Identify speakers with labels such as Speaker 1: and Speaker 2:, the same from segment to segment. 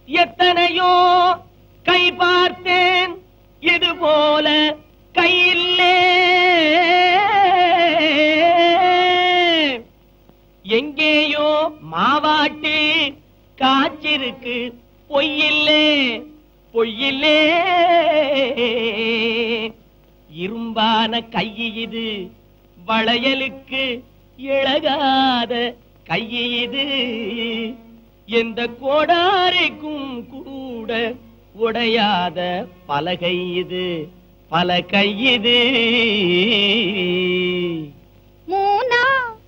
Speaker 1: எத்தனையோ கை பார்த்தேன் இது போல கையில்லே எங்கேயோ மாவாட்டி காய்ச்சிருக்கு பொய்யில்லே பொய்யில்லே இரும்பான கை இது வளையலுக்கு இழகாத கை இது எந்த கோடாரிக்கும் கூட உடையாத பலகை இது பல கை இது
Speaker 2: மூனா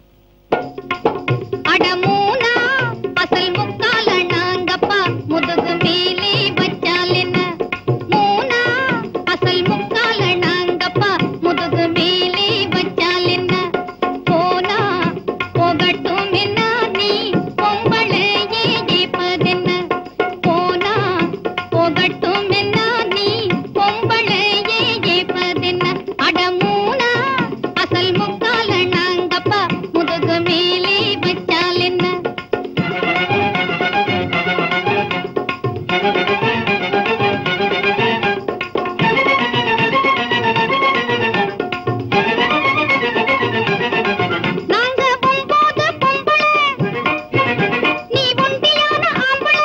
Speaker 2: அட மூனா அசல் முக்கால நாங்கப்பா முதுகு மேலே வச்சால் என்ன மூனா அசல் முக்கால நாங்கப்பா முதுகு மேலே வச்சால் என்ன போனா போகட்டும் என்ன நீ பொம்பளையே ஏப்பதென்ன போனா போகட்டும் என்ன நீ பொம்பளையே ஏப்பதென்ன அட மூனா அசல் முக்கால நாங்கப்பா முதுகு மேலே வச்சால் என்ன நாங்க பொம்போது பொம்பளை நீ ஒண்டியான ஆம்பளை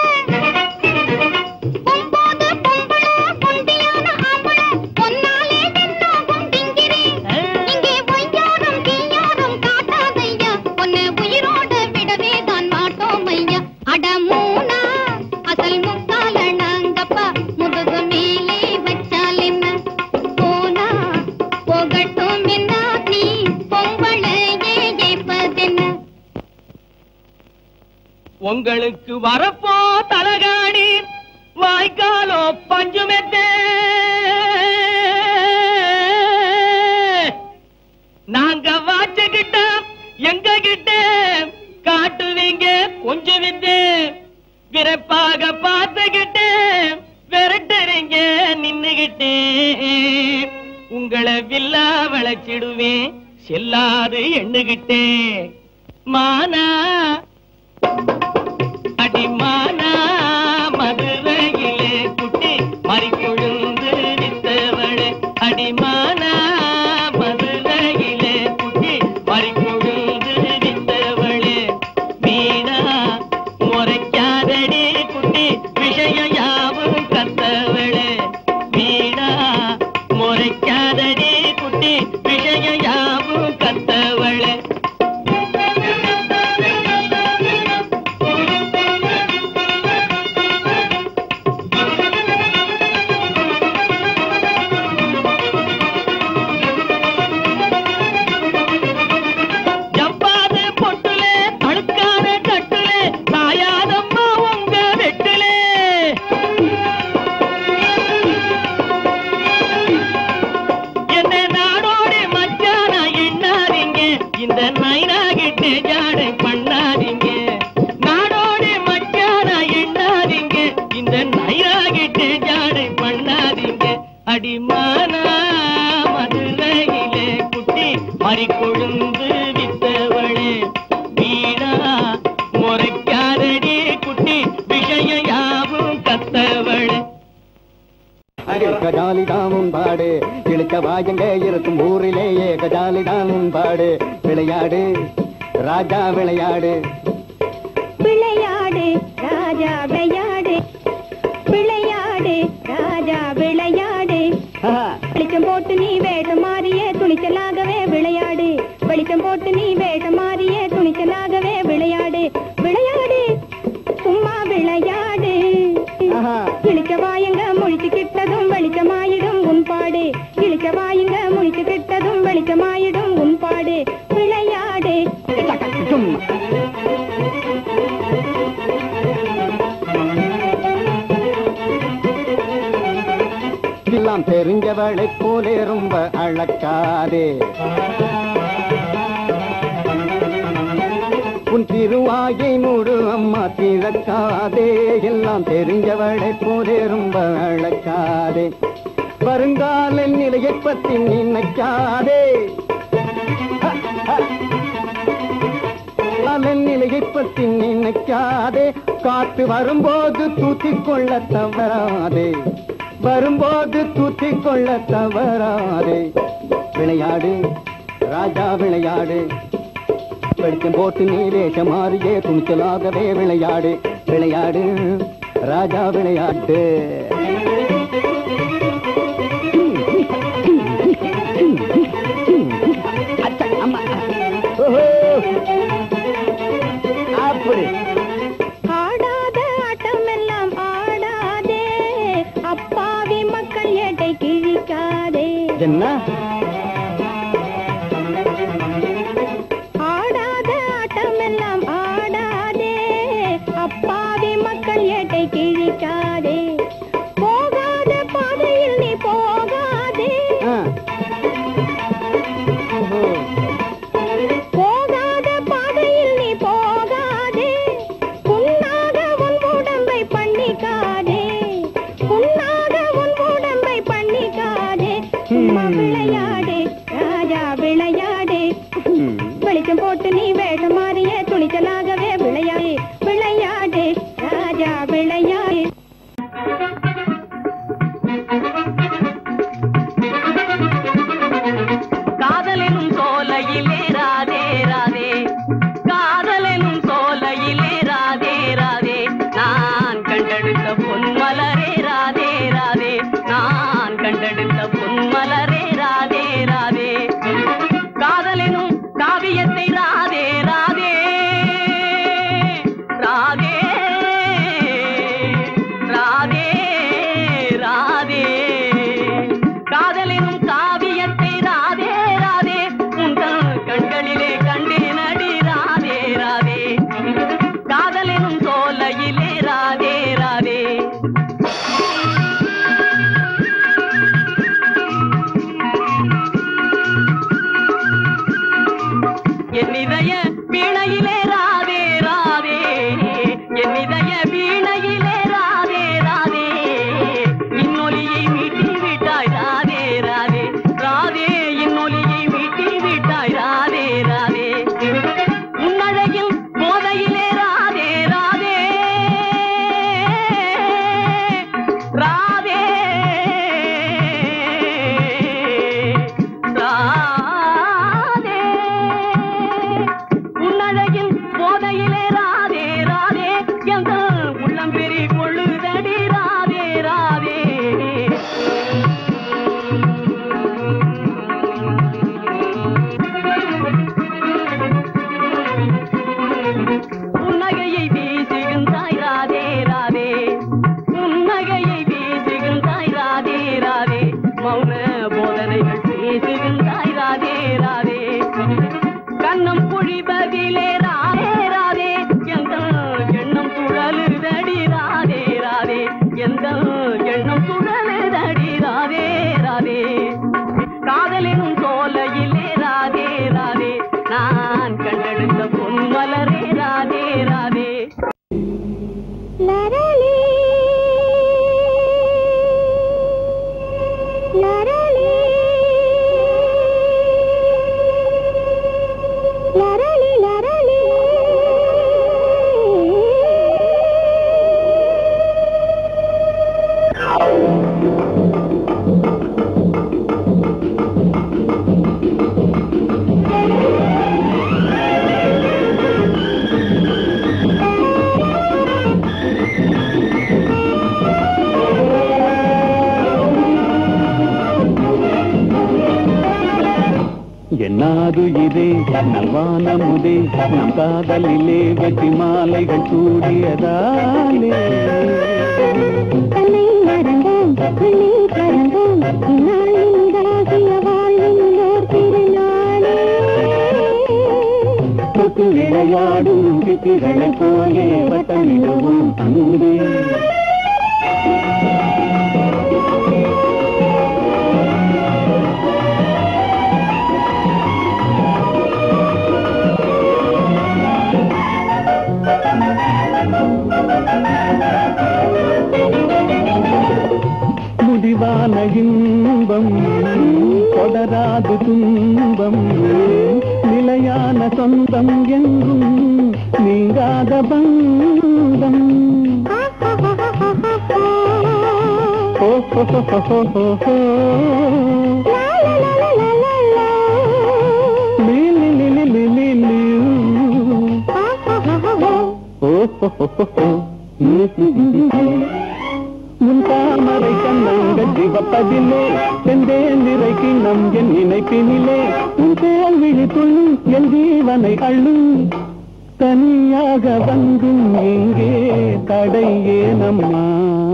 Speaker 2: பொம்போது பொம்பளை ஒண்டியான ஆம்பளை பொன்னாலே தென்னாகும் திங்கிறேன் இங்கே பொய்யாரும் தீயாரும் காட்டாதையா உன்னை உயிரோட விடவே தான் மாட்டோம் ஐயா அட மூனா அசல் முக்கால நாங்கப்பா முதுகு மேலே வச்சால் என்ன போனா போகட்டும் என்ன நீ பொங்கலையே ஏப்பதென்ன
Speaker 1: உங்களுக்கு வரப்போ தலகாணி வாய்க்காலோ பஞ்சுமெத்தே நாங்க வாச்சுக்கிட்ட எங்க கிட்ட காட்டுவீங்க கொஞ்சம் வித்து விரைப்பாக பார்த்துக்கிட்டு விரட்டுறீங்க நின்னுகிட்டு உங்களை வில்லா வளைச்சிடுவேன் செல்லாது எண்ணுகிட்டே மானா அடிமானா மதுரையிலே குட்டி மறிக்கொழுந்து வித்தவளே அடிமானா மதுரையிலே குட்டி மறிக்கொழுந்து வித்தவளே மீனா முறைக்காதடி குட்டி விஷயம் யாவும் கத்தவளே மீனா முறைக்காதடி குட்டி விஷயம் யாவும் கத்தவளே ஜப்பாது பொட்டுலே தடுக்காத கட்டுலே தாயாதம்மா உங்க வெட்டுலே என்ன நாடோடி மச்சானா எண்ணாதீங்க இந்த நைனாகிட்டு ஜாடை பண்ணாதீங்க நாடோடி மச்சானா எண்ணாதீங்க இந்த நைனாகிட்டு ஜாடை பண்ணாதீங்க அடிமானா மதுரையிலே குட்டி மறிக்கொழுந்து வித்தவளே வீணா முறைக்காரடி குட்டி விஷயம் யாவும் கத்தவளே
Speaker 3: கஜாலிதான் உன்பாடு இழுக்க வாயங்க இருக்கும் ஊரிலேயே கஜாலிதான் உன்பாடு விளையாடு ராஜா விளையாடு
Speaker 2: விளையாடு ராஜா விளையாடு விளையாடு ராஜா விளையாடு வெளிச்சம் போட்டு நீ வேஷம் மாறிய துணிச்சலாகவே விளையாடு வெளிச்சம் போட்டு நீ வேஷம் மாறிய துணிச்சலாகவே விளையாடு விளையாடு சும்மா விளையாடு
Speaker 3: ஆஹா.
Speaker 2: இழிச்ச வாயுங்க முழிச்சு கிட்டதும் வெளிச்சமாயிடும் உன் பாடு இழிச்ச வாயுங்க முழிச்சு கிட்டதும் வெளிச்சமாயிடும் உன் பாடு விளையாடு
Speaker 3: சும். எல்லாம் தெரிஞ்சவளை போலே ரொம்ப அழக்காதே உன் திருவாயை மூடு அம்மா திறக்காதே எல்லாம் தெரிஞ்சவளை போலே ரொம்ப அழக்காதே வருங்கால நிலையை பத்தி நினைக்காதே காலன் நிலையை பற்றி நினைக்காதே காத்து வரும்போது தூத்திக் கொள்ள தவறாதே வரும்போது தூத்திக் கொள்ள தவறாதே விளையாடு ராஜா விளையாடு வெளிச்சம் போட்டு நீ வேஷம் மாறியே துணிச்சலாகவே விளையாடு விளையாடு ராஜா விளையாட்டு அச்சா, அம்மா. ஓஹோ. அப்படி
Speaker 2: ஆடாத ஆட்டமெல்லாம் ஆடாதே அப்பாவி மக்கள் ஏட்டை கிழிக்காதே
Speaker 3: என்ன
Speaker 2: ஆடாத ஆட்டமெல்லாம் ஆடாதே அப்பாவி மக்கள் ஏட்டை கிழிக்காதே போகாத பாதையில் நீ போகாதே
Speaker 3: ஆ. ஓஹோ.
Speaker 2: போகாத பாதையில் நீ போகாதே புண்ணாக உன் உடம்பை பண்ணிக்காதே புண்ணாக உன் உடம்பை பண்ணிக்காதே சும்மா விளையாடே ராஜா விளையாடே
Speaker 3: ம்.
Speaker 2: வெளிச்சம் போட்டு நீ வேஷம் மாறிய துணிச்சலாகவே விளையாடே விளையாடே ராஜா விளையாடே
Speaker 1: காதலெனும் சோலையிலே ராதே ராதே காதலெனும் சோலையிலே ராதே ராதே நான் கண்டெடுத்த பொன்மலரே ராதே ராதே நான் கண்டெடுத்த பொன்மலரே ராதே ராதே காதலெனும் காவியத்தை ராதே ராதே ராதே ராதே ராதே காதலினும் காவியத்தை ராதே ராதே உங்கள் கண்களிலே கண்டேன் அடி ராதே ராதே காதலினும் சோலையிலே ராதே ராதே என் இதய வீணையிலே ராதே ராதே என் இதய வீணையிலே ராதே ராதே இன்னொலியை மீட்டி விட்டாய் ராதே ராதே ராதே இன்னொலியை மீட்டி விட்டாய் ராதே ராதே உன்னழகில் போதையிலே ராதே ராதே ராதே ராதே உன்னழகின் போதையிலே ராதே ராதே எந்த உள்ளம் பெரி கொள்ளுதடி ராதே ராதே புன்னகையை வீசுகின்றாய் ராதே ராதே புன்னகையை வீசுகின்றாய் ராதே ராதே மௌன போதனைகள் பேசுகின்றாய் ராதே ராதே கண்ணம் பொழிவதிலே ராதே ராதே எந்த எண்ணம் சுழலுதடி ராதே ராதே எந்த எண்ணம் சுழலுதடி ராதே ராதே காதலினும் சோலையிலே ராதே ராதே நான் கண்டெடுத்த பொன்மலரே ராதே ராதே
Speaker 2: லரளி லரளி லரளி லரளி
Speaker 3: என்னாது இதே நல்வானமுதே நம் காதலிலே வெற்றி மாலைகள் சூடியதாலே
Speaker 2: தன்னை மறந்தோம் வெள்ளி கலந்தோம் இந்நாளின் தாகிய வாழ்வின் ஓர் திருநாளே
Speaker 3: தொட்டு விளையாடும் சித்திகளைப் போலே வட்டமிடுவோம் அங்கே முடிவான இன்பம் தொடராது துன்பம் நிலையான சொந்தம் என்றும் தீராத பந்தம் ஓ ஹோ ஹோ ஹோ ஹோ ஹோ ஹோ. லீ லீ லீ லீ லீ லீ லீ. ஓ ஹோ ஹோ ஹோ ஹோ. உன் தாமரை கண்ணங்கள் சிவப்பதிலே செந்தேன் நிறை கிண்ணம் என் நினைப்பினிலே உன் தேல் விழித்துள்ளும் என் ஜீவனை அள்ளும் தனியாக வந்தும் இங்கே தடை ஏனம்மா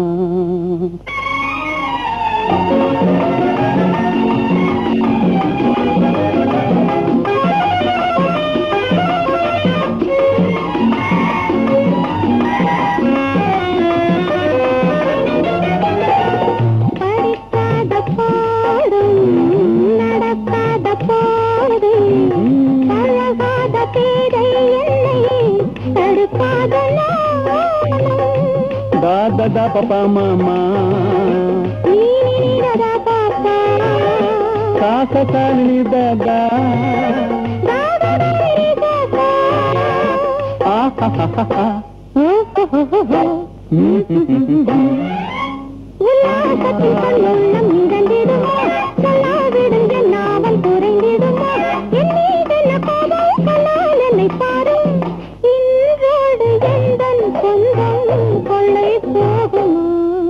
Speaker 2: படிக்காத போதும் நடக்காத போதும் பழகாத பேரை என்னை தடுக்காத நானும்
Speaker 3: தாத தா பப்பா மாமா
Speaker 2: நீ நினைவதா பாப்பா
Speaker 3: காச காலி தாதா
Speaker 2: தாதா தாதா
Speaker 3: ஆஹா
Speaker 2: உல்லாசத்தில் கண்ணுள்ளம் நிகழ்ந்திடுமோ சொல்லாவிடும் என் நாவல் குறைந்திடுமோ என் மீதென்ன கோபம் சொன்னால் என்னை பாரும் இன்றோடு எந்தன் சொந்தம் கொள்ளை போகுமோ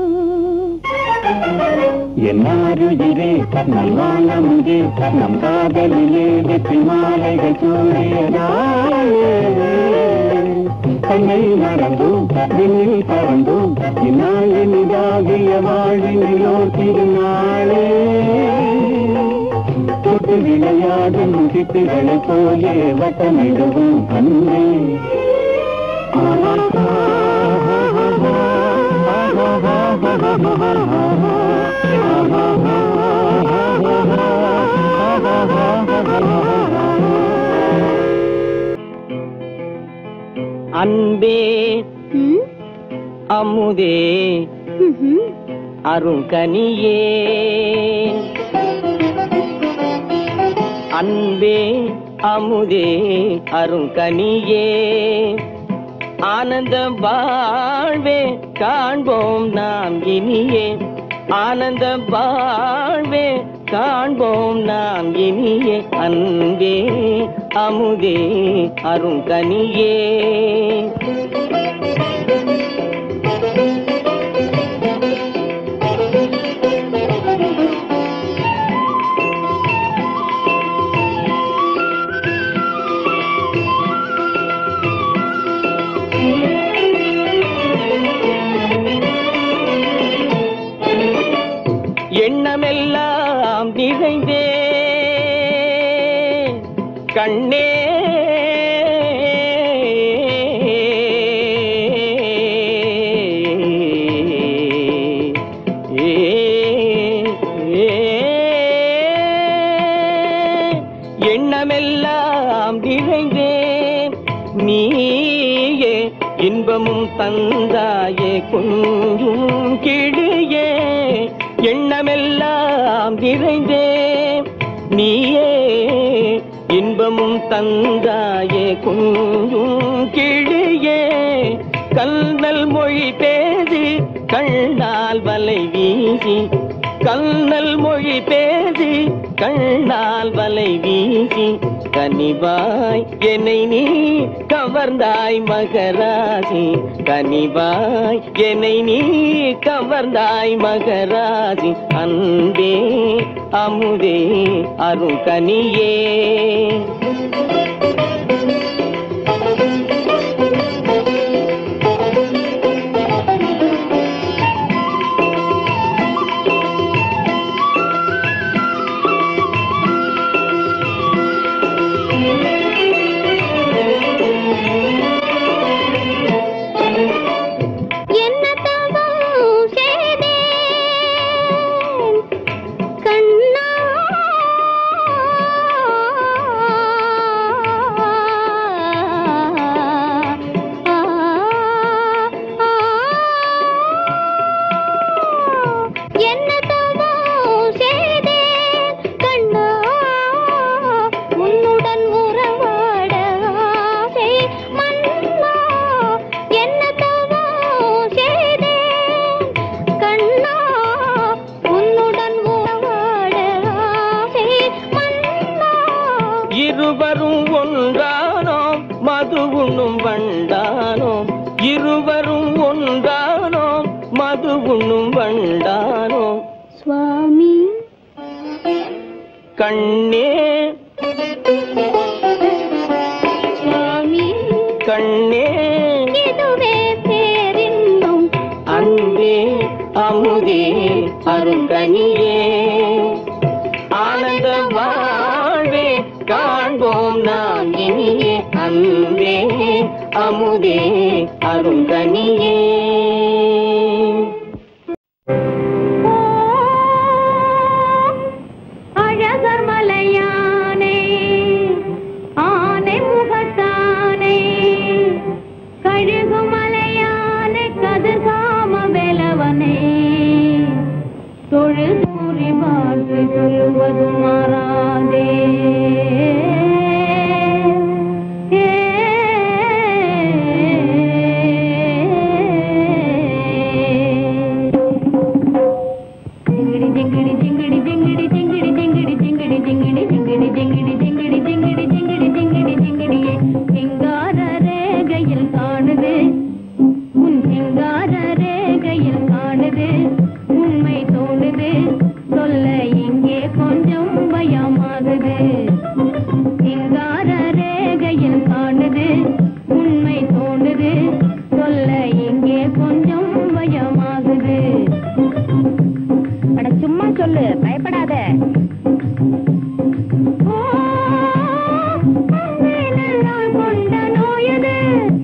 Speaker 3: என்னாருயிரே நல்வான முகே நம் காதலிலே வெற்றி மாலைகள் சூடியதாலே தன்னை மறந்தோம் விண்ணில் பறந்தோம் இந்நாள் இனிதாகிய வாழ்வினிலோ திருநாளே தொட்டு விளையாடும் சிட்டுகளைப் போலே வட்டமிடுவோம் அன்பே
Speaker 1: அன்பே
Speaker 2: ம்?
Speaker 1: அமுதே
Speaker 2: ம்ஹும்.
Speaker 1: அருங்கனியே அன்பே அமுதே அருங்கனியே ஆனந்தம் வாழ்வே காண்போம் நாம் இனியே ஆனந்தம் வாழ்வே காண்போம் நாம் இனியே அன்பே அமுதே அருங்கனியே எண்ணமெல்லாம் நிறைந்தே கண்ணே ஏ, ஏ, எண்ணமெல்லாம் நிறைந்தேன் நீயே இன்பமும் தந்தாயே கொஞ்சும் கிளியே எண்ணமெல்லாம் நிறைந்தேன் நீயே இன்பமும் தந்தாயே கொஞ்சும் கிளியே கல்நல் மொழி பேசி கண்ணால் வலை வீசி கண்ணல் மொழி பேசி கண்ணால் வலை வீசி கனிவாய் என்னை நீ கவர்ந்தாய் மகராசி கனிவாய் என்னை நீ கவர்ந்தாய் மகராசி அன்பே அமுதே அருங்கனியே
Speaker 2: என்ன தவம் செய்தேன் கண்ணா
Speaker 1: அமுதே அருங்கனியே ஆனந்த வாழ்வே காண்போம் நாம் இனியே அன்பே அமுதே அருங்கனியே
Speaker 2: அழகர் மலையானே ஆனை முகத்தானே கழுகு மலையானே கதுகாம வேலவனே தொழுதூரி வாழ்வு சொல்லுவது மாறாதே ஜிங்கிடி ஜிங்கிடி ஜிங்கிடி ஜிங்கிடி ஜிங்கிடி ஜிங்கிடி ஜிங்கிடி ஜிங்கிடி ஜிங்கிடி ஜிங்கிடி ஜிங்கிடி ஜிங்கிடி ஜிங்கிடி ஜிங்கிடி ஜிங்கிடியே சிங்கார ரேகையில் காணுது உன் சிங்கார ரேகையில் காணுது உண்மை தோணுது சொல்ல இங்கே கொஞ்சம் பயமாகுது சிங்கார ரேகையில் காணுது உண்மை தோணுது சொல்ல இங்கே கொஞ்சம் பயமாகுது அட சும்மா சொல்லு பயப்படாத கொண்ட நோயது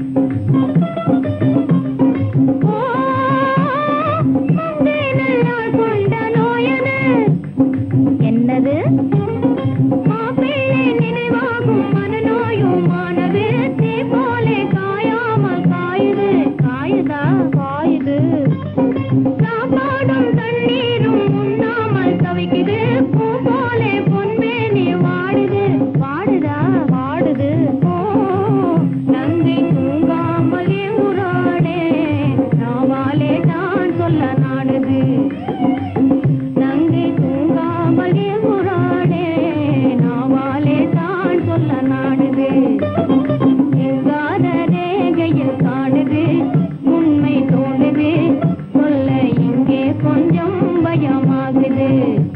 Speaker 2: கொண்ட நோயது என்னது மாப்பிள்ளை நினைவாகும் மனநோயும் மானது தீ போலே காயாமல் காயுது காயுதா காயுது சாப்பாடும் தண்ணீரும் உண்ணாமல் தவிக்குது பூ போலே பொன்மேனி வாடுது வாடுதா வாடுது ஓ நங்கை தூங்காமல் ஊராடே நாவாலே தான் சொல்ல நாடுது நங்கை தூங்காமல் ஊராடே நாவாலே தான் சொல்ல நாடுது எங்காத ரேகையில் காணுது உண்மை தோணுது சொல்ல இங்கே கொஞ்சம் பயமாகுது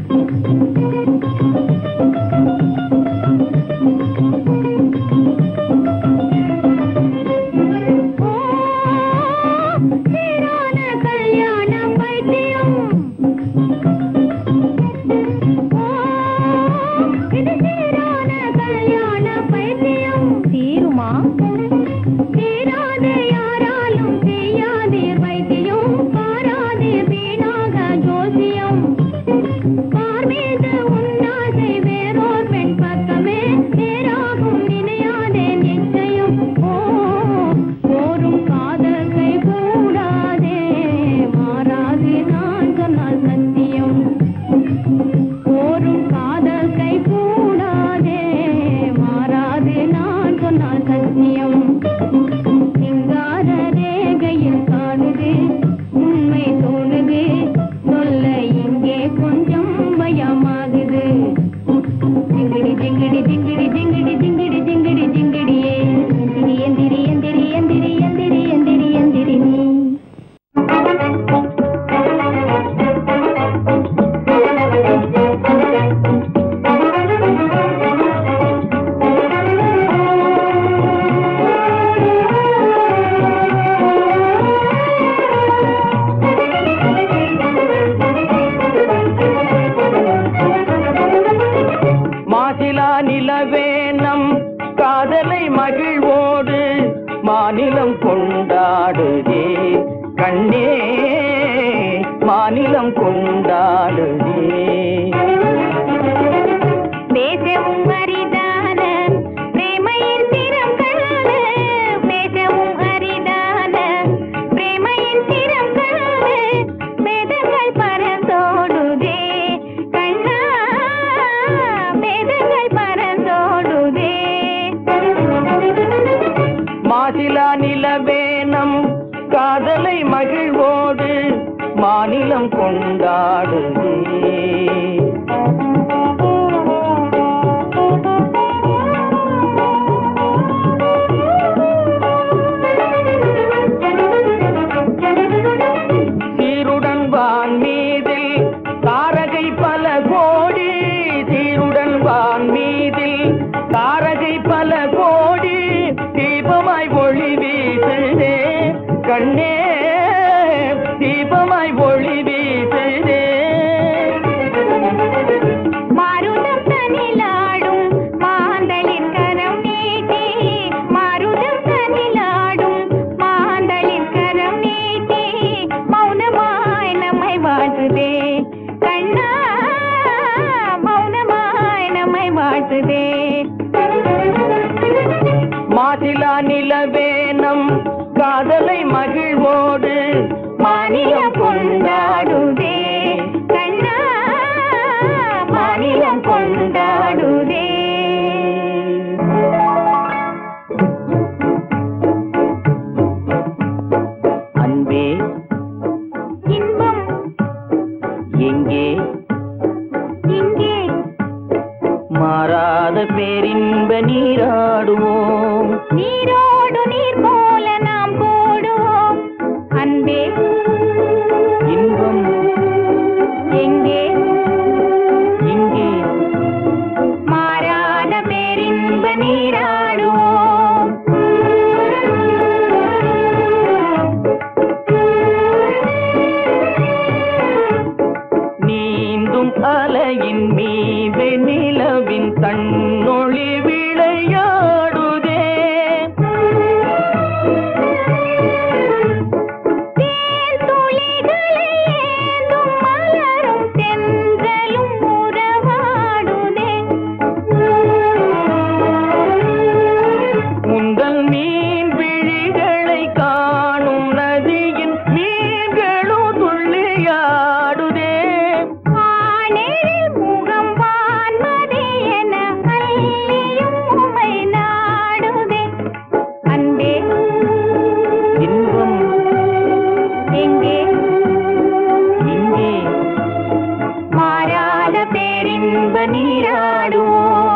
Speaker 2: ஓ, சீரான கல்யாண பைத்தியம் ஓ, இது சீரான கல்யாண பைத்தியம் தீருமா தீராதே யாராலும் செய்யாதீர் வைத்தியம் பாராதீர் வீணாக ஜோசியம் பார் மீது உன்னாசை வேறோர் பெண் பக்கமே நேராகும் நினையாதே நிச்சயம் ஓ போரும் காதல் கை கூடாதே மாறாது நான் சொன்னால் சத்தியம் போரும் காதல் கை கூடாதே மாறாது நான் சொன்னால் சத்தியம் சிங்கார ரேகையில் காணுது உண்மை தோணுது சொல்ல இங்கே கொஞ்சம் பயமாகுது ஜிங்கிடி ஜிங்கிடி ஜிங்கிடி ஜிங்கிடி ஜிங்கிடி ஜிங்கிடி ஜிங்கிடியே எந்திரி எந்திரி எந்திரி எந்திரி எந்திரி எந்திரி எந்திரி நீ
Speaker 1: மாசிலா நிலவே நம் காதலை மகிழ்வோடு மாநிலம் கொண்டாடுதே கண்ணே மாநிலம் கொண்டாடுதே
Speaker 2: பேசவும் அரிதான பிரேமையின் திறம் காண பேசவும் அரிதான பிரேமையின் திறம் காண வேதங்கள் பரந்தோடுதே கண்ணா வேதங்கள் பரந்தோடுதே
Speaker 1: மாசிலா நிலவே நம் காதலை மகிழ்வோடு மாநிலம் கொண்டாடுதே சீருடன் வான் மீதில் தாரகை பல கோடி சீருடன் வான் மீதில் தாரகை பல கோடி தீபமாய் ஒளி வீசுதே கண்ணே தீபமாய் ஒளி
Speaker 2: வாழ்த்துதே கண்ணா மௌனமாய் நம்மை வாழ்த்துதே
Speaker 1: மாசிலா நிலவேனம் காதலை மகிழ்வோடு
Speaker 2: மாநிலம் கொண்டாடுதே கண்ணா மாநிலம் கொண்டாடுதே
Speaker 1: அன்பே
Speaker 2: இன்பம்
Speaker 1: எங்கே
Speaker 2: இங்கே
Speaker 1: மாறாத பேரின்ப நீராடுவோம்
Speaker 2: நீரோடு நீர் போல நாம் போடுவோம் அன்பே
Speaker 1: இன்பம்
Speaker 2: எங்கே
Speaker 1: இங்கே
Speaker 2: மாறாத பேரின்ப நீராடுவோம்
Speaker 1: நீந்தும் அலையின் மீது நிலவின் தன்னொளி விளையாடுதே
Speaker 2: தேன் துளிகளை ஏந்தும் மலரும் தென்றலும் உறவாடுதே
Speaker 1: உங்கள் மீன் விழிகளை காணும் நதியின் மீன்களும் துள்ளியாடுதே
Speaker 2: ஆனேரில் முகம் வான்மதி என அள்ளியும் உமை நாடுதே அன்பே
Speaker 1: இன்பம்
Speaker 2: எங்கே
Speaker 1: இங்கே
Speaker 2: மாறாத பேரின்ப நீராடுவோம்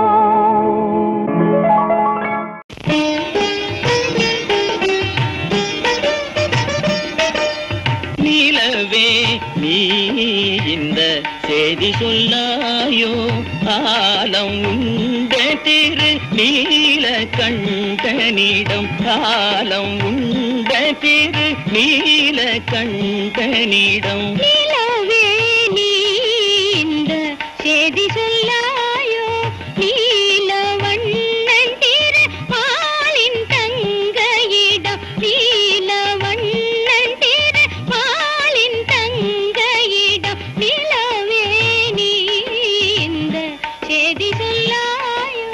Speaker 1: நிலவே நீ இந்த செய்தி சொல்லாயோ ஆலம் உண்ட திரு நீல கண்டனிடம் ஆலம் உண்ட திரு நீல கண்டனிடம்
Speaker 2: நிலவே நீ இந்த செய்தி சொல்லாயோ நீல வண்ணன் திரு பாலின் தங்கையிடம் நீல வண்ணன் திரு பாலின் தங்கையிடம் நிலவே நீ இந்த செய்தி சொல்லாயோ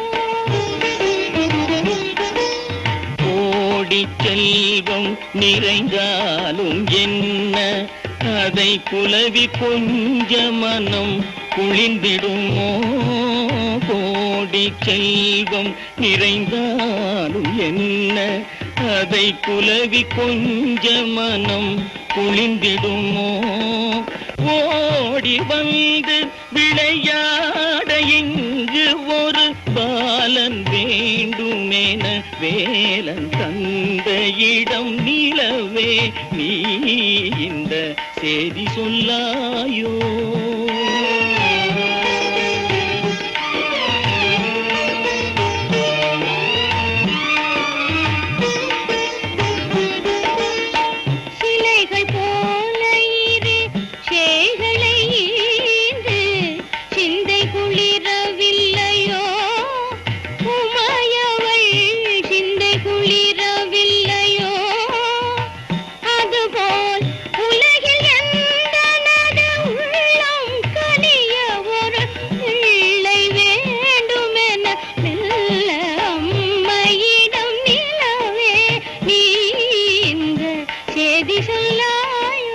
Speaker 1: கோடி செல்வம் நிறைந்தாலும் என்ன அதை புலவி கொஞ்ச மனம் குளிர்ந்திடுமோ கோடி செல்வம் நிறைந்தாலும் என்ன அதை புலவி கொஞ்ச மனம் குளிர்ந்திடுமோ ஓடி வந்து விளையாட இங்கு ஒரு பாலன் வேண்டுமென வேலன் தந்த இடம் நிலவே நீ இந்த செய்தி சொல்லாயோ
Speaker 2: சிலைகள் போல இரு சேகளை ஈந்து சிந்தை குளிரவில்லையோ உமையவள் சிந்தை குளிரவில்லையோ அதுபோல் உலகில் எந்தனது உள்ளம் கனிய ஒரு பிள்ளை வேண்டுமென மெல்ல அம்மையிடம் நிலவே நீ இந்த செய்தி சொல்லாயோ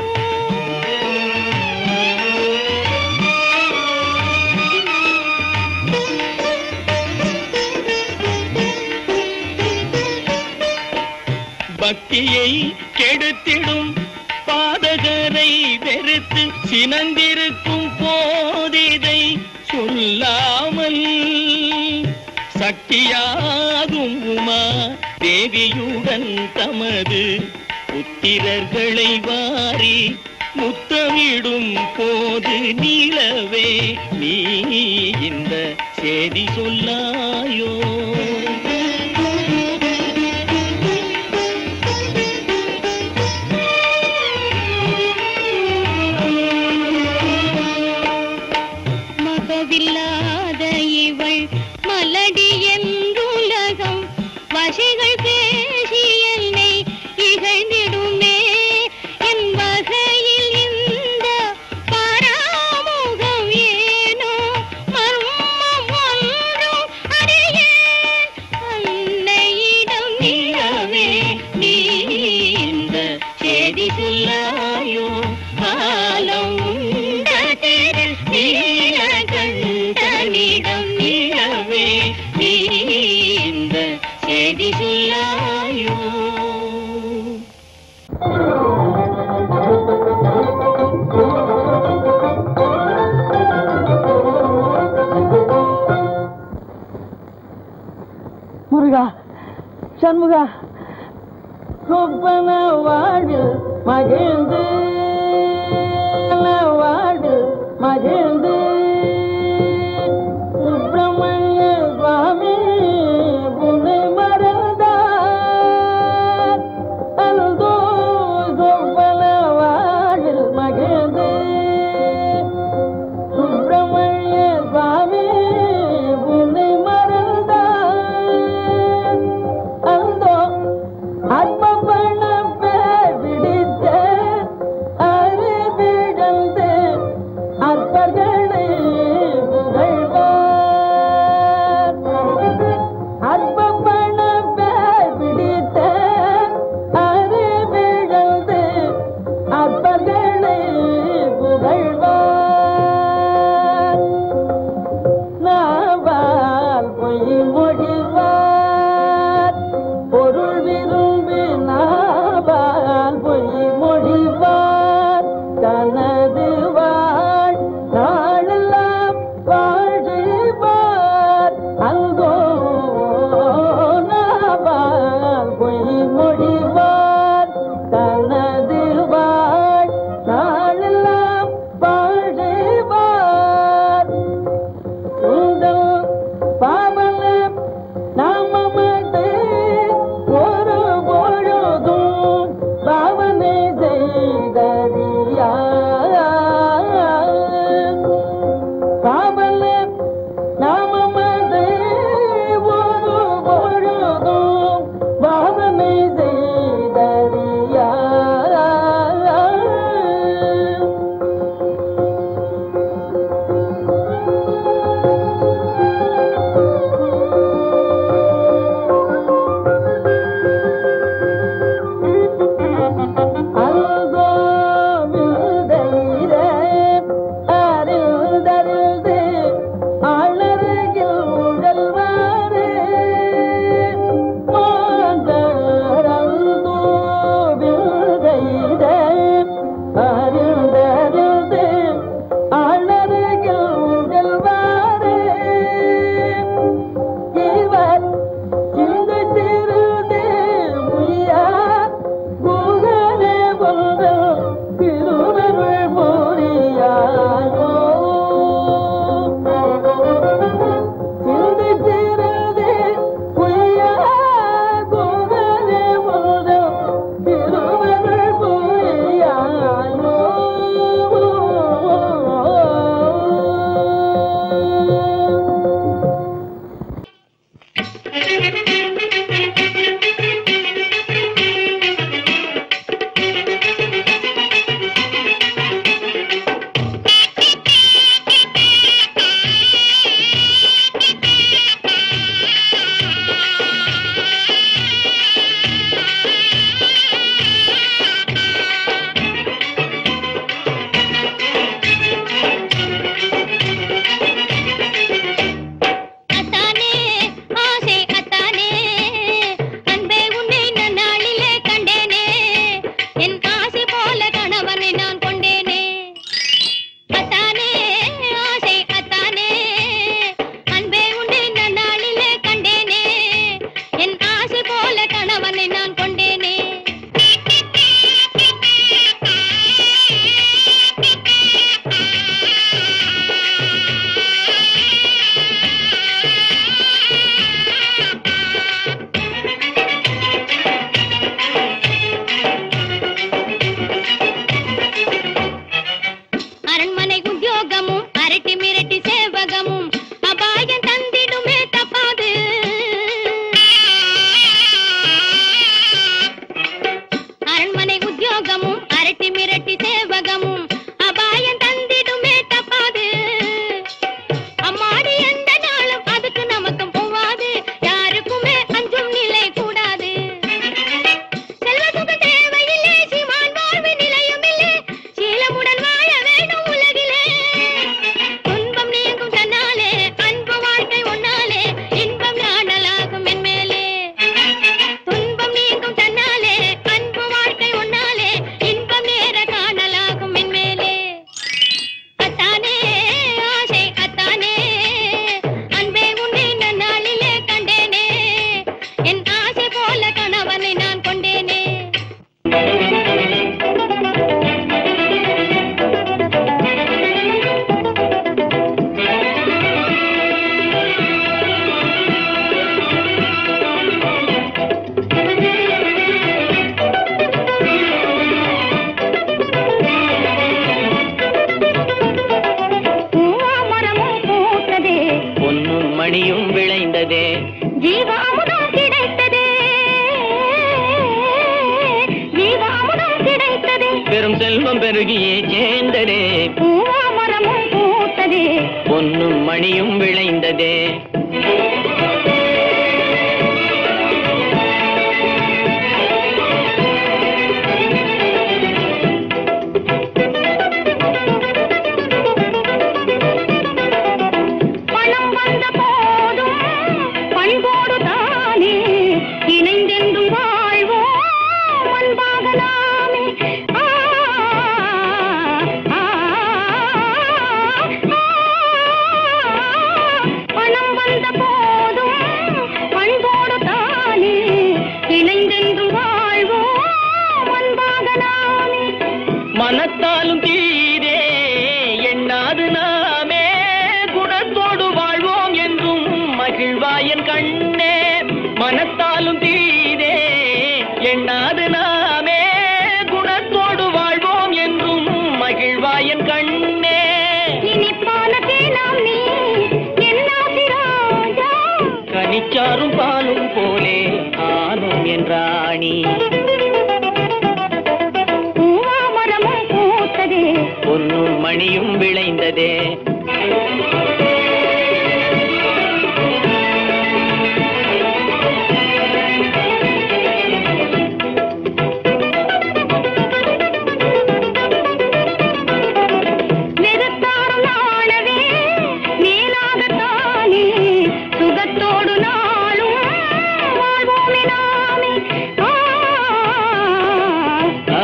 Speaker 1: பக்தியை கெடுத்திடும் பாதகரை வெறுத்து சினந்திருக்கும் போதிதை சொல்லாமல் சக்தியாகும் உமா தேவியுடன் தமது புத்திரர்களை வாரி முத்தமிடும் போது நிலவே நீ இந்த செய்தி சொல்லாயோ
Speaker 2: மகவில்லாத இவள் மலடி என்றுலகம் வசைகள் பேசி என்னை இகழ்ந்திடுமே என் வகையில் இந்த பா
Speaker 1: சண்முகா சொப்பன வாழ்வில் மகிழ்ந்து வாழ்வில் மகிழ்ந்து சுப்பிரமணிய சுவாமி உன்னை மறந்தார் அல்தோ சொப்பன வாழ்வில் மகிழ்ந்து சுப்பிரமணிய சுவாமி உன்னை மறந்தார் அந்தோ அற்பப்பண பேர் பிடித்த அறிவிழந்து அற்பர்களை புகழ்வார் அற்பப்பண பேர் பிடித்த அறிவிழந்து அற்பர்களை புகழ்வார் நாவால் பொய் மொழிவார் பொருள் விரும்பி நாவால் பொய் மொழிவார் தனது வாழ் நாளெல்லாம் வாழ்வார் அங்கோ நாவால் பொய் மொழிவார் தனது வாழ் நாளெல்லாம் வாழ்வார் உங்கள் பாவல நாமமது ஒரு பொழுதும் பாவனை செய்தறியா பாவல நாமமது ஒரு பொழுதும் பாவனை செய்தறியா இவர் சிந்தித்திருந்தே முய்யார் குகனே கொண்டு திருவருள் புரியாயோ சிந்தித்திருந்தே முய்யார் குகனே கொண்டு திருவருள் புரியாயோ
Speaker 2: அத்தானே ஆசை அத்தானே அன்பே உன்னை நான் நாளிலே கண்டேனே என் ஆசை போல கணவனை நான் கொண்டேனே அத்தானே ஆசை அத்தானே அன்பே உன்னை நான் நாளிலே கண்டேனே என் ஆசை போல கணவனை நான் கொண்டேனே அரண்மனை உத்தியோகமும் அரட்டி மிரட்டி சேவகமும் அபாயம் தந்திடுமே தப்பாது அரண்மனை உத்தியோகமும் அரட்டி மிரட்டி சேவகமும் அபாயம் தந்திடுமே தப்பாது அம்மாடி எந்த நாளும் அதுக்கு நமக்கும் போவாது யாருக்குமே அஞ்சும் நிலை கூடாது செல்வ சுகம் தேவையில்லை சீமான் வாழ்வு நிலையும் இல்லை சீலமுடன் வாழ வேணும் உலகிலே துன்பம் நீங்கும் தன்னாலே அன்பு வாழ்க்கை ஒன்னாலே இன்பம் நாடலாகும் என் மேலே துன்பம் நீங்கும் தன்னாலே அன்பு வாழ்க்கை ஒன்னாலே இன்பம் நேர காணலாகும் என்
Speaker 1: சேர்ந்ததே
Speaker 2: பூவாமரமும் பூத்ததே
Speaker 1: பொன்னும் மணியும் விளைந்ததே
Speaker 2: பணம் வந்த போதும் பண்போடு தானே இணைந்தென்றும் வாழ்வோம் அன்பாக நாமே ஆ, ஆ, ஆ. பணம் வந்த போதும் பண்போடு தானே இணைந்தென்றும் வாழ்வோம் அன்பாக நாமே
Speaker 1: மனத்தாலும் தீரே எண்ணாது நாமே குணத்தோடு வாழ்வோம் என்றும் மகிழ்வாயன் கண்ணே மனத்தாலும் தீரே எண்ணாது நாமே குணத்தோடு வாழ்வோம் என்றும் மகிழ்வாயன் கண்ணே
Speaker 2: இனிப்பான தேனாம் நீ என்னாசி ராஜா
Speaker 1: கனிச்சாரும் பாலும் போலே ஆனும் என்றாணி
Speaker 2: பூவாமரமும் பூத்ததே
Speaker 1: பொன்னும் மணியும் விளைந்ததே
Speaker 2: வெறுத்தாரும் நாணவே மேலாகத்தானே சுகத்தோடு நாளும் வாழ்வோமே நாமே ஆ,
Speaker 1: ஆ,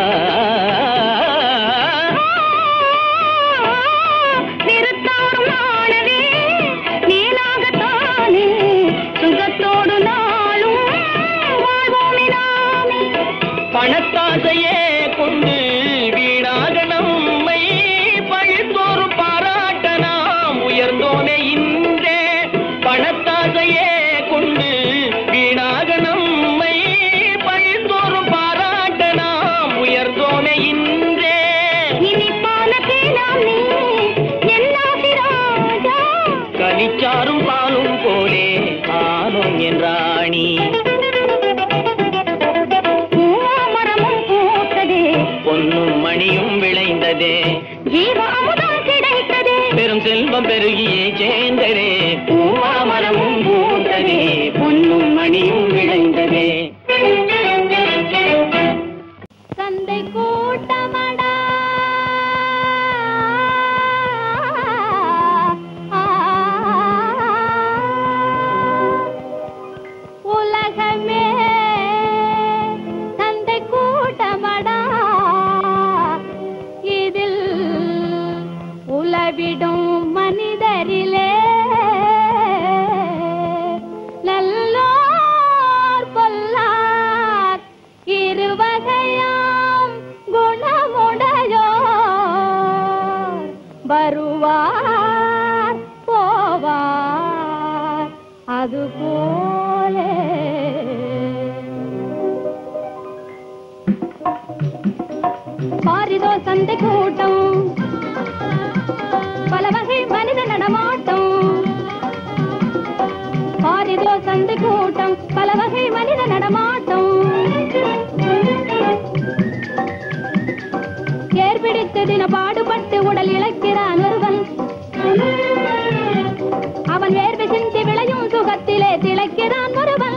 Speaker 2: வெறுத்தாரும் நாணவே மேலாகத்தானே சுகத்தோடு நாளும் வாழ்வோமே நாமே
Speaker 1: பணத்தாசையே கொண்டு வீணாக நம்மை பழித்தோறும் பாராட்ட நாம் உயர்ந்தோமே இன்றே பணத்தாசையே கொண்டு வீணாக நம்மை பழித்தோறும் பாராட்ட நாம் உயர்ந்தோமே இன்றே
Speaker 2: இனிப்பான தேனாம் நீ என்னாசி ராஜா
Speaker 1: கனிச்சாரும் பாலும் போலே ஆனும் என்றாணி
Speaker 2: பூவாமரமும் பூத்ததே
Speaker 1: பொன்னும் மணியும் விளைந்ததே
Speaker 2: ஜீவ அமுதம் கிடைத்ததே
Speaker 1: பெரும் செல்வம் பெருகியே சேர்ந்ததே பூவாமரமும் பூத்ததே பொன்னும் மணியும் விளைந்ததே
Speaker 2: சந்தை கூட்டமடா உலகமே சந்தை கூட்டமடா இதில் உலவிடும் மனிதரிலே நல்லோர் பொல்லார் இருவகையாம் குணமுடையோர் வருவார் போவார் அதுபோலே பாரிதோ சந்தை கூட்டம் பல வகை மனித நடமாட்டம் பாரிதோ சந்தை கூட்டம் பல வகை மனித நடமாட்டம் ஏற்பிடித்து தின பாடுபட்டு உடல் இழக்கிறான் ஒருவன் அவன் வேர்வை சிந்தி விளையும் சுகத்திலே திளைக்கிறான் ஒருவன்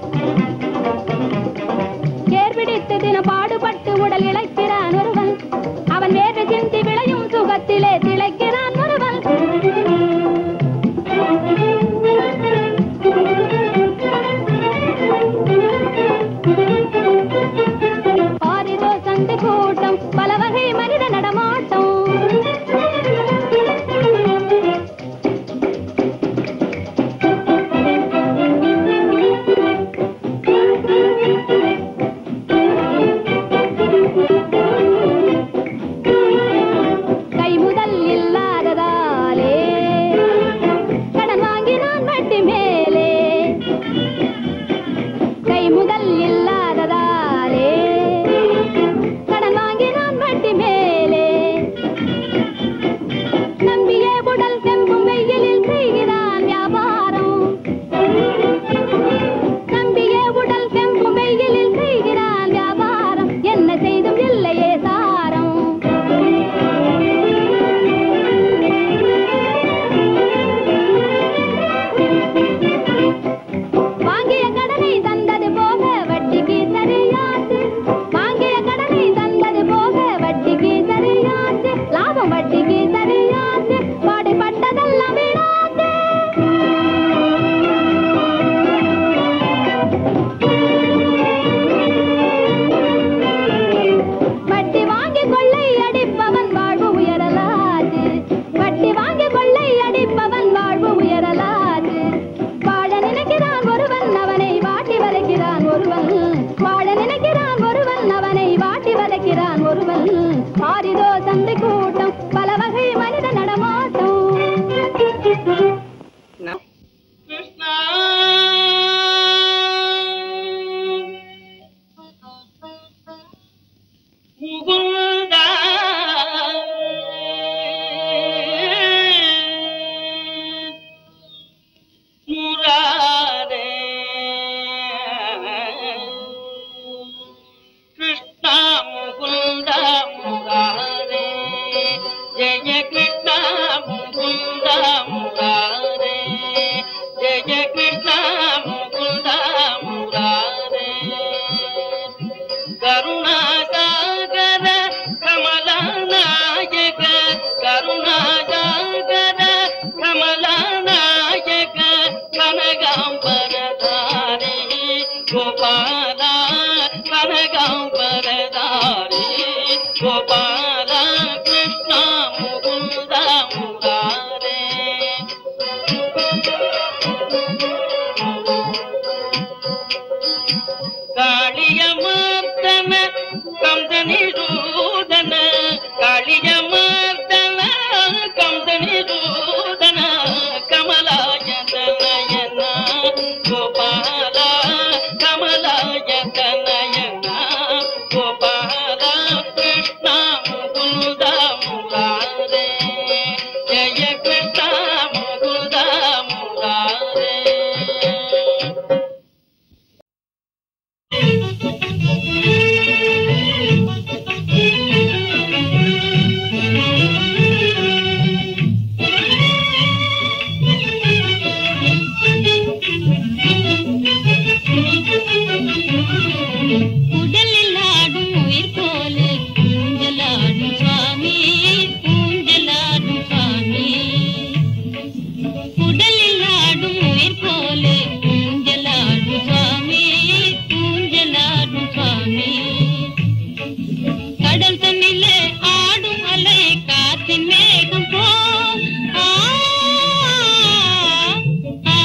Speaker 2: ஏற்பிடித்து தின பாடுபட்டு உடல் இழைக்கிறான் ஒருவன் அவன் வேர்வை சிந்தி விளையும் சுகத்திலே திளைக்கிறான் ஒருவன் பாரிதோ சந்தை கூட்டம் பல வகை மனித நடமாட்டம் சரியாச்சு லாபம் வட்டிக்கு சரியாச்சு பாடுபட்டதெல்லாம் வீணாச்சு வட்டி வாங்கி கொள்ளை அடிப்பவன் வாழ்வு உயரலாது வட்டி வாங்கி கொள்ளை அடிப்பவன் வாழ்வு உயரலாது வாழ நினைக்கிறான் ஒருவன் அவனை வாட்டி வதைக்கிறான் ஒருவன் வாழ நினைக்கிறான் ஒருவன் அவனை வாட்டி வதைக்கிறான் ஒருவன் ஆரிதோ சந்தை கூட்டம் பல வகை மனித நடமாட்டம்
Speaker 1: கிருஷ்ணா முகுந்தா முராரே கிருஷ்ணா முகுந்தா முராரே ஜெய கிருஷ்ணா முகுந்தா முராரே ஜெய கிருஷ்ணா முகுந்தா முராரே கருணாசாகர கமலநாயக கருணாசாகர கமலநாயக கனகாம்பரதாரி கோபால கனகாம்பரதாரி கோபால கிருஷ்ணா முகுந்த முராரே காளியமார்த்தன கம்சனிரூதன காளியமார்த்தன கம்சனிரூதன கமலாயதனயன கோபால கமலாயதனயன கோபால கிருஷ்ண முகுந்த முராரே ஜய கிருஷ்ண முகுந்த முராரே
Speaker 2: உடலில் ஆடும் உயிர் போல ஊஞ்சலாடும் சுவாமி ஊஞ்சலாடும் சுவாமி உடலில் ஆடும் உயிர் போல ஊஞ்சலாடும் சுவாமி ஊஞ்சலாடும் சுவாமி கடல் தண்ணிலே ஆடும் அலை காற்றின் மேகம் போ ஆ, ஆ,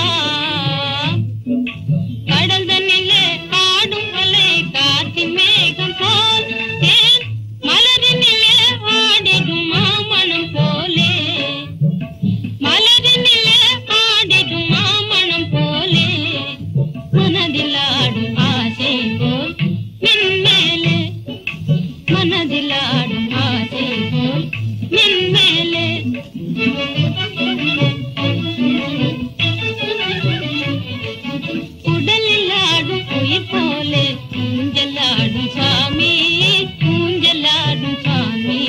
Speaker 2: கடல் தண்ணிலே ஆடும் அலை காற்றின் மேகம் போல் ஏன் மலரினிலே ஆடிடும் மாமணம் போலே மலரினிலே ஆடிடும் மாமணம் போலே மனதில் ஆடும் ஆசை போல் மின்மேலே மனதில் ஆடும் ஆசை போல் மின்மேலே உடலில் ஆடும் உயிர் போலே ஊஞ்சலாடும் சாமி ஊஞ்சலாடும் சாமி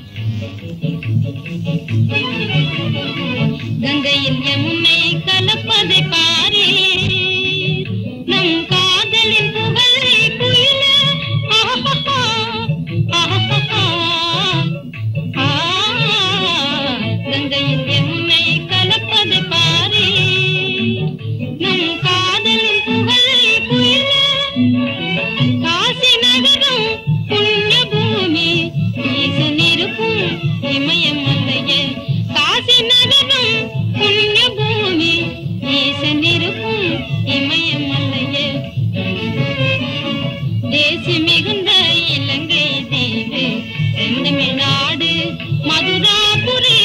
Speaker 2: கங்கையில் யமுனை கலப்பதை பாரே நம் காதலின் புகழை குயில ஆஹா ஆஹா ஆ கங்கையில் யமுனை கலப்பதை பாரே நம் காதலின் புகழை குயில காசி நகரம் புண்ணிய பூமி ஈசன் இருக்கும் இமயம் அல்லையே காசி நகரம் புண்ணிய பூமி ஈசன் இருக்கும் இமயம் அல்லையே தேசி மிகுந்த இலங்கை தீவு செந்தமிழ்நாடு மதுராபுரி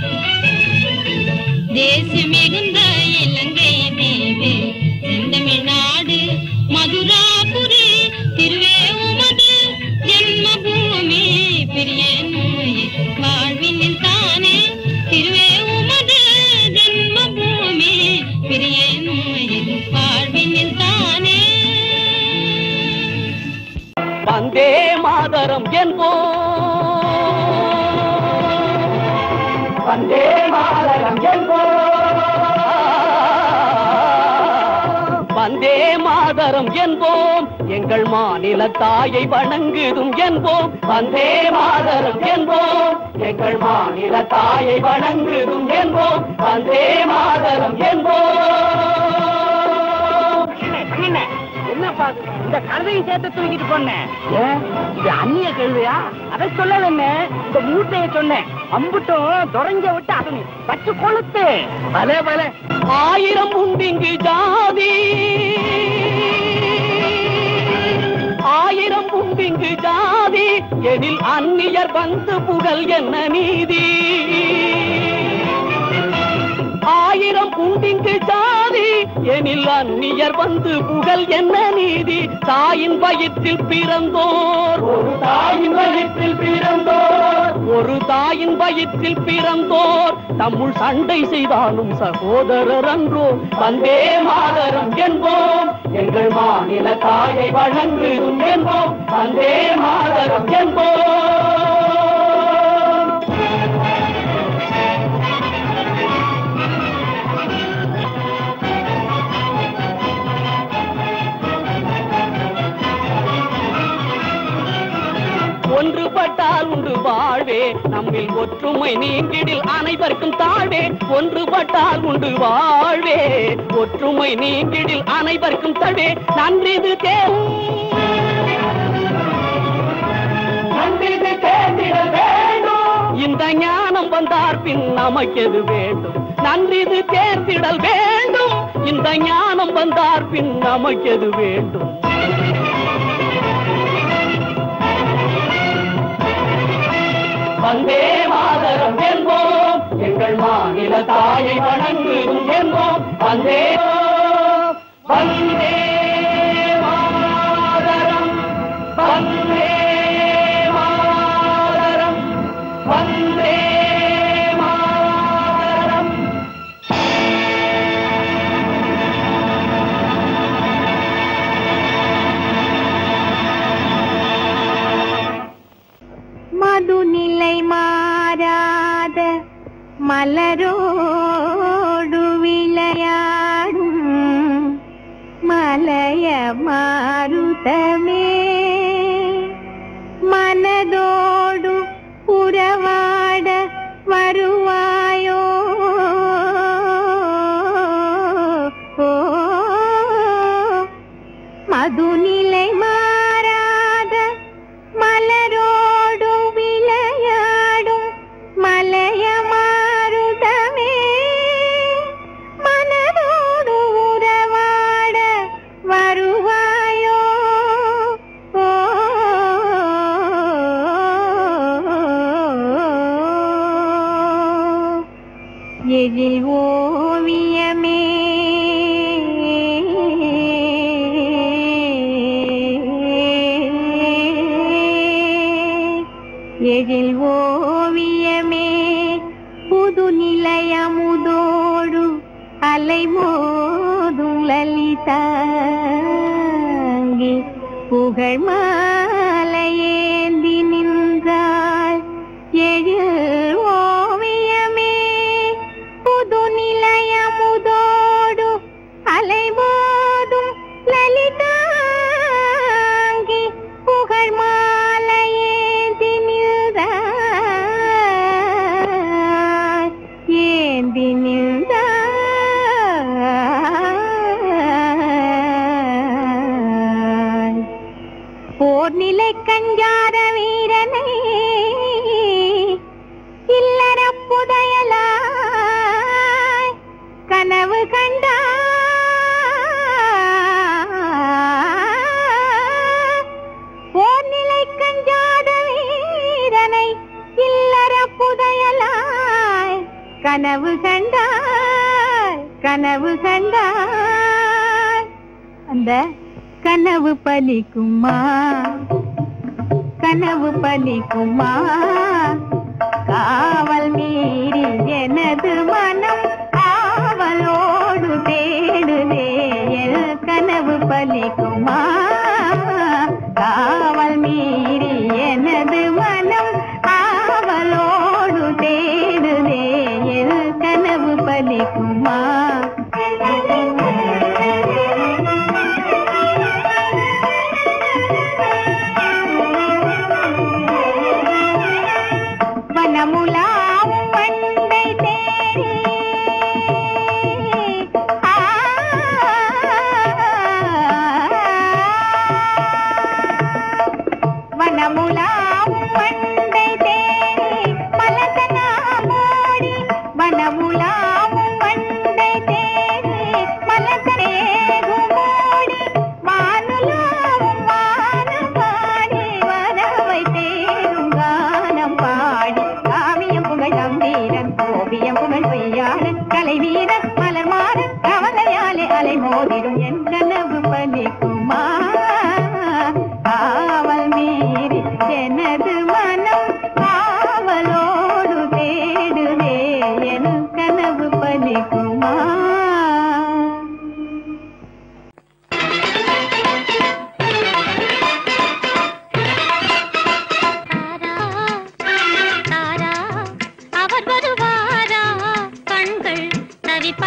Speaker 2: தேசி மிகுந்த இலங்கை தீவு செந்தமிழ்நாடு மதுராபுரி திருவே உமது ஜென்ம பூமி பிரிய நோய் வாழ்வினில் தானே திருவே உமது ஜென்ம பூமி பிரிய நோய் வாழ்வினில் தானே
Speaker 1: வந்தே மாதரம் என்போ வந்தே மாதரம் என்போ வந்தே மாதரம் என்போம் எங்கள் மாநில தாயை வணங்குதும் என்போம் வந்தே மாதரம் என்போம் என்போம் எங்கள் மாநில தாயை வணங்குதும் என்போம் வந்தே மாதரம் என்போம்
Speaker 4: என்னப்பா இது? இந்த கழுதையும் சேர்த்து தூக்கிட்டு போனேன் ஏன் இது அந்நிய கழுதையா அதை சொல்லலன்னு இந்த மூட்டையை சொன்னேன் அம்புட்டும் தொடங்க விட்டு அதனை பச்சு கொளுத்து பலே பலே
Speaker 1: ஆயிரம் உண்டிங்கு ஜாதி ஆயிரம் உண்டிங்கு ஜாதி எனில் அந்நியர் வந்து புகழ் என்ன நீதி ஆயிரம் உண்டிங்கு ஜாதி எனில் அந்நியர் வந்து புகழ் என்ன நீதி தாயின் வயிற்றில் பிறந்தோர் ஒரு தாயின் வயிற்றில் பிறந்தோர் ஒரு தாயின் வயிற்றில் பிறந்தோர் தம்முள் சண்டை செய்தாலும் சகோதரர் அன்றோ வந்தே மாதரம் என்போம் எங்கள் மாநில தாயை வணங்குதும் என்போம் வந்தே மாதரம் என்போம் ஒன்றுபட்டால் உண்டு வாழ்வே நம்மில் ஒற்றுமை நீங்கிடில் அனைவருக்கும் தாழ்வே ஒன்றுபட்டால் உண்டு வாழ்வே ஒற்றுமை நீங்கிடில் அனைவருக்கும் தாழ்வே நன்றிது தேவும் நன்றிது தேர்ந்திடல் வேண்டும் இந்த ஞானம் வந்தார் பின் நமக்கெது வேண்டும் நன்றிது தேர்ந்திடல் வேண்டும் இந்த ஞானம் வந்தார் பின் நமக்கெது வேண்டும் வந்தே மாதரம் என்போம் எங்கள் மாநில தாயை வணங்குதும் என்போம் வந்தே வந்தே மாதரம் வந்தே மாதரம் வந்தே மாதரம்
Speaker 2: மதுநிலை மாறாத மலரோடு விளையாடும் மலைய மாருதமே மனதோடு உறவாட வருவாயோ மதுநிலை மாறாத மலரோடு விளையாடும் மலைய மாருதமே மனதோடு உறவாட வருவாயோ ஓ எழில் ஓவியமே எழில் ஓவியமே புது நிலையமுதோடு அலைமோதும் லலிதாங்கி புகழ் மாலையேந்தி நின்றாள் எழில் ஓவியமே புது நிலையமுதோடு அலைமோதும் லலிதாங்கி புகழ் மாலையேந்தி நின்றாள் ஏந்தி நின்றாள் போர் நிலை கஞ்சார வீரனை இல்லற புதையலாய் கனவு கண்டாய் போர் நிலை கஞ்சாத வீரனை இல்லற புதையலாய் கனவு கண்டாய் கனவு கண்டாய் அந்த கனவு பலிக்குமா கனவு பலிக்குமா காவல் மீறி எனது மனம் ஆவலோடு தேடுதே என் கனவு பலிக்குமா காவல் மீறி எனது மனம் ஆவலோடு தேடுதே என் கனவு பலிக்குமா வனமுலாவும் வண்டை தேடி ஆ வனமுலாவும் வண்டை தேடி மலத்தனாமோடி வனமுலாவும் வண்டை தேடி மலத்தரேகுமோடி வானுலாவும் வானம் பாடி வரவை தேடும் கானம் பாடி காவியம் புகழ் நம்பீரன் ஓவியம் புகழ் பொய்யாளன் கலை வீரன் மலர் மாறன் கவலையாலே அலை மோதிடும் என் கனவு பலிக்குமா காவல் மீறி எனது மனம் காவலோடு தேடுதே என் கனவு பலிக்குமா
Speaker 5: தாரா தாரா அவர் வருவாரா கண்கள் தவிப்ப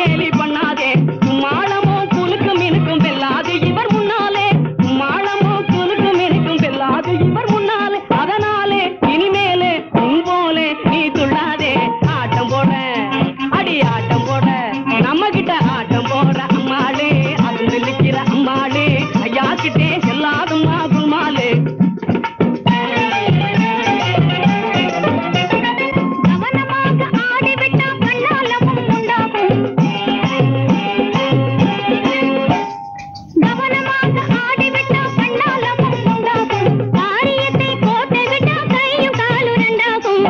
Speaker 1: கேலி பண்ணாதே மாளமோ குலுக்கு மினுக்கும் வெல்லாது இவர் முன்னாலே மாளமோ குலுக்கு மினுக்கும் வெல்லாது இவர் முன்னாலே அதனாலே இனிமேலே உன் போலே நீ துள்ளாதே ஆட்டம் போட அடி ஆட்டம் போட நம்ம கிட்ட ஆட்டம் போட அம்மாளே அது நிற்கிற அம்மாளே ஐயா கிட்டே செல்லாதும் குமாலே
Speaker 2: கவனமாக ஆடிவிட்டா கண்ணாலமும் உண்டாகும் கவனமாக ஆடிவிட்டா கண்ணாலமும் உண்டாகும் காரியத்தை கோட்டை விட்டா கையும் காலும் ரெண்டாகும்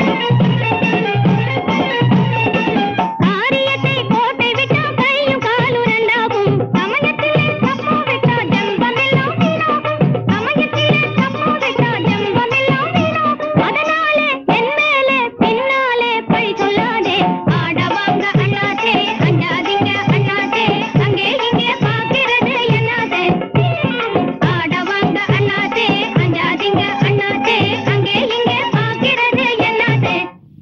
Speaker 2: காரியத்தை கோட்டை விட்டா கையும் காலும் ரெண்டாகும் சமயத்திலே தப்பு விட்டா ஜம்பமெல்லாம் வீணாகும் சமயத்திலே தப்பு விட்டா ஜம்பமெல்லாம் வீணாகும் அதனாலே என் மேலே பின்னாலே பழி சொல்லாதே ஆடவாங்க அண்ணாதே அண்ணாதீங்க அண்ணாதே அங்கே இங்கே பார்க்கிறது என்னாதே ஆடவாங்க அண்ணாதே அஞ்சாதீங்க அண்ணாதே அங்கே இங்கே பார்க்கிறது என்னாதே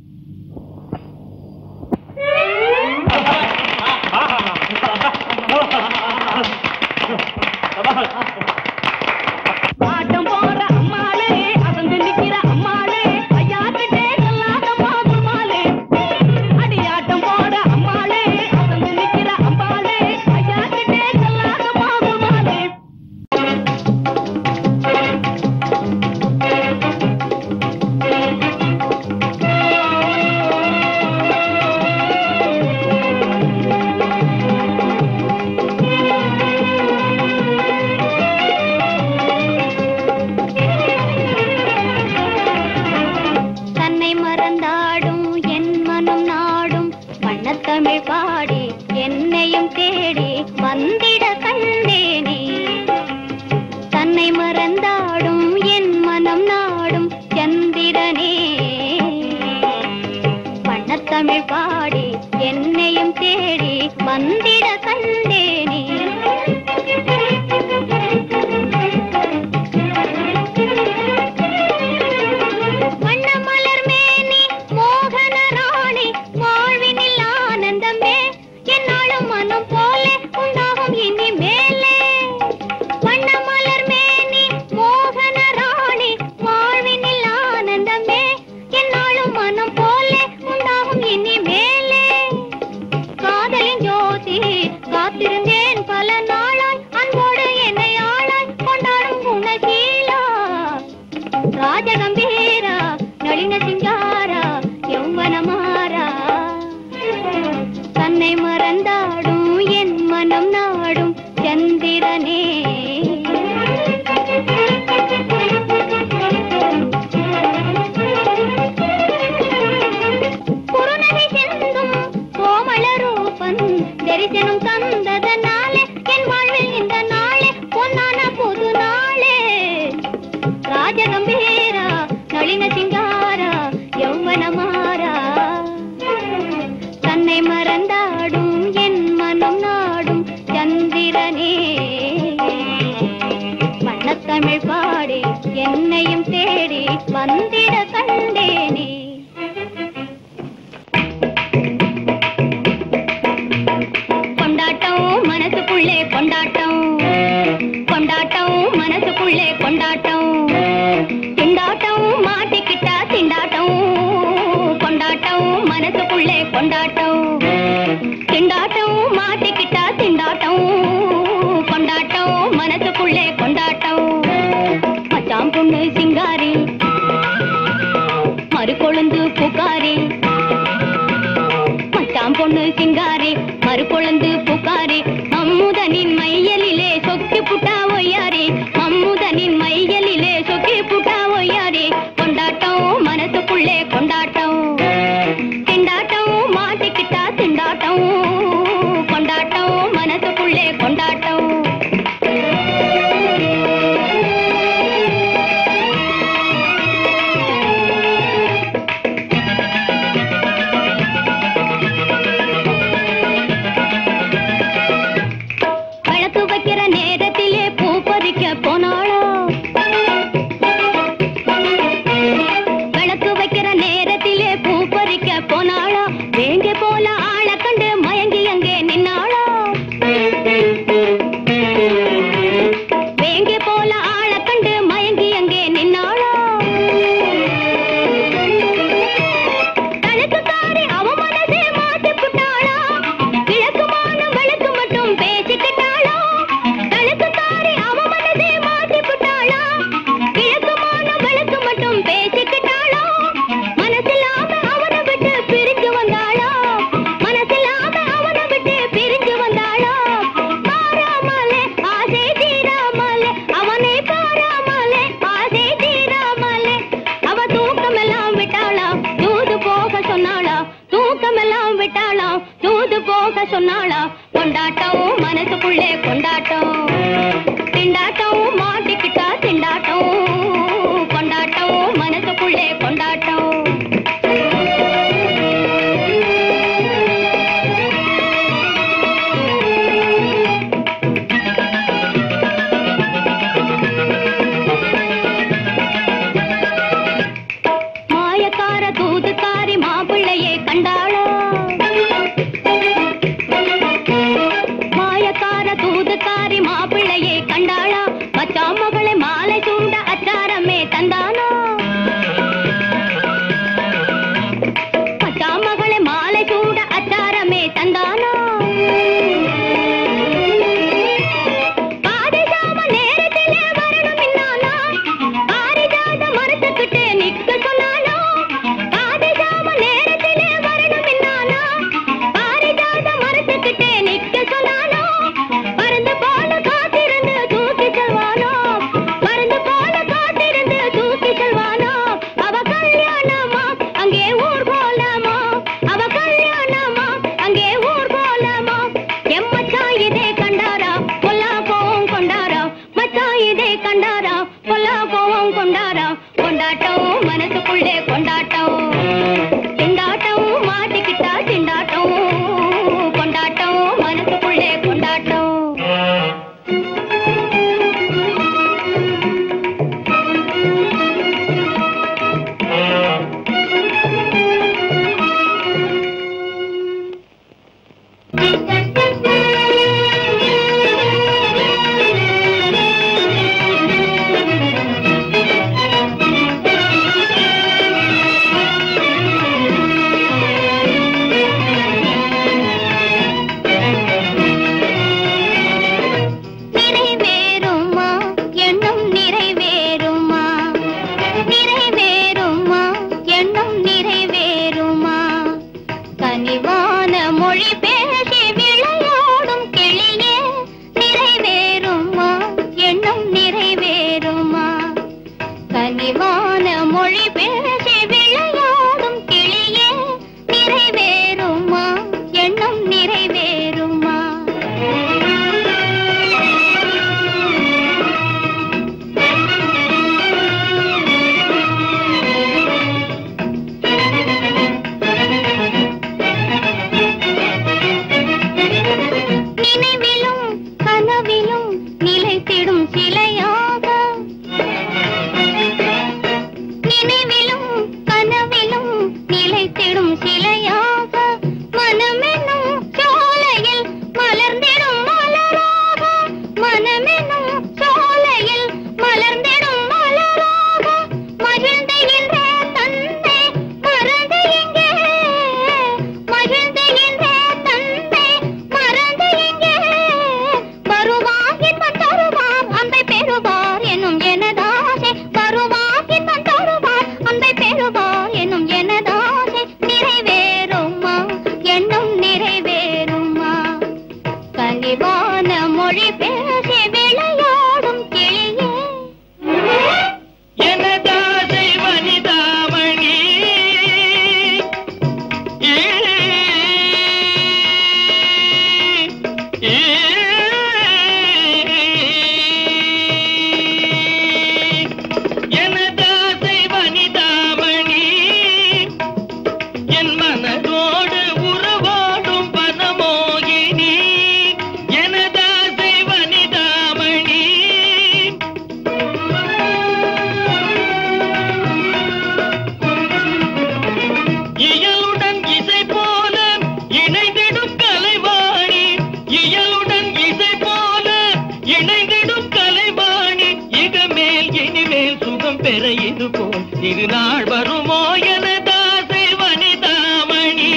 Speaker 1: ஆட்டம் போற அம்மாளே அசந்து நிக்கிற அம்மாளே ஐயா கிட்டே சொல்லாத மாகுமாலே அடி ஆட்டம் போற அம்மாளே அசந்து நிக்கிற அம்மாளே ஐயா கிட்டே சொல்லாத மாகுமாலே
Speaker 2: தன்னை மறந்தாடும் என் மனம் நாடும் வண்ணத்தமிழ் பாடி என்னையும் தேடி வந்திட கண்டேனே தன்னை மறந்தாடும் என் மனம் நாடும் சந்திரனே வண்ணத்தமிழ் பாடி என்னையும் தேடி வந்திட கண்டேனே வண்ணமலர் மேனி மோகன ராணி வாழ்வினில் ஆனந்தமே என்னாலும் மனம் போலே உண்டாகும் இனி மேலே வண்ணமலர் மேனி மோகன ராணி வாழ்வினில் ஆனந்தமே என்னாலும் மனம் போலே உண்டாகும் இனி மேலே காதலின் ஜோதி காத்திருந்தேன் பல நாளாய் அன்போடு என்னை ஆளாய் கொண்டாடும் குணசீலா ராஜகம்பீரா நளின சிங்காரா யௌவனமாரா தன்னை மறந்தாடும் என் மனம் நாடும் சந்திரனே குறுநகை செந்தும் கோமள ரூபன் தரிசனம் தந்ததனாலே என் வாழ்வில் இந்த நாளே பொன்னான புது நாளே ராஜகம்பீரா நளின சிங்காரா யௌவனமாரா தன்னை மறந்தாடும் என் மனம் நாடும் சந்திரனே வண்ணத்தமிழ் பாடி என்னையும் தேடி வந்திட கண்டேனே கொண்டாட்டம் மனசுக்குள்ளே கொண்டாட்டம் கொண்டாட்டம் மனசுக்குள்ளே கொண்டாட்டம் திண்டாட்டம் மாட்டிக்கிட்டா திண்டாட்டம் கொண்டாட்டம் மனசுக்குள்ளே கொண்டாட்டம் திண்டாட்டம் மாட்டிக்கிட்டா திண்டாட்டம் கொண்டாட்டம் மனசுக்குள்ளே கொண்டாட்டம் மச்சான் பொண்ணு சிங்காரி மறுகொழுந்து புகாரி மச்சான் பொண்ணு சிங்காரி மறுகொழுந்து புகாரி அம்முதனின் மையலிலே சொக்கி புட்டா ஒய்யாரி அம்முதனின் மையலிலே சொக்கி புட்டா ஒய்யாரி கொண்டாட்டம் மனசுக்குள்ளே கொண்டாட்டம் திண்டாட்டம் மாட்டிக்கிட்டா திண்டாட்டம் கொண்டாட்டம் மனசுக்குள்ளே கொண்டாட்டம் விளக்கு வைக்கிற நேரத்திலே பூ பறிக்க போனா சொன்னாளா கொண்டாட்டம் மனசுக்குள்ளே கொண்டாட்டம் திண்டாட்டம் மாட்டிக்கிட்டா திண்டாட்டம் கொண்டாட்டம் மனசுக்குள்ளே கொண்டாட்டம் மாயக்கார தூதுக்காரி மாப்பிள்ளையே கண்டாளோ மாயக்கார தூதுக்காரி மாப்பிள்ளையே கண்டாளா மச்சா மகளை மாலை சூண்ட அச்சாரமே தந்தானோ மச்சா மகளை மாலை சூட அச்சாரமே தந்தானோ பாரிஜாம நேரத்திலே வரணும் இன்னானா பாரிஜாத மரத்துக்கிட்டே நிக்க சொன்னானோ பாரிஜாம நேரத்திலே வரணும் இன்னானா பாரிஜாத மரத்துக்கிட்டே நிக்க சொன்னானோ பறந்து போல காத்திருந்து தூக்கி செல்வானோ பறந்து போல காத்திருந்து தூக்கி செல்வானோ அவ கல்யாணமா அங்கே ஊர் கோலமா அவ கல்யாணமா அங்கே ஊர் கோலமா எம் மச்சான் இதே கண்டாரா பொல்லா கோவம் கொண்டாரா மச்சான் இதே கண்டாரா பொல்லா கோவம் கொண்டாரா கொண்டாட்டம் மனசுக்குள்ளே கொண்டாட்டம் திண்டாட்டம் மாட்டிக்கிட்டா திண்டாட்டம் கொண்டாட்டம் மனசுக்குள்ளே கொண்டாட்டம் நிறைவேறுமா எண்ணம் நிறைவேறுமா நிறைவேறுமா எண்ணம் நிறைவேறுமா கனிவான மொழி பேசி விளையாடும் கிளியே நிறைவேறுமா எண்ணம் நிறைவேறுமா கனிவான மொழி பேசி விளையாடும் கிளியே நிறைவேறுமா எண்ணம் நிறைவேறுமா நினைவிலும் கனவிலும் நிலைத்திடும் சிலையாக நினைவிலும் கனவிலும் நிலைத்திடும் சிலையாக மனமெனும் சோலையில் மலர்ந்திடும் மலராக மனமெனும் சோலையில் மலர்ந்திடும் மலராக மகிழ்ந்த இன்றே தந்தை மறந்து எங்கே மகிழ்ந்த இன்றே தந்தை மறந்து எங்கே வருவார் இன்பம் தருவார் அன்பை பெறுவார் எனும் எனதாசை வருவார் இன்பம் தருவார் அன்பை பெறுவார் எனும் எனதாசை நிறைவேறுமா எண்ணம் நிறைவேறுமா கனிவான மொழி பேசி விளையாடும் கிளியே
Speaker 1: எனதாசை வனிதாமணி ஏ, ஏ, எனதாசை வனிதாமணி என் மனதோடு உறவாடும் பனமோகினி எனதாசை வனிதாமணி இயலுடன் இசை போல இணைந்திடும் கலைவாணி இயலுடன் இசை போல இணைந்திடும் கலைவாணி இகமேல் இனிமேல் சுகம் பெற இது போல் திருநாள் வருமோ எனதாசை வனிதாமணி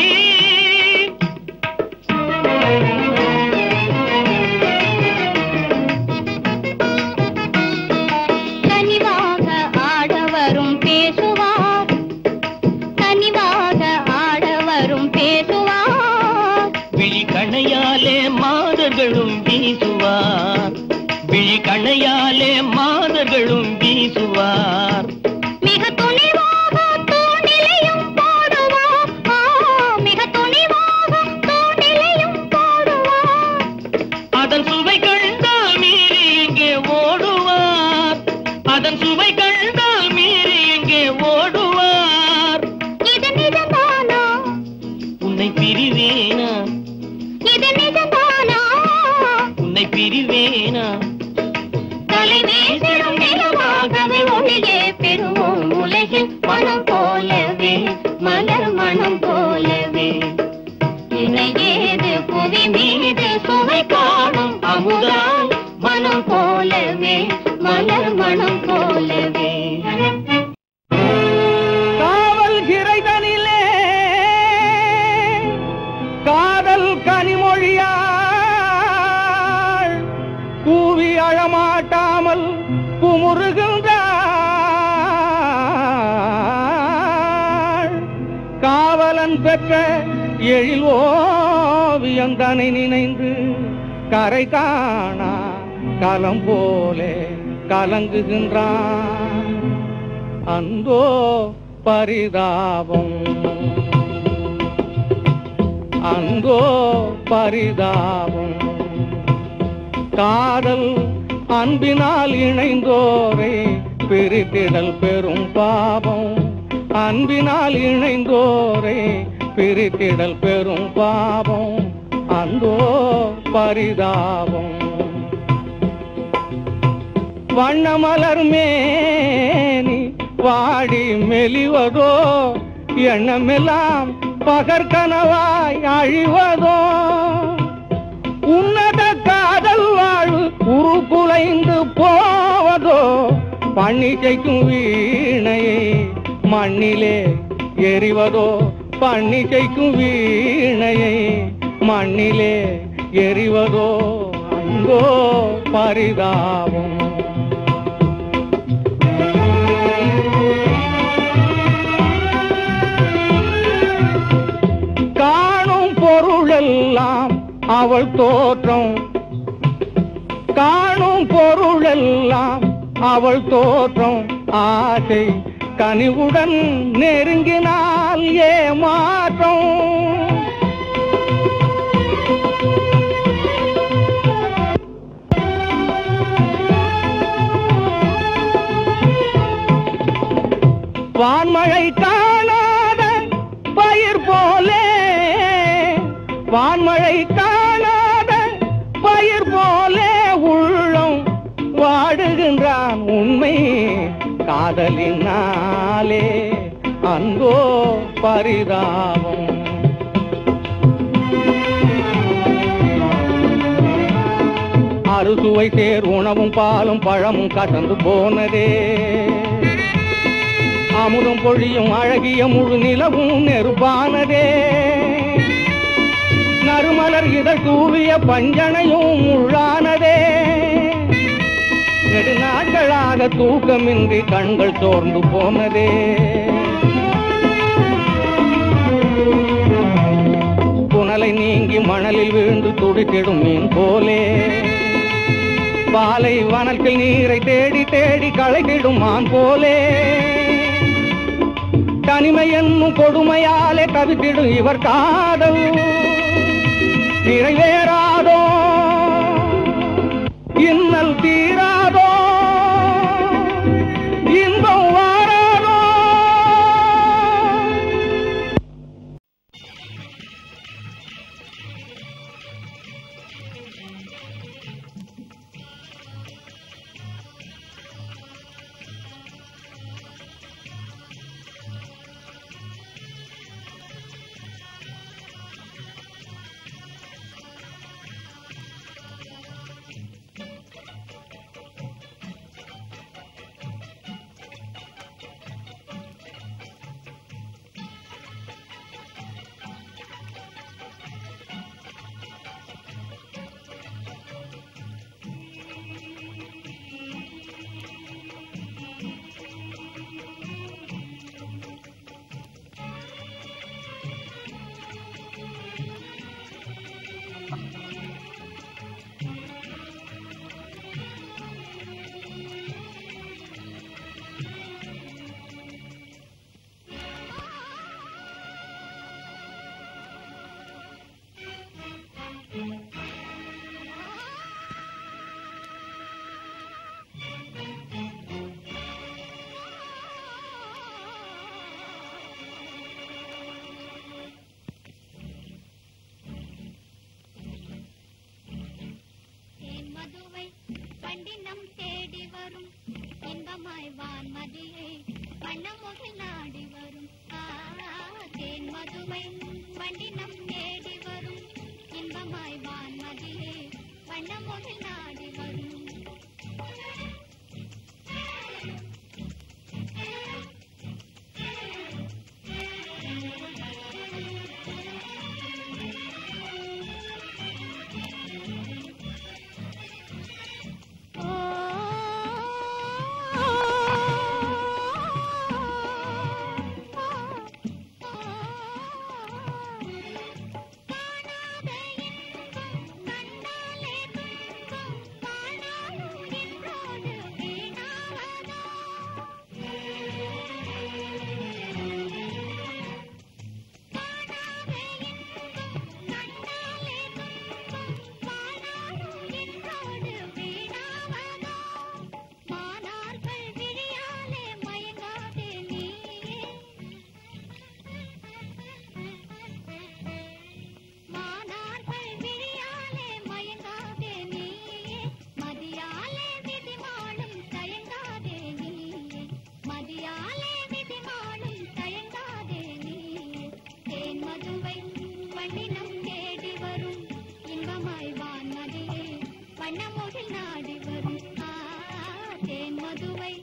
Speaker 2: கனிவாக ஆடவரும் பேசுவார் கனிவாக ஆடவரும் பேசுவார்
Speaker 1: விழி கணையாலே மாதர்களும் வீசுவார் விழி கணையாலே மாதர்களும் வீசுவார்
Speaker 2: மிக துணிவாக தூணிலையும் போடுவார் ஆ, மிக துணிவாக தூணிலையும் போடுவார்
Speaker 1: உன்னை பிரிவேனா
Speaker 2: தலை வீசிடும் நிலவாகவே ஒளியே பெறுவோம் உலகில் மனம் போலவே மலர் மனம் போலவே இணையேது புவி மீது சுவை காணும் அமுதாய் மனம் போலவே மலர் மனம் போலவே
Speaker 1: காவல் கிரைதனிலே காதல் கனிமொழியாள் கூவி அழமாட்டாமல் குமுறுகின்றாள் காவலன் பெற்ற எழில் ஓவியம் தனை நினைந்து கரை காணா கலம் போலே கலங்குகின்றான் அந்தோ பரிதாபம் அந்தோ பரிதாபம் காதல் அன்பினால் இணைந்தோரை பிரித்திடல் பெரும் பாவம் அன்பினால் இணைந்தோரை பிரித்திடல் பெரும் பாவம் அந்தோ பரிதாபம் வண்ணமலர் மேனி வாடி மெலிவதோ எண்ணமெல்லாம் பகற்கனவாய் அழிவதோ உன்னத காதல் வாழ்வு உருக்குலைந்து போவதோ பன்னிசைக்கும் வீணையை மண்ணிலே எறிவதோ பன்னிசைக்கும் வீணையை மண்ணிலே எறிவதோ அங்கோ பரிதாபம் காணும் பொருளெல்லாம் அவள் தோற்றம் காணும் பொருளெல்லாம் அவள் தோற்றம் ஆசை கனிவுடன் நெருங்கினால் ஏமாற்றம் வான்மழை காணாத பயிர் போலே வான்மழை காணாத பயிர் போலே உள்ளம் வாடுகின்றான் உண்மை காதலினாலே அன்போ பரிதாபம் அறுசுவை சேர் உணவும் பாலும் பழமும் கசந்து போனதே அமுதம் பொழியும் அழகிய முழு நிலவும் நெருப்பானதே நறுமலர் இதழ் தூவிய பஞ்சனையும் முள்ளானதே நெடுநாட்களாக தூக்கமின்றி கண்கள் சோர்ந்து போனதே புனலை நீங்கி மணலில் விழுந்து துடித்திடும் மீன் போலே பாலை வனத்தில் நீரை தேடி தேடி களைத்திடும் மான் போலே தனிமை என்னும் கொடுமையாலே தவித்திடும் இவர் காதல் நிறைவேறாதோ இன்னல் தீராதோ இன்பம் வாராதோ
Speaker 2: வரும் இன்பமாய் வான்மதியை வண்ணமுகில் நாடி வரும் ஆ, தேன் மதுவை வண்டினம் தேடி வரும் இன்பமாய் வான்மதியை வண்ணமுகில் நாடி வரும் மானார்கள் விழியாலே மயங்காதே நீயே மானார்கள் விழியாலே மயங்காதே நீயே மதியாலே விதிமாளும் தயங்காதே நீயே மதியாலே விதிமாளும் தயங்காதே நீயே தேன் மதுவை வண்ணினம் தேடி வரும் இன்பமாய் வான்மதியே வண்ணமுகில் நாடி வரும் ஆ, தேன் மதுவை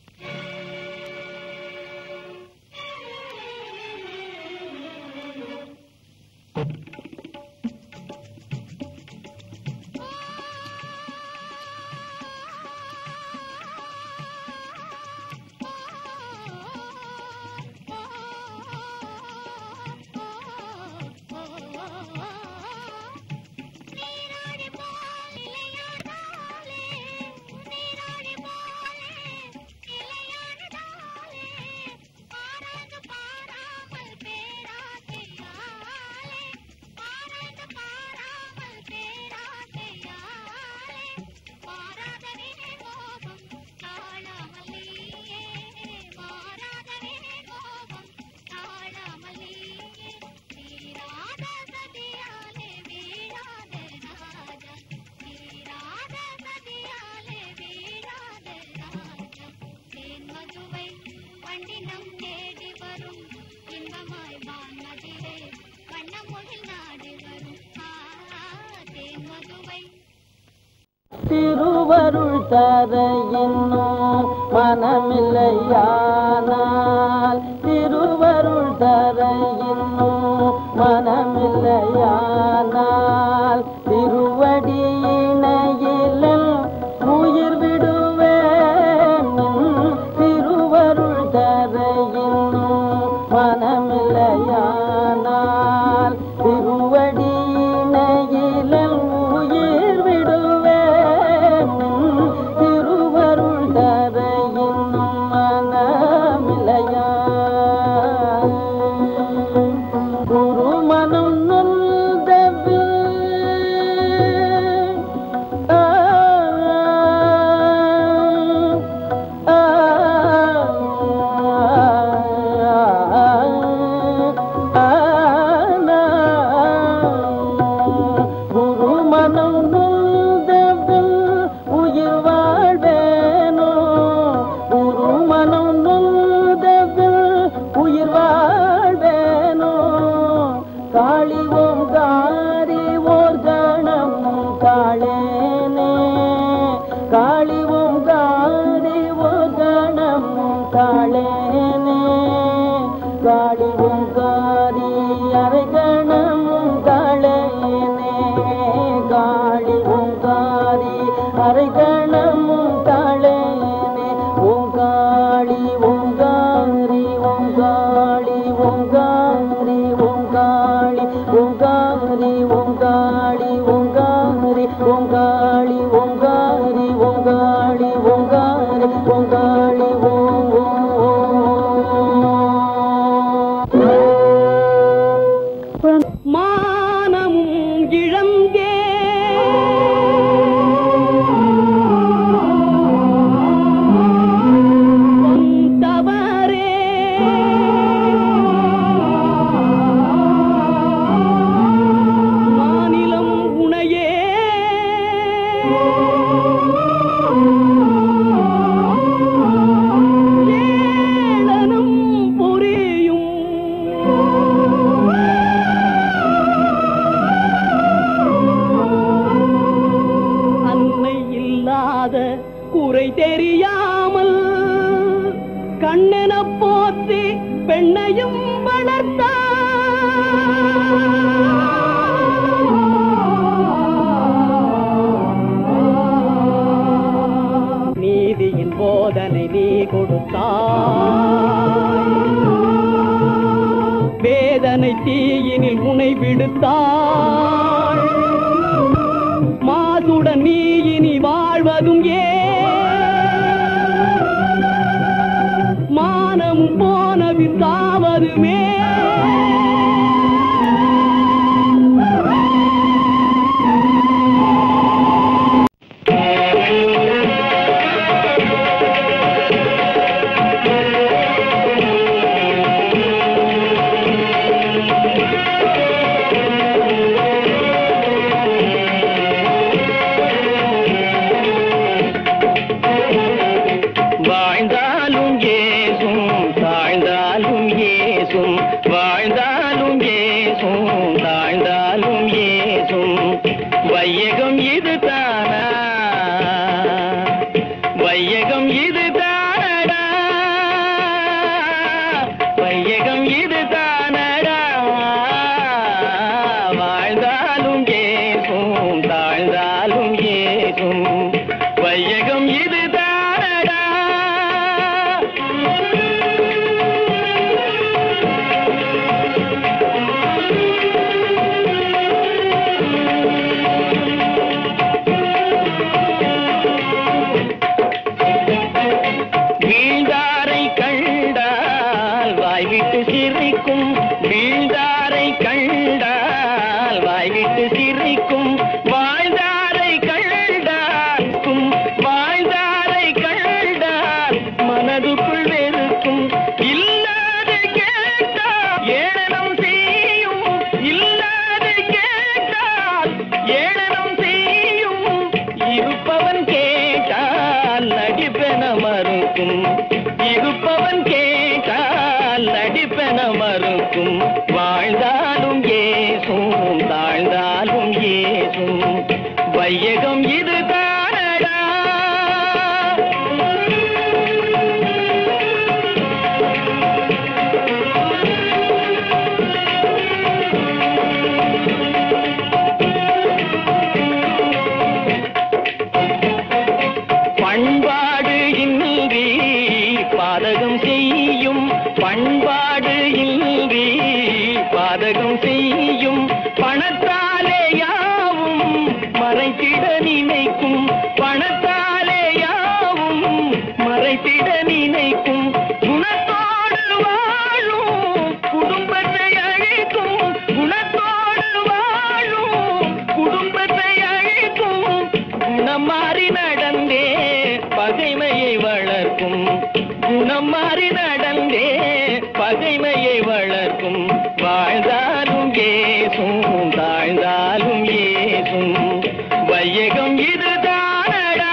Speaker 2: நீராடி போல் இளையாடாலே நீராடி போலே இளையாடாலே பாராது பாராமல் பேராசையாலே பாராது பாராமல் பேராசையாலே பாராதவே கோபம் தாழாமல் நீயே மாறாதவே கோபம் தாழாமல் நீயே தீராத சதியாலே வீழாத ராஜா தீராத சதியாலே வீழாத ராஜா தேன் மதுவை வண்டினம் தேடி வரும் இன்பமாய் வான்மதிலே வண்ணமுகில் நாடி வரும் ஆ, தேன் மதுவை
Speaker 3: திருவருள் தர இன்னும் மனமில்லையானால் திருவருள் தர இன்னும் மனமில்லையானால் திருவடி இணையிலும் உயிர் விடுவேன் திருவருள் தர இன்னும் மனமில்லையானால் திருவடி இணையிலும் உயிர் விடுவேன் திருவருள் தர இன்னும் மனமில்லையா குரு மனம் நொந்தது ஆ, ஆ, குரு மனம் நொந்ததில் உயிர் வாழ்வேனோ குரு மனம் நொந்ததில் உயிர் வாழ்வேனோ காளி ஓம் காரி ஓர் கணம் காளேனே காளி ஓம் காரி ஓர் கணம் காளேனே காளி ஓம் காரி அரை கணமும் காளேனே காளி ஓம் காரி அரை கணமும் காளேனே ஓம் காளி ஓம் காரி ஓம் காளி ஓம் காரி ஓம் காளி ஓம் காரி ஓம் காளி ஓம் காரி ஓம் காளி ஓம் காரி ஓம் காளி ஓம் காரி ஓம் காளி ஓம் ஓம் ஓம்
Speaker 1: மானமும் இழந்தே கொண்டவரே மாநிலம் உனையே
Speaker 5: வெறுக்கும் வாழ்ந்தாரை கண்டார்க்கும் வாழ்ந்தாரை கண்டார் மனதுக்குள் வெறுக்கும் இல்லாது கேட்டார் ஏளனம் செய்யும் இல்லாது கேட்டார் ஏளனம் செய்யும் இருப்பவன் கேட்டால் நடிப்பென மறுக்கும் இருப்பவன் கேட்டால் நடிப்பென மறுக்கும் வாழ்ந்தாலும் ஏசும் தாழ்ந்தாலும் ஏசும் வையகம் இது தானடா பண்பாடு இன்றி பாதகம் செய்யும் பண்பாடு இன்றி பாதகம் செய்யும் பணத்தாலே யாவும் மறைத்திட நினைக்கும் பணத்தாலே யாவும் மறைத்திட நினைக்கும் குணத்தோடு வாழும் குடும்பத்தை அழிக்கும் குணத்தோடு வாழும் குடும்பத்தை அழிக்கும் குணம் மாறி நடந்தே பகைமையை வளர்க்கும் குணம் மாறி நடந்தே பகைமையை வளர்க்கும் வாழ்ந்தாலும் ஏசும் தாழ்ந்தாலும் ஏசும் வையகம் இதுதானடா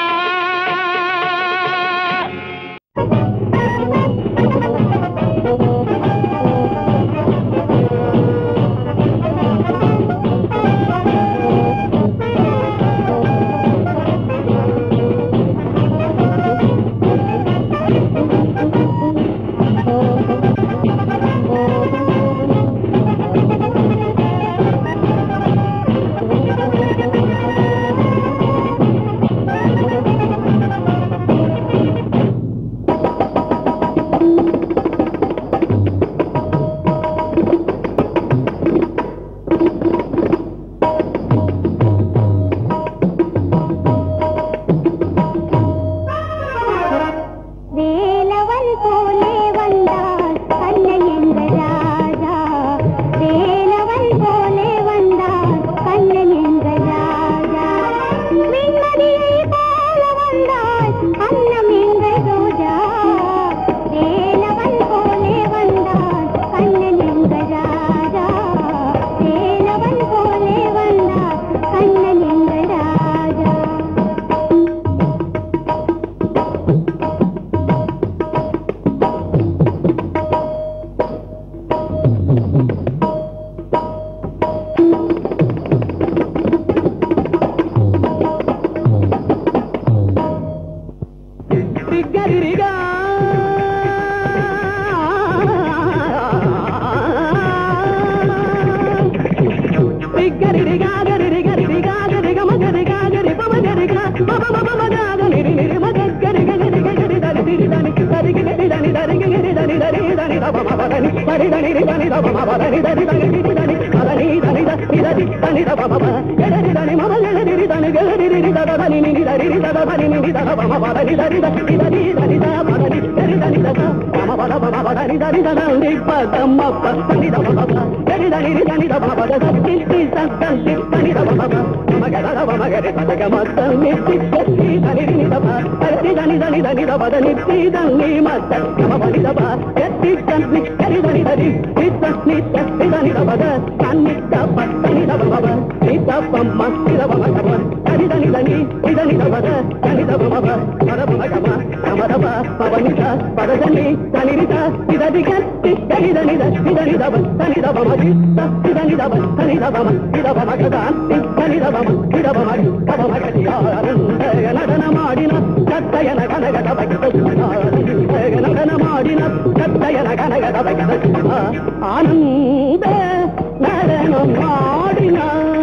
Speaker 2: வேலவன் போலே வந்தான் கண்ணன் எங்கள் ராஜா வேலவன் போலே வந்தான் கண்ணன் எங்கள் ராஜா வெண்மதியை போல வந்தான் அன்னம் எங்கள் ரோஜா வேலவன் போலே வந்தான் கண்ணன் எங்கள் ராஜா வேலவன் போலே வந்தான் கண்ணன் எங்கள் ராஜா
Speaker 1: ரிகரிரிகா. ரிகரிரிகா, கரிரிகரிரிகா, கரிகமகரிகா, கரிபமகரிகா, பபபபமகாகரிரிரிரி, மகக்கரிகரிகரிகரி, தரிதிரிதனி, தரிகிரிதனி, தரிகிரிதனி, தரிதனி, தபமபதனி, தரிதனிரிதனி, தபமபதனி, தரிதனிரிதனி, அதனிதனித, இதரிதனி, தபமப, எடரிதனி, மம, எடரிரிதனி, கெலரிரிரி, தததனி, நினி, தரிரி, தததனி, நினி, ததபமபதனி, தரித, இதரிதனி, தபதனி, எரிதனி, தத, பமபதபமபதனி, தரிதனி, பதமப, தனி, தபமப, எரிதனி, ரிதனி, தபமபத, சத்தி, தி, சத்தம், தி, தனி, தபமப, மகர, மகரி, பதகமத்த, நித்தி, எத்தி, தனி, நினி, தப, தரி, தனி, தனி, தனி, தபத, நித்தி, தனி, மத்த, கமபனி, தப, எத்தி, தனி, எரிதனி, தரி, நித்த, நித்த, நிதனி, தபத, தனி, தப, தனி, தபமப, நித்த, பம்ம, நிதபமப, தனி, தனி, தனி, நிதனி, தபத, தனி, தபமப, பரபமகம, கமதப, பவனித, பததனி, தனிரித, இததிக, தித்தனிதனித, இதனிதப, தனிதபமதி, தனிதப, தனிதபம, இதபமகதான், தனிதபம, இதபமகி, தபமகதி, ஆனந்த நடனமாடின, சத்தயன கனகதபகித, நடனமாடின, சத்தயன கனகதபகித, ஆனந்த நடனமாடின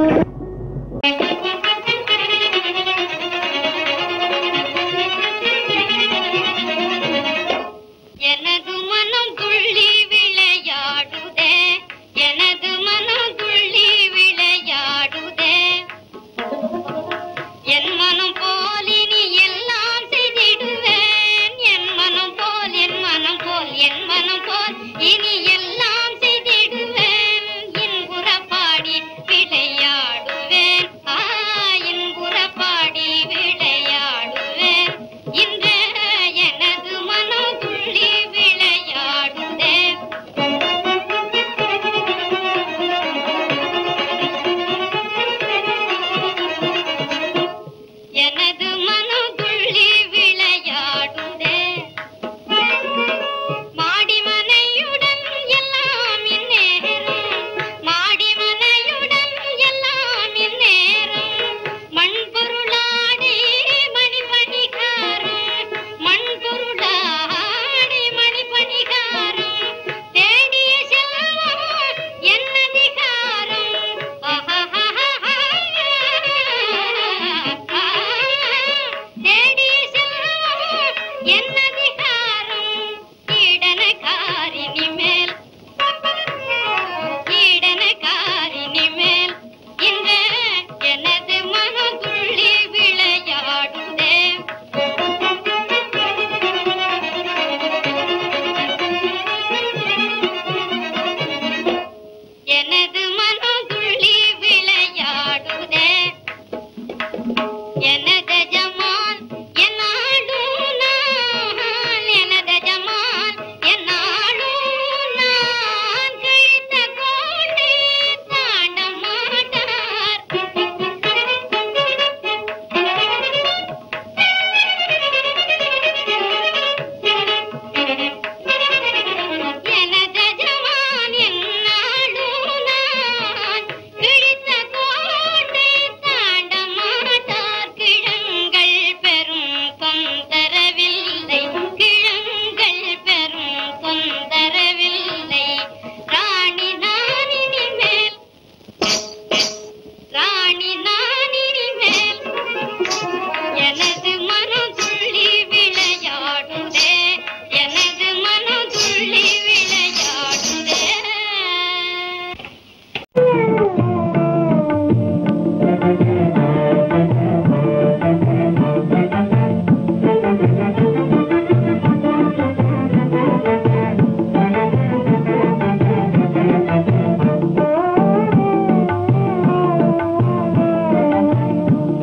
Speaker 2: எனது மனம் துள்ளி விளையாடுதே எனது மனம் துள்ளி விளையாடுதே என் மனம் போல் இனி எல்லாம் செய்திடுவேன் என் மனம் போல் என் மனம் போல் என் மனம் போல் இனி எல்லாம் செய்திடுவேன் இன்புற பாடி விளையாடுவேன்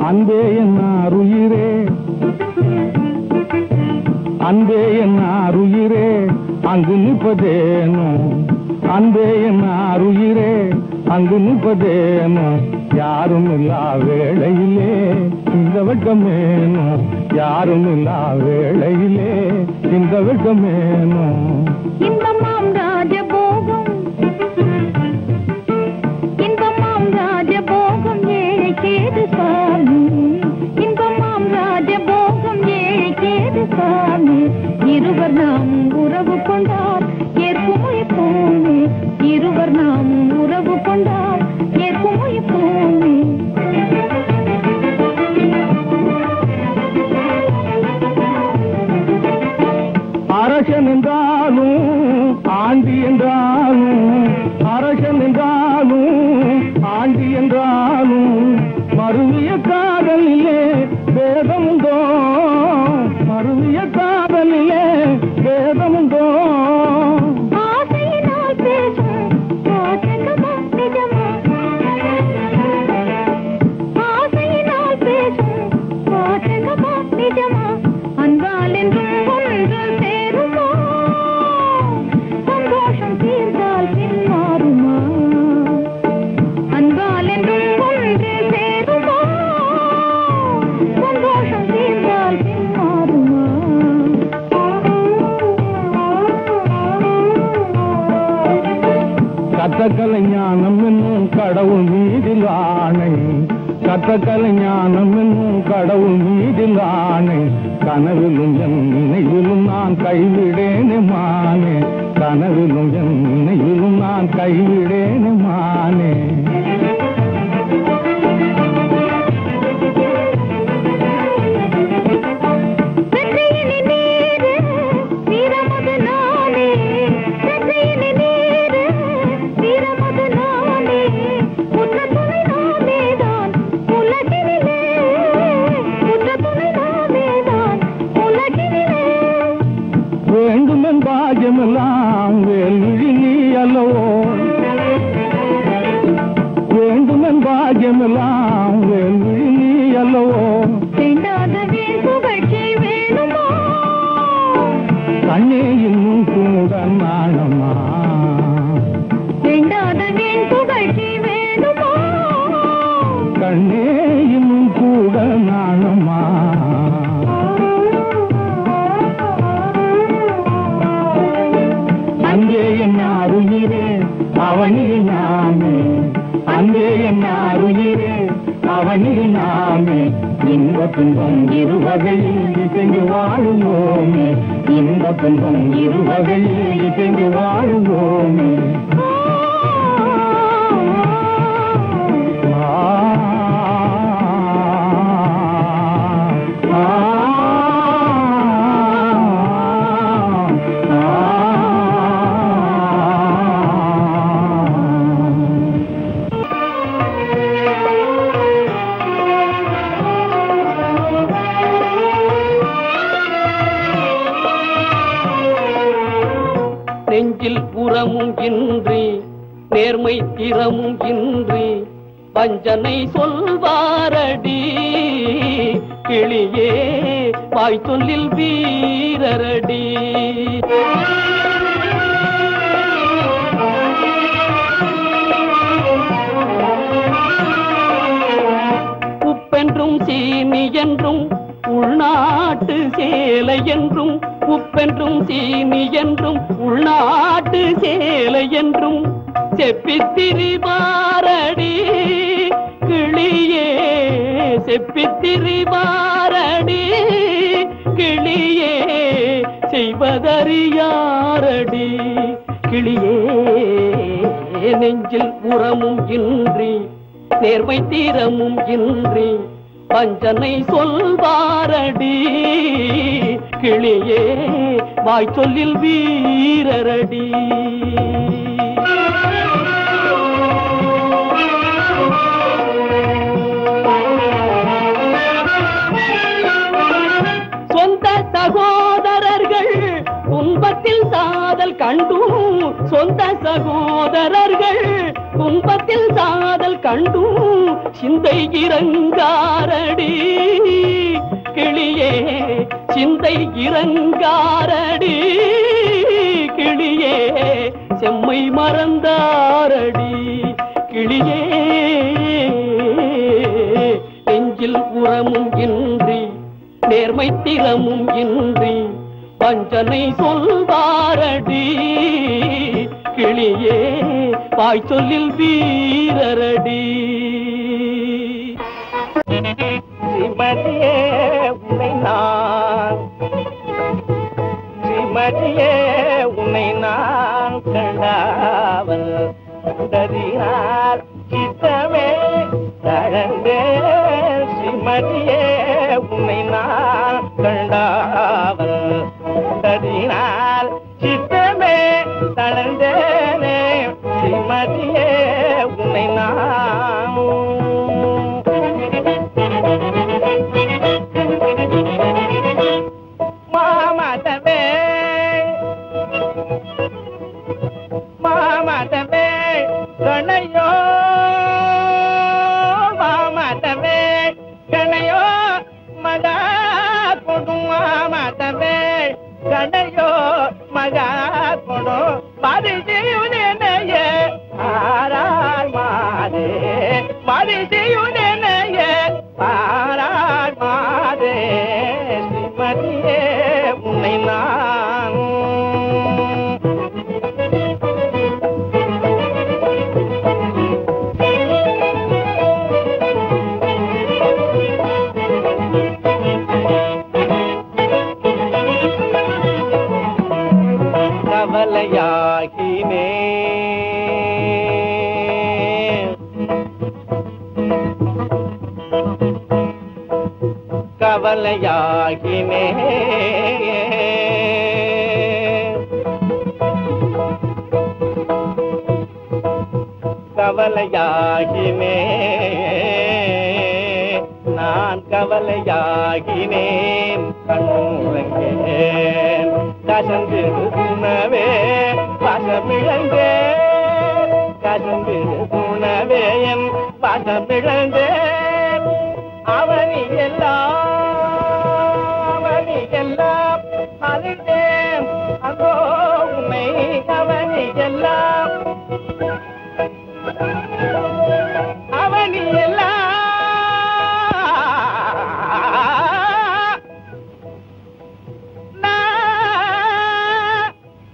Speaker 6: அன்பே என்ன அருயிரே அன்பே என்ன அருயிரே அங்கு நிற்பதேனோ அன்பே என்ன அருயிரே அங்கு நிற்பதேனோ யாரும் இல்லா வேளையிலே இந்த வெட்கமேனோ யாரும் இல்லா வேளையிலே இந்த வெட்கமேனோ
Speaker 2: இன்பமாம் ராஜபோகம் இன்பமாம் ராஜபோகம் ஏழைக்கேது சாமி இன்பமாம் ராஜபோகம் ஏழைக்கேது சாமி இருவர் நாம் உறவு கொண்டால் ஏற்கும் எப்போமே இருவர் நாம் உறவு கொண்டால் ஏற்கும் எப்போமே
Speaker 6: அரசன் என்றாலும் ஆண்டி என்றாலும் அரசன் என்றாலும் ஆண்டி என்றாலும் மருவிய காதலிலே வேதமுண்டோ மருவிய காதலிலே வேதமுண்டோ
Speaker 2: ஆசையினால் பேசும் வாசகமா நிஜமா ஆசையினால் பேசும் வாசகமா நிஜமா அன்பால் என்றும் ஒன்று சேருமா சந்தோஷம் தீர்ந்தால் பின் மாறுமா அன்பால் என்றும் ஒன்று சேருமா சந்தோஷம் தீர்ந்தால் பின் மாறுமா
Speaker 6: கத்தக்கலை ஞானம் என்னும் கடவுள் மீதில் ஆணை கத்தக்கலை ஞானம் என்னும் கடவுள் மீதில் ஆணை கனவிலும் என் நினைவிலும் நான் கைவிடேனே மானே கனவிலும் என் நினைவிலும் நான் கைவிடேனே மானே
Speaker 2: வெற்றியினி நீரு வீரமது நானே வெற்றியினி நீரு வீரமது நானே உற்ற துணை நானேதான் உலகினிலே உற்ற துணை நானேதான் உலகினிலே
Speaker 6: வேண்டுமென் பாகியமெல்லாம் வேல்விழி நீ அல்லவோ வேண்டுமென் பாகியமெல்லாம் வேல்விழி நீ அல்லவோ
Speaker 2: வேண்டாத வீண் புகழ்ச்சி வேணுமா
Speaker 6: கண்ணே இன்னும் கூட நாணமா
Speaker 2: வேண்டாத வீண் புகழ்ச்சி வேணுமா
Speaker 6: கண்ணே இன்னும் கூட நாணமா அங்கே என்ன அருகிறே அவனில் நாமே அங்கே என்ன அருகிறே அவனில் நாமே இன்ப துன்பம் இருவகையில் இசைந்து வாழுவோமே இன்ப துன்பம் இருவகையில் இசைந்து வாழுவோமே
Speaker 1: நெஞ்சில் புறமும் இன்றி நேர்மை திறமும் இன்றி வஞ்சனை சொல்வாரடி கிளியே வாய் சொல்லில் வீரரடி உப்பென்றும் சீனி என்றும் உள்நாட்டு சேலை என்றும் உப்பென்றும் சீனி என்றும் உள்நாட்டு சேலை என்றும் செப்பித்திரிபாரடி கிளியே செப்பித்திரிபாரடி கிளியே செய்வதறியாரடி கிளியே நெஞ்சில் உரமும் இன்றி நேர்மை தீரமும் இன்றி வஞ்சனை சொல்வாரடி கிளியே வாய் சொல்லில் வீரரடி சொந்த சகோதரர்கள் துன்பத்தில் சாதல் கண்டும் சொந்த சகோதரர்கள் துன்பத்தில் சாதல் கண்டும் சிந்தை இறங்காரடி அலங்காரடி கிளியே செம்மை மறந்தாரடி கிளியே நெஞ்சில் உரமும் இன்றி நேர்மை திறமும் இன்றி வஞ்சனை சொல்வாரடி கிளியே வாய் சொல்லில் வீரரடி
Speaker 5: ஸ்ரீமதியே உன்னை நான் ஸ்ரீமதியே உன்னை நான் கண்டாவல் உடதினால் சித்தமே தழந்தே ஸ்ரீமதியே உன்னை நான் கண்டாவல் உடதினால் சித்தமே தளர்ந்தேனே ஸ்ரீமதியே உன்னை நான் மாமாதவே மாமாதவே கணையோ மாமாதவே கணையோ மகா கொடும் மாமாதவே கணையோ மகா கொடும் மதிசியுதனைய ஆராய் மாதே மதிசியுதனைய ஆராய் மாதே ஸ்ரீமதியே உன்னை நான் கவலையாகினே கவலையாகினே கவலையாகினே நான் கவலையாகினேன் கண்ணுறங்கேன் கசந்திரு துணவே வசமிழந்தேன் கசந்திரு துணவே என் வசமிழந்தேன் அவனி எல்லாம் அவனி எல்லாம் அழிந்தேன் அதோ உன்னை அவனி எல்லாம் அவனி எல்லாம் நான்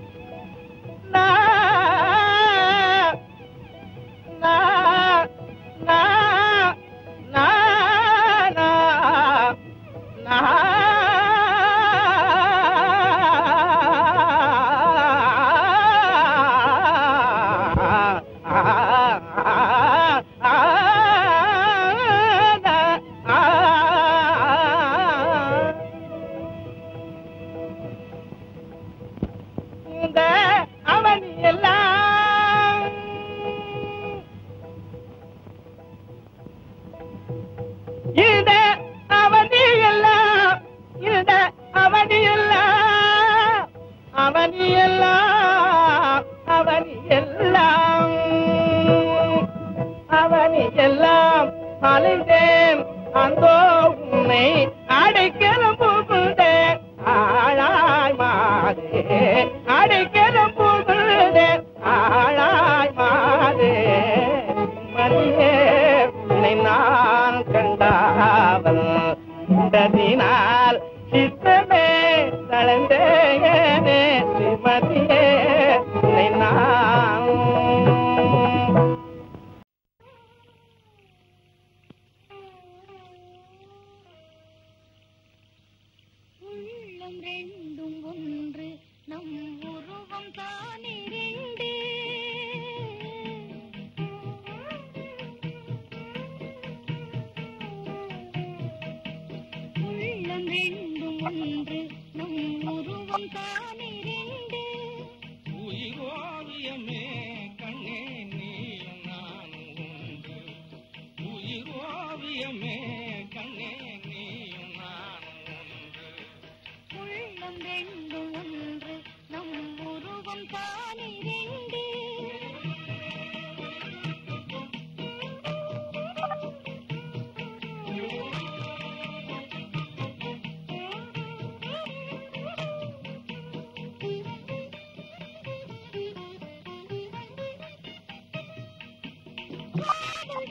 Speaker 5: நான் நான் நான் நான் இந்த அவன் எல்லாம் இந்த அவனி எல்லாம் இந்த அவனி எல்லாம் அவனி எல்லாம் அவனி எல்லாம் அவனி எல்லாம் அலைந்தேன் அந்தோ உன்னை அடைக்கலம் புகுந்தேன் ஆழாய் மாதே அடைக்கலம் புகுந்தேன் ஆழாய் மாதே மதியே உன்னை நான் கண்டாவல் உண்டதினால் சித்தமே தளர்ந்தேனே ஸ்ரீமதியே உன்னை நான்
Speaker 2: உள்ளம் ரெண்டும் ஒன்று நம் உருவம் தான் இரண்டு உள்ளம் ரெண்டும் ஒன்று நம் உருவம் தான் இரண்டு
Speaker 6: உயிரோவியமே கண்ணே நீயும் நானும் ஒன்று உயிரோவியமே கண்ணே நீயும் நானும் ஒன்று
Speaker 2: உள்ளம்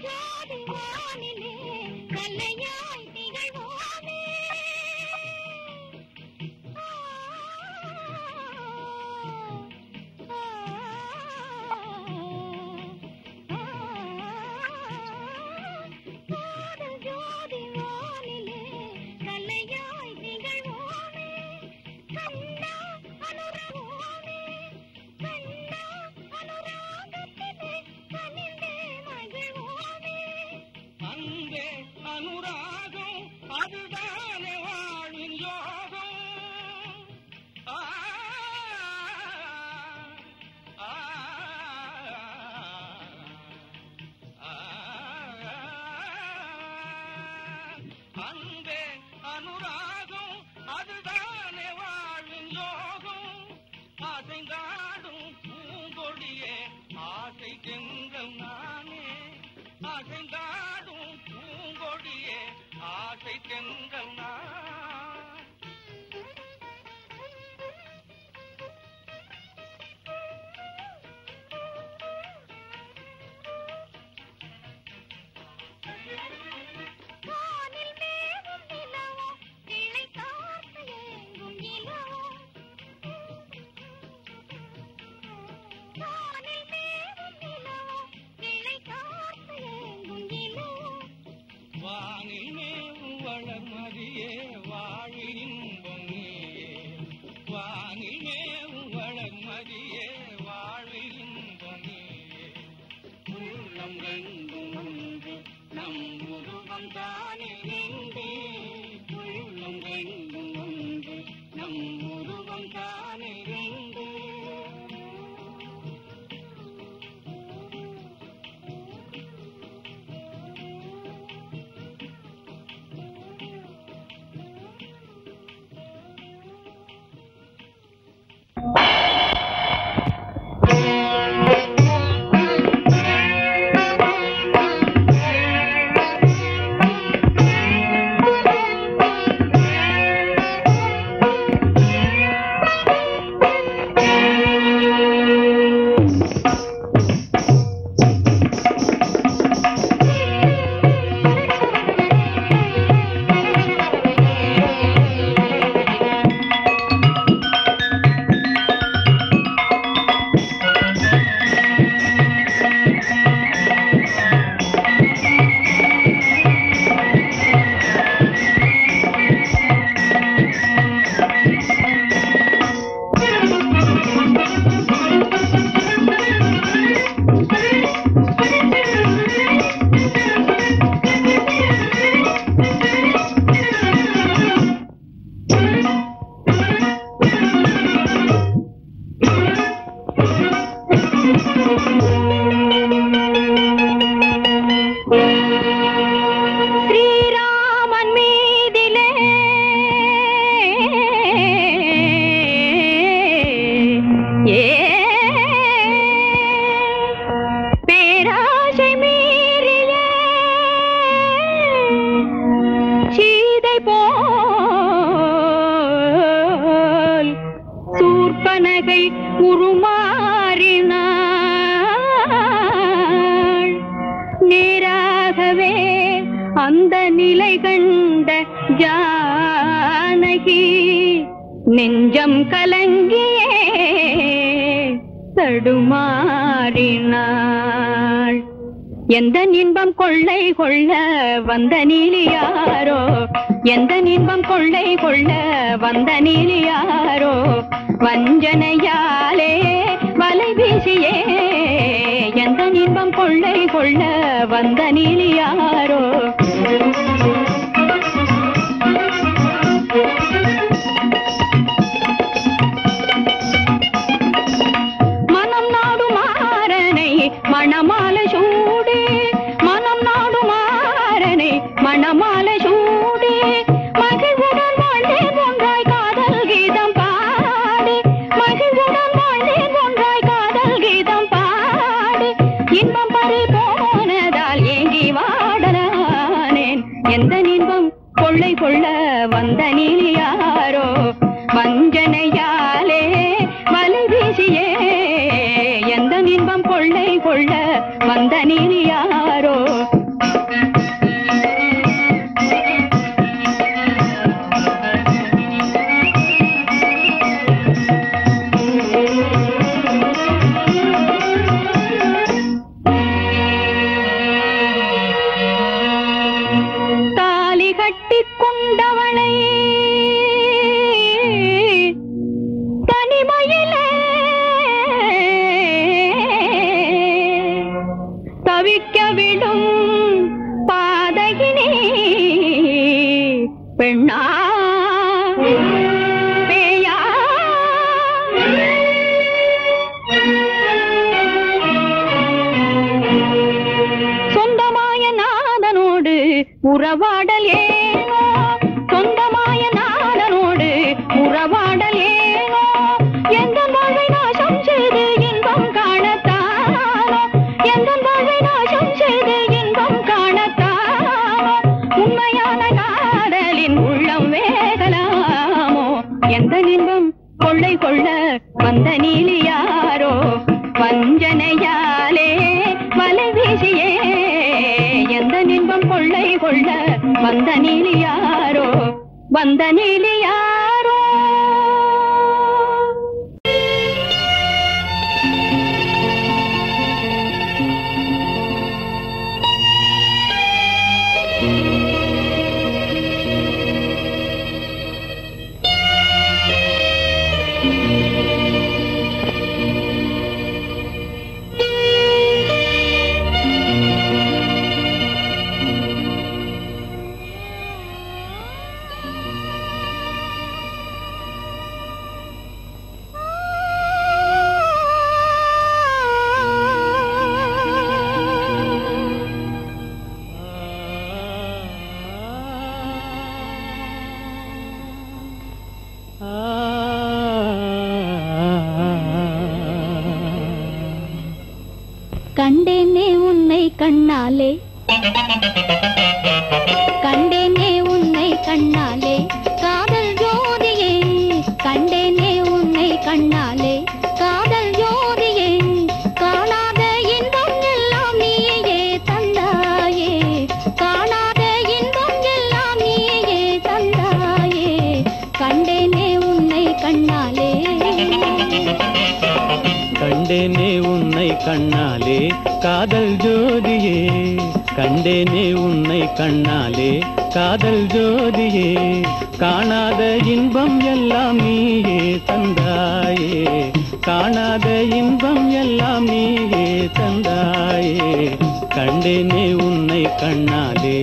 Speaker 2: ஜோதி வானிலே கல்லையாய் திகழ்வோமே காதல் ஜோதி வானிலே கல்லையாய் திகழ்வோமே கண்ணா அனுரவோமே கண்ணா அனுராகத்திலே கனிந்தே மகிழ்வோமே
Speaker 6: அன்பே அனுராகம் அதுதானே வாழ்வின் யோகம் ஆ, ஆ, ஆ, அன்பே அனுராகம் அதுதானே வாழ்வின் யோகம் அசைந்தாடும் பூங்கொடியே ஆசை தென்றல் நானே அசைந்தாடும் பூங்கொடியே ஆசை தென்றல் நான்
Speaker 2: வானில் மேவும் நிலவோ கிளை காத்து ஏங்கும் இலவோ வானில் மேவும் நிலவோ கிளை காத்து ஏங்கும் இலவோ
Speaker 6: வானில் மேவும் வளர்மதியே வாழி இன்பம் நீயே வானில் மேவும் வளர்மதியே வாழி இன்பம் நீயே உள்ளம் ரெண்டும் ஒன்று நம் உருவம் தானே ரெண்டு உள்ளம் ரெண்டும் ஒன்று நம் உருவம் தானே ரெண்டு
Speaker 2: ஸ்ரீராமன் மீதிலே ஏ பேராசை மீறிய சீதை போல் சூர்பனகை உருமாறினாள் நேராகவே அந்த நிலை கண்ட ஜானகி நெஞ்சம் கலங்கியே தடுமாறினாள் எந்த இன்பம் கொள்ளை கொள்ள வந்த நீலியாரோ எந்த இன்பம் கொள்ளை கொள்ள வந்த நீலியாரோ வஞ்சனையாலே வலை வீசியே எந்த இன்பம் கொள்ளை கொள்ள வந்த நீலியாரோ மனம் நாடுமாறனை மணமாலை சூடி மனம் நாடுமாறனை மணமாலை சூடி மகிழ்வுடன் வாழ்ந்தேன் ஒன்றாய் காதல் கீதம் பாடி மகிழ்வுடன் வாழ்ந்தேன் ஒன்றாய் காதல் கீதம் பாடி இன்பம் பறி போனதால் ஏங்கி வாடலானேன் எந்த இன்பம் கொள்ளை கொள்ள வந்த நீலியாரோ வஞ்சனையாலே வலை வீசியே எந்த இன்பம் கொள்ளை கொள்ள வந்த நீலியாரோ கட்டிக் கொண்டவளை தனிமையிலே தவிக்க விடும் பாதகினே பெண்ணா பேயா சொந்தமாய நாதனோடு உறவாடல் ஏனோ சொந்தமாய நாதனோடு உறவாடல் ஏனோ எந்த வாழ்வை நாசம் செய்து இன்பம் காணத்தானோ எந்த வாழ்வை நாசம் செய்து இன்பம் காணத்தானோ உண்மையான காதலின் உள்ளம் வேகலாமோ எந்த இன்பம் கொள்ளை கொள்ள வந்த நீலி யாரோ வஞ்சனையாலே வலை வீசியே எந்த இன்பம் கொள்ளை கொள்ள வந்த நீலி யாரோ வந்த நீலி யாரோ கண்டேனே உன்னை கண்ணாலே கண்டேனே உன்னை கண்ணாலே காதல் ஜோதியே கண்டேனே உன்னை கண்ணாலே காதல் ஜோதியே காணாத இன்பம் எல்லாம் நீயே தந்தாயே காணாத இன்பம் எல்லாம் நீயே தந்தாயே கண்டேனே உன்னை கண்ணாலே
Speaker 7: கண்டேனே உன்னை கண்ணாலே காதல் ஜோதியே கண்டேனே உன்னை கண்ணாலே காதல் ஜோதியே காணாத இன்பம் எல்லாம் நீயே தந்தாயே காணாத இன்பம் எல்லாம் நீயே தந்தாயே கண்டேனே உன்னை கண்ணாலே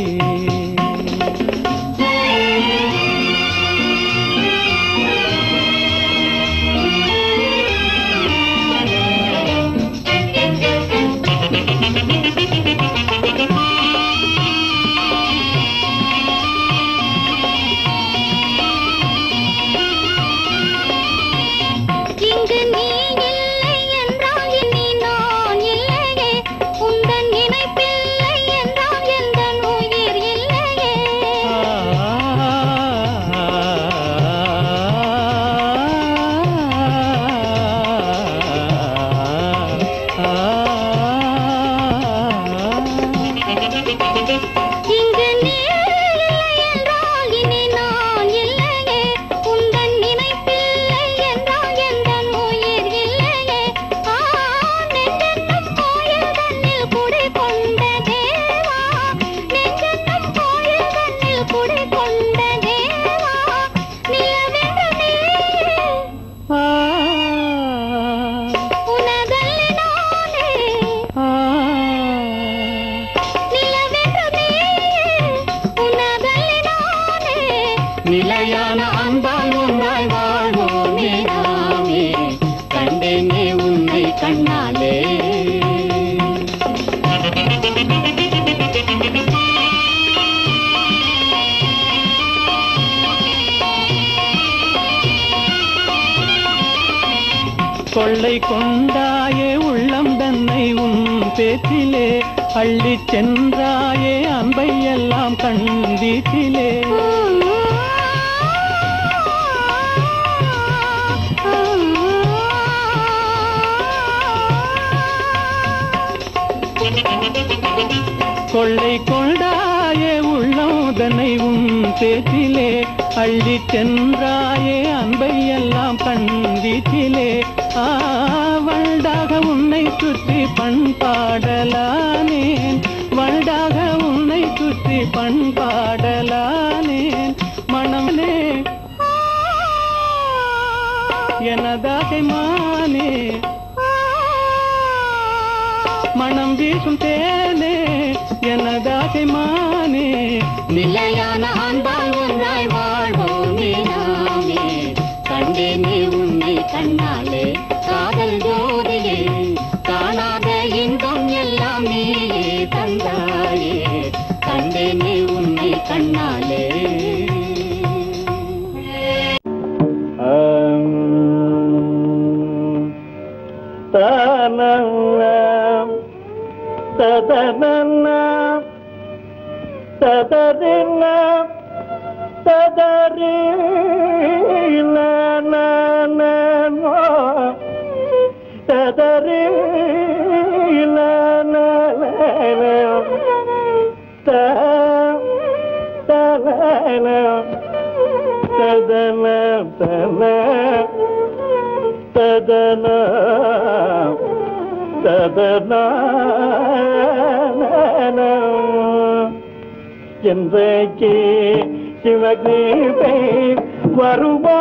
Speaker 2: இங்கு நீ இல்லை என்றால் இனி நான் இல்லையே உந்தன் நினைப்பில்லை என்றால் எந்த உயிர் இல்லையே இங்கு நீ இல்லை என்றால் இனி நான் இல்லையே உந்தன் நினைப்பில்லை என்றால் எந்த உயிர் இல்லையே ஆ நெஞ்சென்னும் கோயில் தன்னில் குடி கொண்ட தேவா நெஞ்சென்னும் கோயில் தன்னில் குடி கொண்ட தேவா நிலவென்ற நீ உனதல்ல நானே நிலவென்ற நீ உனதல்ல நானே
Speaker 7: நிலையான அன்பால் ஒன்றாய் வாழ்வோமே நாமே கண்டேனே உன்னை கண்ணாலே கொள்ளை கொண்டாயே உள்ளம் தன்னை உன் பேச்சிலே அள்ளிச் சென்றாயே அன்பை எல்லாம் கண் வீட்டிலே கொள்ளை கொண்டாயே உள்ளோதனை உன் பேச்சிலே அள்ளிச் சென்றாயே அன்பை எல்லாம் கண் வீட்டிலே ஆவல்டாக உன்னை சுற்றி பண்பாடலானேன் வல்டாக உன்னை சுற்றி பண்பாடலானேன் மனமே எனதாகை மானே மனம் வீசும் தேனே எனதாகை மானே
Speaker 2: நிலையான அன்பால் ஒன்றாய் வாழ்வோமே நாமே கண்டேனே உன்னை கண்ணாலே காதல் ஜோதியே காணாத இன்பம் எல்லாம் நீயே தந்தாயே கண்டேனே உன்னை கண்ணாலே
Speaker 5: தனம் ததனம் ததரினம் ததரிலனோ ததரிலனோ த ததனம் ததனம் ததனம் ததன ததன என்றைக்கு சிவகிருபை வருமா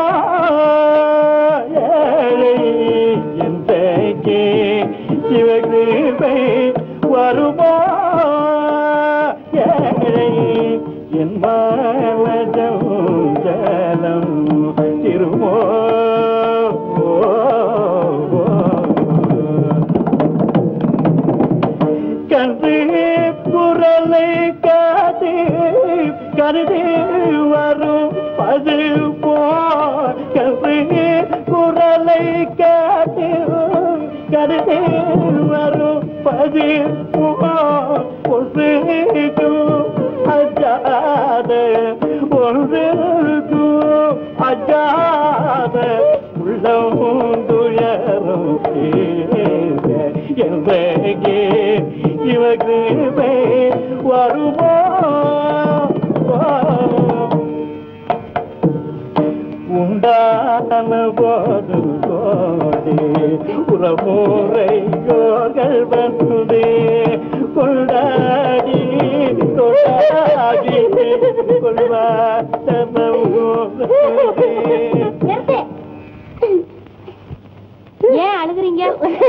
Speaker 5: என்றைக்கு சிவகிருபை வருமா என் மாலஜம் ஜலம் திருமோ கன்று குரலை காது கருதி வரும் அது போ கன்று குரலை காது கருதி வரும் பது போ ஒன்று அஜாத ஒன்று அஜாத உள்ளம் துயரும் என்றே இவகிருபை வருமோ உண்டான போது கோடி உறமுறை யோர்கள் வந்து கொண்டாடி கொண்டாடி கொள்வார்
Speaker 2: ஏன் அழுகுறீங்க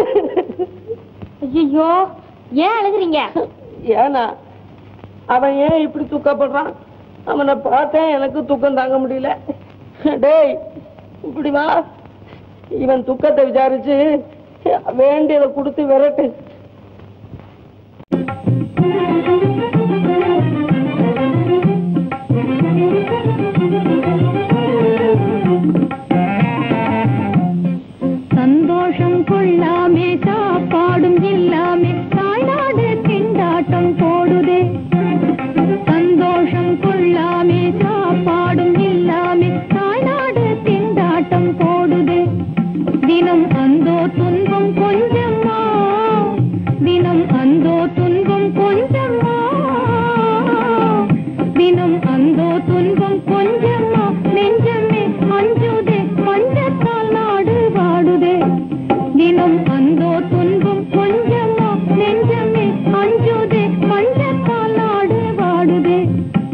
Speaker 2: ஐயோ ஏன் அழுகுறீங்க
Speaker 5: ஏனா அவன் ஏன் இப்படி துக்கப்படுறான் அவனை பார்த்தேன் எனக்கு துக்கம் தாங்க முடியல டேய் இப்படி வா இவன் துக்கத்தை விசாரிச்சு வேண்டியதை கொடுத்து விரட்டு
Speaker 2: சந்தோஷம் கொள்ளாமே சாப்பாடும் இல்லாமே தாய்நாடு திண்டாட்டம் போடுதே சந்தோஷம் கொள்ளாமே சாப்பாடும் இல்லாமே தாய்நாடு திண்டாட்டம் போடுதே தினம் அந்தோ துன்பம் கொஞ்சமா தினம் அந்தோ துன்பம் கொஞ்சமா தினம் அந்தோ துன்பம் கொஞ்சமா நெஞ்சமே அஞ்சுதே பஞ்சத்தால் நாடு வாடுதே தினம் அந்தோ துன்பம் கொஞ்சமா நெஞ்சமே அஞ்சுதே பஞ்சத்தால் நாடு வாடுதே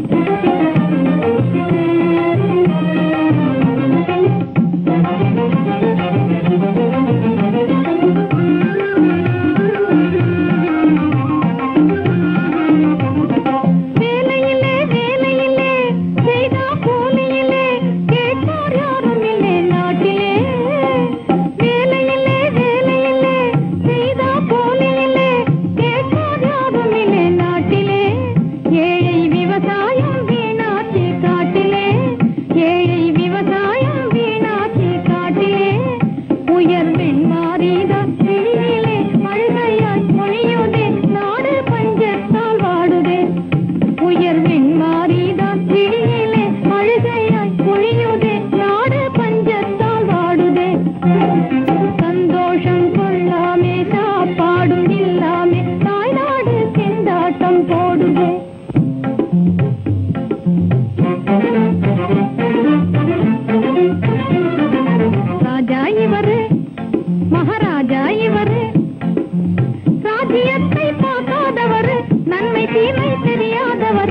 Speaker 2: வேலையிலே வேலையிலே செய்தா கூலியிலே கேட்பார் யாரும் இல்லை நாட்டிலே வேலையிலே வேலையிலே செய்தா கூலியிலே கேட்பார் யாரும் இல்லை நாட்டிலே ஏழை விவசாயம் வீணாச்சு காட்டிலே ஏழை விவசாயம் வீணாச்சு காட்டிலே உயர் வெண்மாறிதான் வெளியிலே மழையாய் பொழியுதே நாடு பஞ்சத்தால் வாடுதே உயர் வெண்மாறிதான் வெளியிலே மழையாய் பொழியுதே நாடு பஞ்சத்தால் வாடுதே சந்தோஷம் கொள்ளாமே சாப்பாடும் இல்லாமே தாய்நாடு திண்டாட்டம் போடுதே ராஜா இவரு மகாராஜா இவரு ராஜ்யத்தை பார்க்காதவர் நன்மை தீமை தெரியாதவர்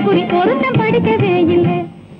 Speaker 2: தற்குறி பொருத்தம் படிக்கவே இல்லை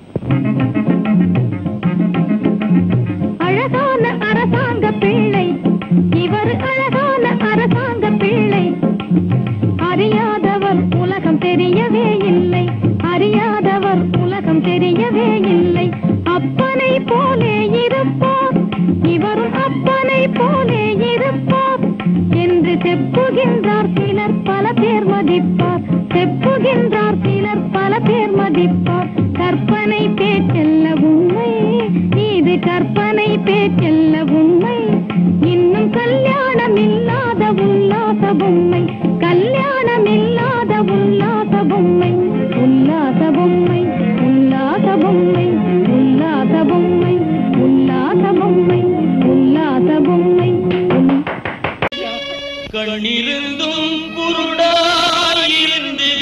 Speaker 2: அழகான அரசாங்க பிள்ளை இவர் அழகான அரசாங்க பிள்ளை அறியாதவர் உலகம் தெரியவே இல்லை அறியாதவர் உலகம் தெரியவே இல்லை அப்பனை போலே இருப்பார் இவரும் அப்பனை போலே இருப்பார் என்று செப்புகின்றார் சிலர் பல பேர் மதிப்பார் செப்புகின்றார் சிலர் பல பேர் மதிப்பார் கற்பனை பேச்சல்ல உண்மை இது கற்பனை பேச்சல்ல உண்மை இன்னும் கல்யாணம் இல்லாத உல்லாச பொம்மை கல்யாணம் இல்லாத உல்லாச பொம்மை உல்லாச பொம்மை உல்லாச பொம்மை உல்லாச பொம்மை உல்லாச பொம்மை உல்லாச பொம்மை உல்-
Speaker 7: கண்ணிருந்தும் குருடாயிருந்து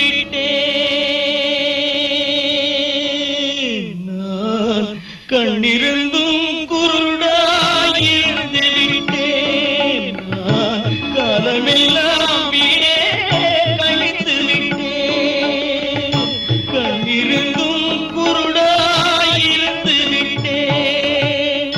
Speaker 7: விட்டேன் நான் கண்ணிருந்தும் குருடாயிருந்து விட்டேன் நான் காலமெல்லாம் வீணே கழித்து விட்டேன் கண்ணிருந்தும் குருடாயிருந்து விட்டேன்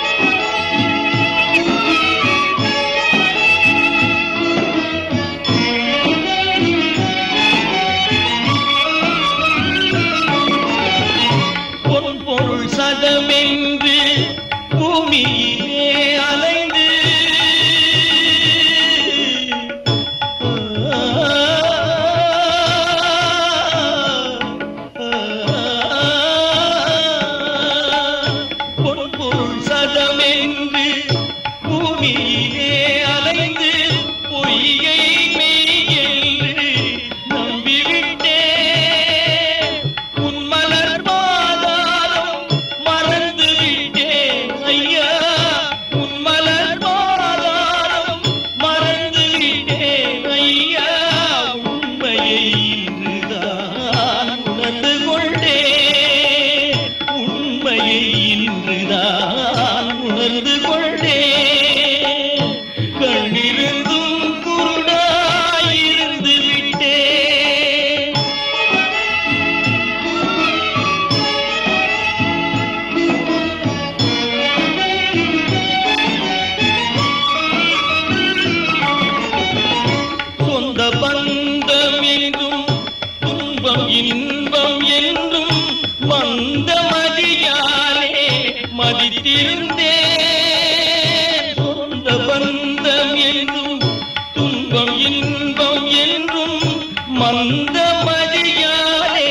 Speaker 7: பொன் பொருள் சதமென்று பூமியிலே அலைந்து பொன் பொருள் சதமென்று பூமியிலே அலைந்து பொய்யை மெய் என்று நம்பிவிட்டேன் உன் மலர் பாதாரம் மறந்து விட்டேன் ஐயா உன் மலர் பாதாரம் மறந்து விட்டேன் ஐயா உண்மையை இன்றுதான் உணர்ந்து கொண்டேன் உண்மையை இன்றுதான் உணர்ந்து கொண்டேன் கண்ணிருந்தும் குருடாயிருந்து விட்டேன் சொந்த பந்தம் என்றும் துன்பம் இன்பம் என்றும் வந்த மதியாலே மதித்திருந்தேன் சொந்த பந்தம் என்றும் துன்பம் இன்பம் என்றும் மந்த மதியாலே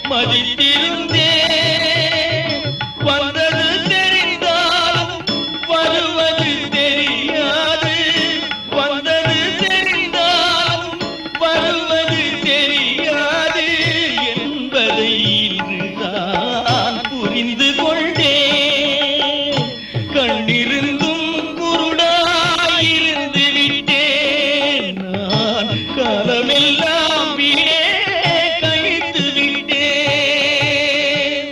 Speaker 7: மதித்திருந்தேன் வந்தது தெரிந்தாலும் வருவது தெரியாது வந்தது தெரிந்தாலும் வருவது தெரியாது என்பதை இன்றுதான் புரிந்து கொண்டேன் கண்ணிருந்தும் குருடாயிருந்து விட்டேன் நான் காலமெல்லாம் வீணே கழித்து விட்டேன்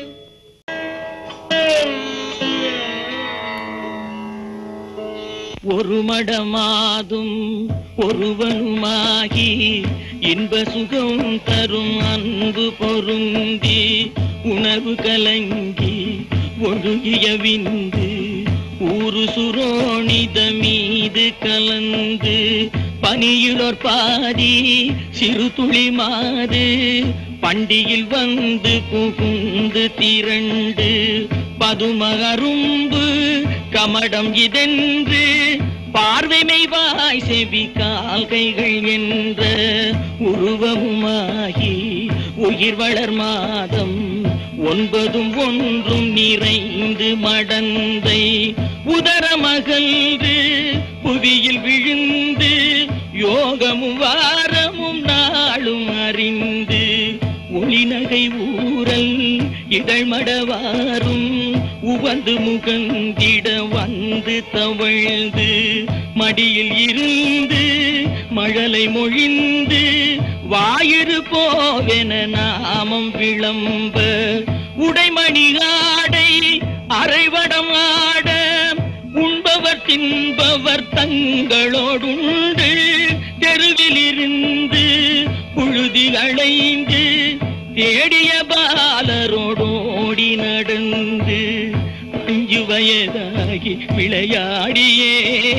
Speaker 7: ஒரு மடமாதும் ஒருவனுமாகி இன்ப சுகம் தரும் அன்பு பொருந்தி உணர்வு கலங்கி ஒழுகிய விந்து ஊரு சுரோணித மீது கலந்து பனியுளோர் பாதி சிறு துளி மாறு பண்டியில் வந்து புகுந்து திரண்டு பதும அரும்பு கமடம் இதென்று பார்வைமை வாய் செவி கால்கைகள் என்ற உருவமுமாகி உயிர் வளர் மாதம் ஒன்பதும் ஒன்றும் நிறைந்து மடந்தை உதரமகன்று புவியில் விழுந்து யோகமும் வாரமும் நாளும் அறிந்து ஒளிநகை ஊரல் இதழ்மடவாரும் உவந்து முகந்திட வந்து தவழ்ந்து மடியில் இருந்து மழலை மொழிந்து வாயிறு போவென நாமம் விளம்ப உடைமணி ஆடை அரைவடம் ஆட உண்பவர் தின்பவர் தங்களோடுண்டு தெருவில் இருந்து புழுதி அலைந்து தேடிய பாலரோடோடி நடந்து அஞ்சு வயதாகி விளையாடியே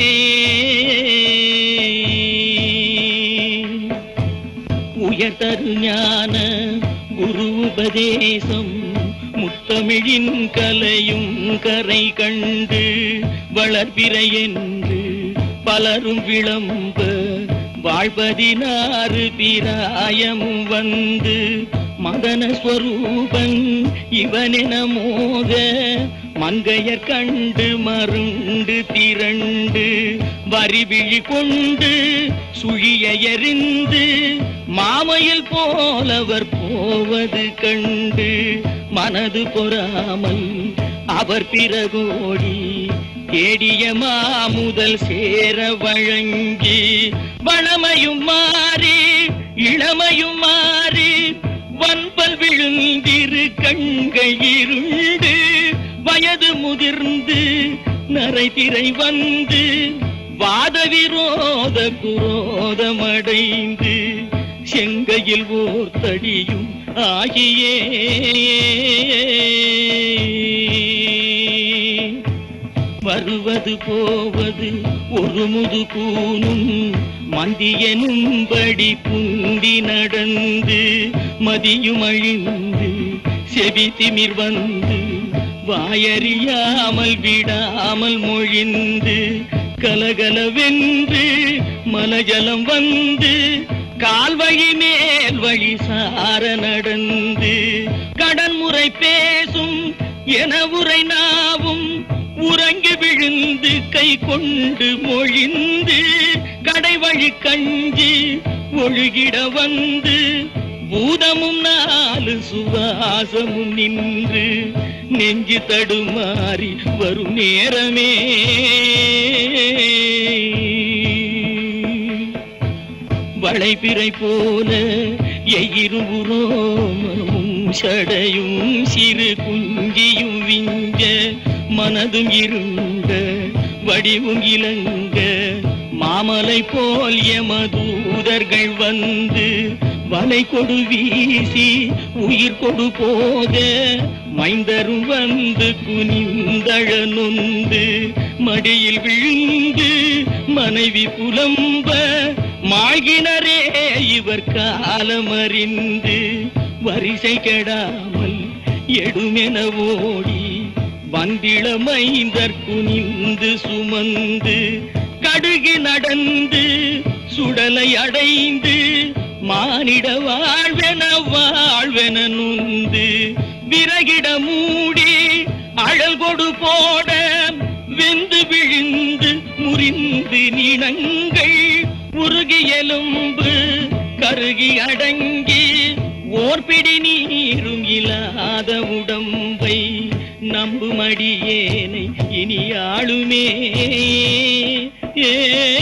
Speaker 7: உயர்தரு ஞான குரு உபதேசம் முத்தமிழின் கலையும் கரை கண்டு வளர்பிறை என்று பலரும் விளம்ப வாழ்வதினாறு பிராயமும் வந்து மதன ஸ்வரூபன் இவனென மோக மங்கையர் கண்டு மருண்டு திரண்டு வரிவிழி கொண்டு சுழிய எறிந்து மாமையில் போலவர் போவது கண்டு மனது பொறாமல் அவர் பிறகோடி தேடிய மாமுதல் சேர வழங்கி வளமையும் மாறி இளமையும் மாறி வன்பல் விழுந்திரு கண்கள் இருண்டு வயது முதிர்ந்து நரை திரை வந்து வாத விரோத குரோதமடைந்து செங்கையில் ஓர் தடியும் ஆகியே வருவது போவது ஒரு முது கூனும் மந்தியனும்படி புந்தி நடந்து மதியும் அழிந்து செவி திமிர் வந்து வாயறியாமல் விடாமல் மொழிந்து கலகலவென்று மலஜலம் வந்து கால்வழி மேல் வழி சார நடந்து கடன்முறை பேசும் என உரை நாவும் உறங்கி விழுந்து கை கொண்டு மொழிந்து கடைவழி கஞ்சி ஒழுகிட வந்து பூதமும் நாலு சுவாசமும் நின்று நெஞ்சு தடுமாறி வரும் நேரமே வளைபிறை போல எயிருவுரோமமும் சடையும் சிறு குஞ்சியும் விஞ்ச மனதும் இருண்ட வடிவும் இலங்க மாமலை போல் எமதூதர்கள் வந்து வலை கொடு வீசி உயிர் கொடு போக மைந்தரும் வந்து குனிந்தழ நொந்து மடியில் விழுந்து மனைவி புலம்ப மாகினரே இவர் காலமறிந்து வரிசை கெடாமல் எடுமென ஓடி வந்திள மைந்தர் குனிந்து சுமந்து கடுகு நடந்து சுடலை அடைந்து மானிட வாழ்வென வாழ்வென நுந்து விறகிட மூடி அழல் கொடு போட வெந்து விழுந்து முறிந்து நினங்கள் உருகி எலும்பு கருகி அடங்கி ஓர்பிடி நீரும் இல்லாத உடம்பை நம்புமடியேனை இனி ஆளுமே ஏ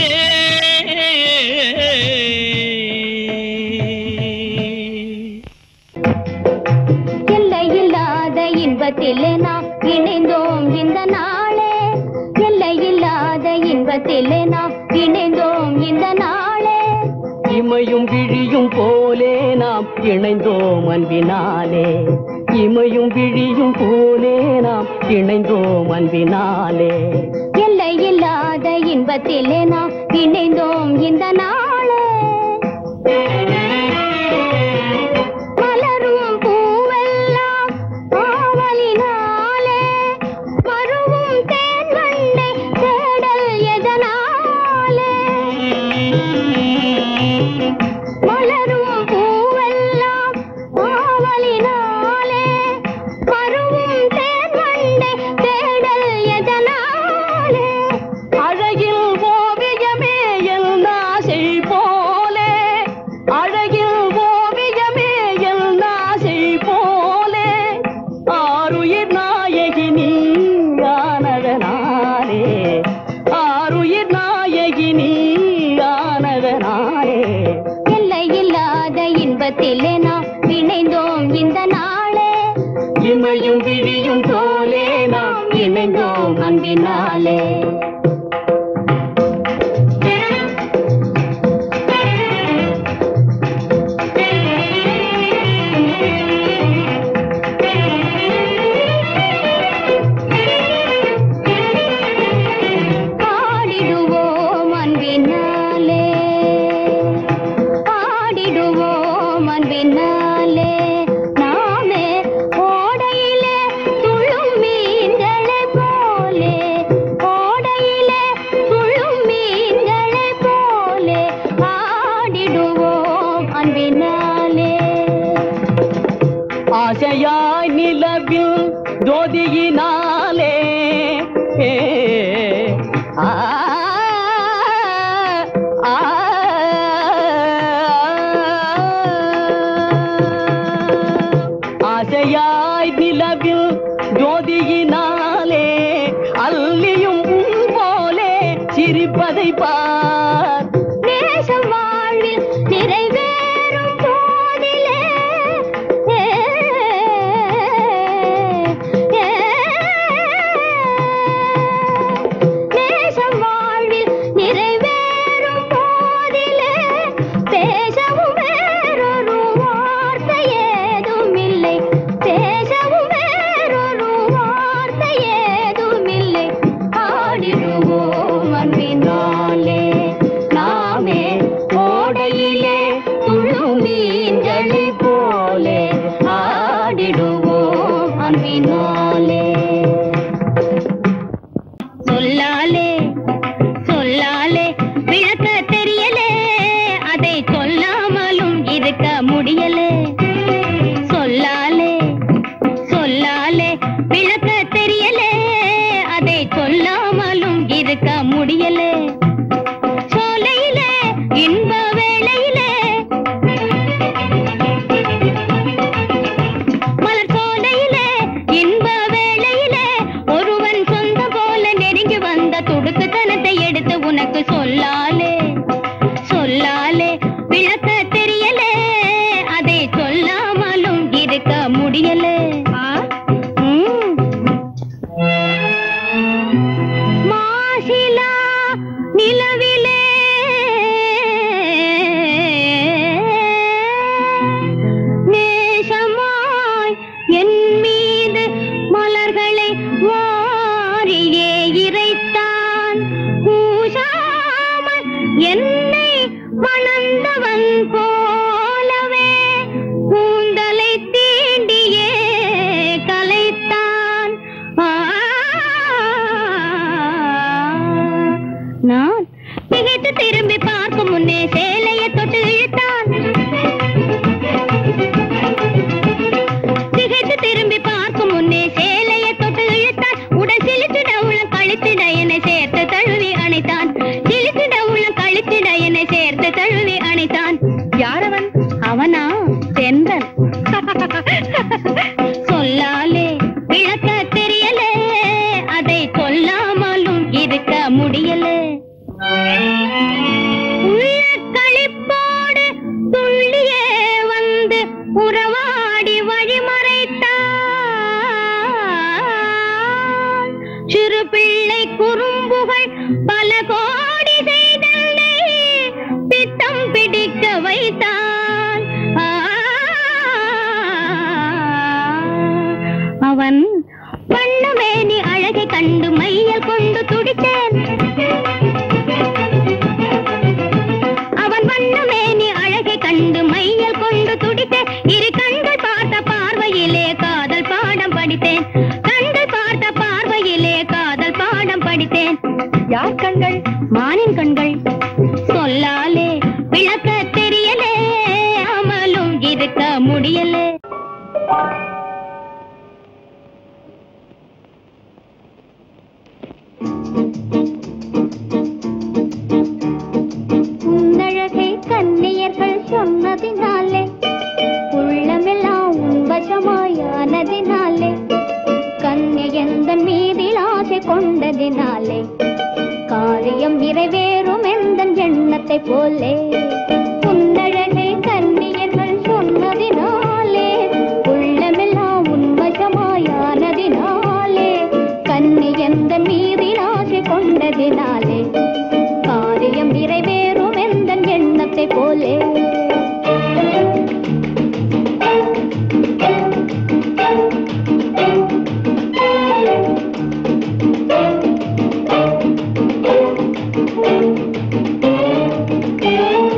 Speaker 2: எல்லையில்லாத இன்பத்திலே நாம் இணைந்தோம் இந்த நாளே எல்லையில்லாத இன்பத்திலே நாம் இணைந்தோம் இந்த நாளே
Speaker 1: இமையும் விழியும் போலே நாம் இணைந்தோம் அன்பினாலே இமையும் விழியும் போலே நாம் இணைந்தோம் அன்பினாலே
Speaker 2: எல்லையில்லாத இன்பத்திலே நாம் இணைந்தோம் இந்த நாளே மலரும் பூவெல்லாம் ஆவலினாலே மருவும் தேன்வண்டை தேடல் எதனாலே மலரும் பூவெல்லாம் ஆவலினாலே மருவும் தேன்வண்டை தேடல் எதனாலே
Speaker 1: அழகில் ஓவியமே எல் நாசை போலே அழகில் ஓவியமே எல் நாசை போலே ஆருயிர் நாயகி நீயானதனாலே ஆருயிர் நாயகி நீயானதனாலே
Speaker 2: எல்லையில்லாத இன்பத்திலே நாம் இணைந்தோம் இந்த நாளே
Speaker 1: இமையும் விழியும் போலே நாம் இணைந்தோம் அன்பினாலே
Speaker 2: Thank you.
Speaker 1: ஆசையாய் நிலவில் ஜோதியினாலே ஏ, ஆ, ஆ, ஆசையாய் நிலவில் ஜோதியினாலே அல்லியும் உன் போலே சிரிப்பதை பார்
Speaker 2: நேசம் வாழ்வில் நிறைவேறும் போதிலே ஏ, ஏ, நேசம் வாழ்வில் நிறைவேறும் போதிலே பேசவும் வேறொரு வார்த்தை ஏதும் இல்லை பேசவும் வேறொரு வார்த்தை ஏதும் இல்லை ஆடிடுவோம் அன்பினாலே நாமே ஓடையிலே துள்ளும் மீன்களை போலே ஆடிடுவோம் அன்பினாலே சொல்லாலே சொல்லாலே விளக்க தெரியலே அதை சொல்லாமலும் இருக்க முடியலே சொல்லாலே சொல்லாலே விளக்க தெரியலே அதை சொல்லாமலும் இருக்க முடியலே சோலையிலே இன்ப வேளையிலே மலர் சோலையிலே இன்ப வேளையிலே ஒருவன் சொந்த போல நெருங்கி வந்த துடுக்குத்தனத்தை எடுத்து உனக்கு சொல்லாலே சொல்லாலே விளக்க தெரியலே அதை சொல்லாமலும் இருக்க முடியலே ம். மாசிலா நிலவிலே நேசமாய் என் மீது மலர்களை வாரியே இறைத்தான் கூசாமல் என்னை மணந்தவன் போலவே கூந்தலை தீண்டியே கலைத்தான் ஆ, நான் திகைத்து திரும்பி பார்க்கும் முன்னே சேலையை தொட்டு இழுத்தான் திகைத்து திரும்பி பார்க்கும் முன்னே சேலையை தொட்டு இழுத்தான் உடன் சிலித்திட உளம் கழித்திட என்னை சேர்த்து தழுவி அணைத்தான் சிலித்திட உளம் கழித்திட என்னை சேர்த்து தழுவி அணைத்தான் யாரவன் அவனா சென்றன் சொல்லாலே விளக்க தெரியலே அதை சொல்லாமலும் இருக்க முடியலே உள்ள களிப்போடு துள்ளியே வந்து உறவாடி வழிமறைத்தான் சிறு பிள்ளை குறும்புகள் பல கோடி செய்தனை பித்தம் பிடிக்க வைத்தான் ஆ, அவன் வண்ணமேனி அழகை கண்டு மையல் கொண்டு துடித்தேன் அவன் வண்ணமேனி அழகை கண்டு மையல் கொண்டு துடித்தேன் இரு கண்கள் பார்த்த பார்வையிலே காதல் பாடம் படித்தேன் கண்கள் பார்த்த பார்வையிலே காதல் பாடம் படித்தேன் யார் கண்கள் மானின் கண்கள் சொல்லாலே விளக்க தெரியலே அமலும் இருக்க முடியலே உன்னழகை கன்னியர்கள் சொன்னதினாலே உள்ளமெல்லாம் உன்வசமாயானதினாலே கன்னியந்தன் மீதில் ஆசை கொண்டதினாலே காரியம் நிறைவேறும் எந்த எண்ணத்தை போலே உன்னழகை கன்னியர்கள் சொன்னதினாலே உள்ளமெல்லாம் உன்வசமாயானதினாலே கன்னியந்தன் மீதில் ஆசை கொண்டதினாலே காரியம் நிறைவேறும் எந்த எண்ணத்தை போலே Thank you.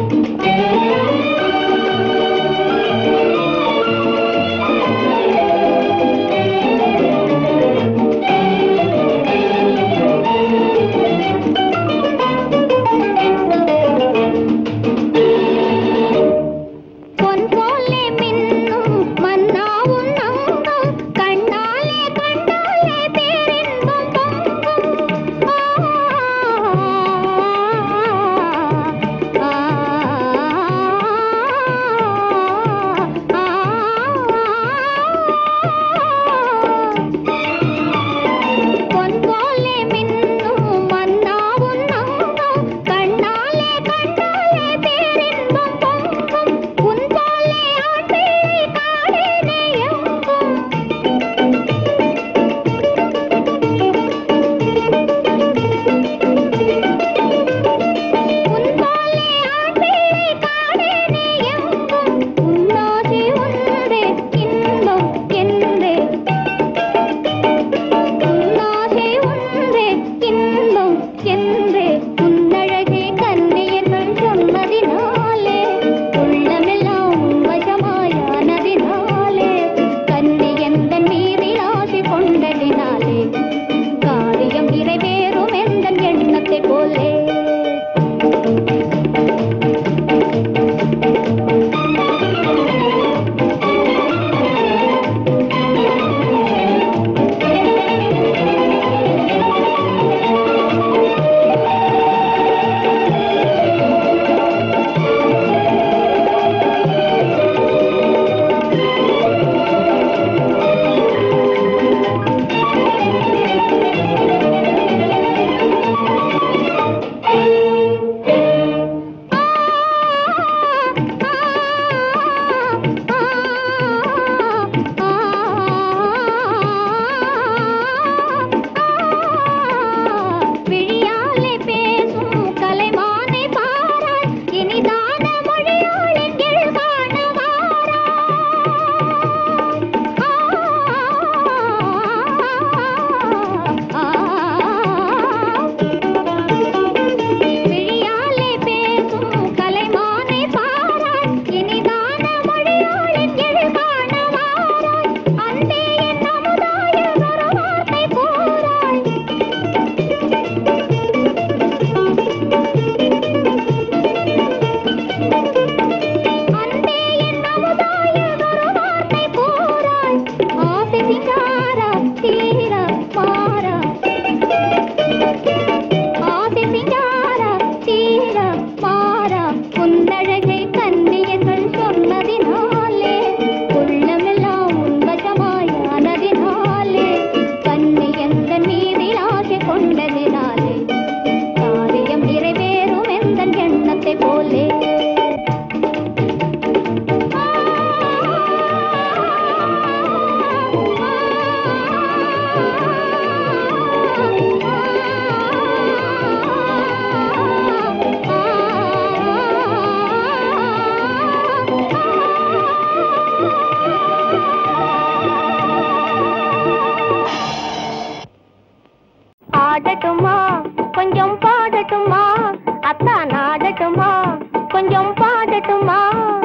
Speaker 2: அத்தான் ஆடட்டுமா கொஞ்சம் பாடட்டுமா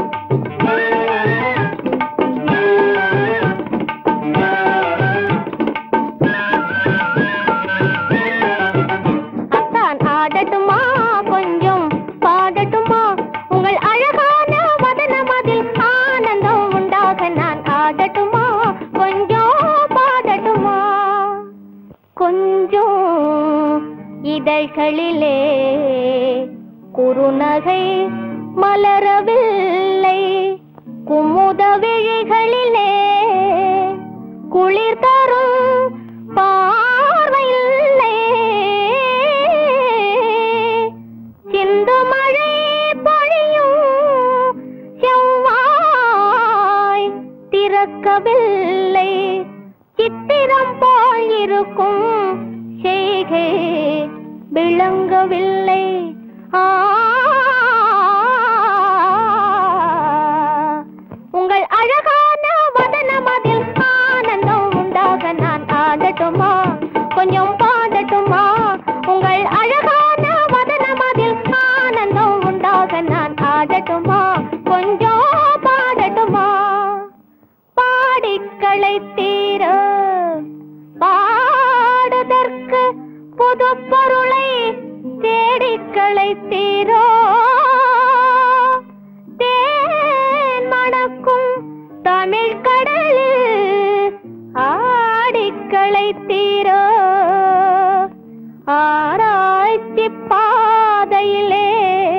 Speaker 2: அத்தான் ஆடட்டுமா கொஞ்சம் பாடட்டுமா உங்கள் அழகான வதனம் அதில் ஆனந்தம் உண்டாக நான் ஆடட்டுமா கொஞ்சம் பாடட்டுமா கொஞ்சம் இதழ்களிலே குறுநகை மலரவில்லை குமுத விழிகளிலே குளிர் தரும் பார்வையில்லை சிந்து மழை பொழியும் செவ்வாய் திறக்கவில்லை சித்திரம் போல் இருக்கும் செய்கை விளங்கவில்லை ஆ உங்கள் அழகான வதனம் அதில் ஆனந்தம் உண்டாக நான் ஆடட்டுமா கொஞ்சம் பாடட்டுமா உங்கள் அழகான வதனம் அதில் ஆனந்தம் உண்டாக நான் ஆடட்டுமா கொஞ்சம் பாடட்டுமா பாடிக்களை தீர பாடுதற்கு புது பொருளை தேடிக்களை தீரோ தேன் மணக்கும் தமிழ் கடலில் ஆடிக்களை தீரோ ஆராய்ச்சி பாதையிலே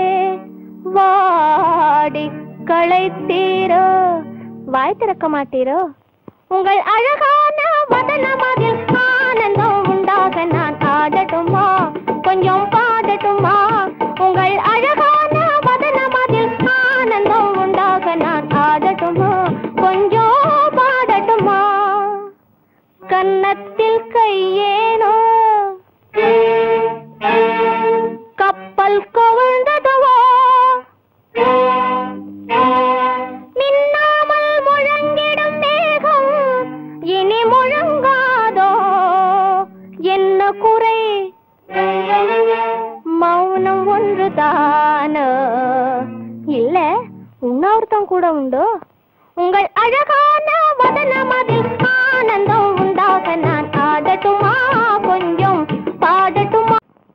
Speaker 2: வாடி களைத்தீரோ வாய் திறக்க மாட்டீரோ உங்கள் அழகான வதனம் அதில் ஆனந்தம் உண்டாக நான் ஆடட்டுமா கொஞ்சம் பாடட்டுமா உங்கள் அழகான வதனம் அதில் ஆனந்தம் உண்டாக நான் ஆடட்டுமா கொஞ்சம் பாடட்டுமா கன்னத்தில் கையேனோ கப்பல் கவிழ்ந்ததுவோ நின்னாமல் முழங்கிடும் மேகம் இனி முழங்காதோ என்ன குறை மௌனம் ஒன்றுதானோ இல்ல உண்ணாவிரதம் கூட உண்டோ உங்கள் அழகான வதனம் அதில் ஆனந்தம் உண்டாக நான் ஆடட்டுமா கொஞ்சம் பாடட்டுமா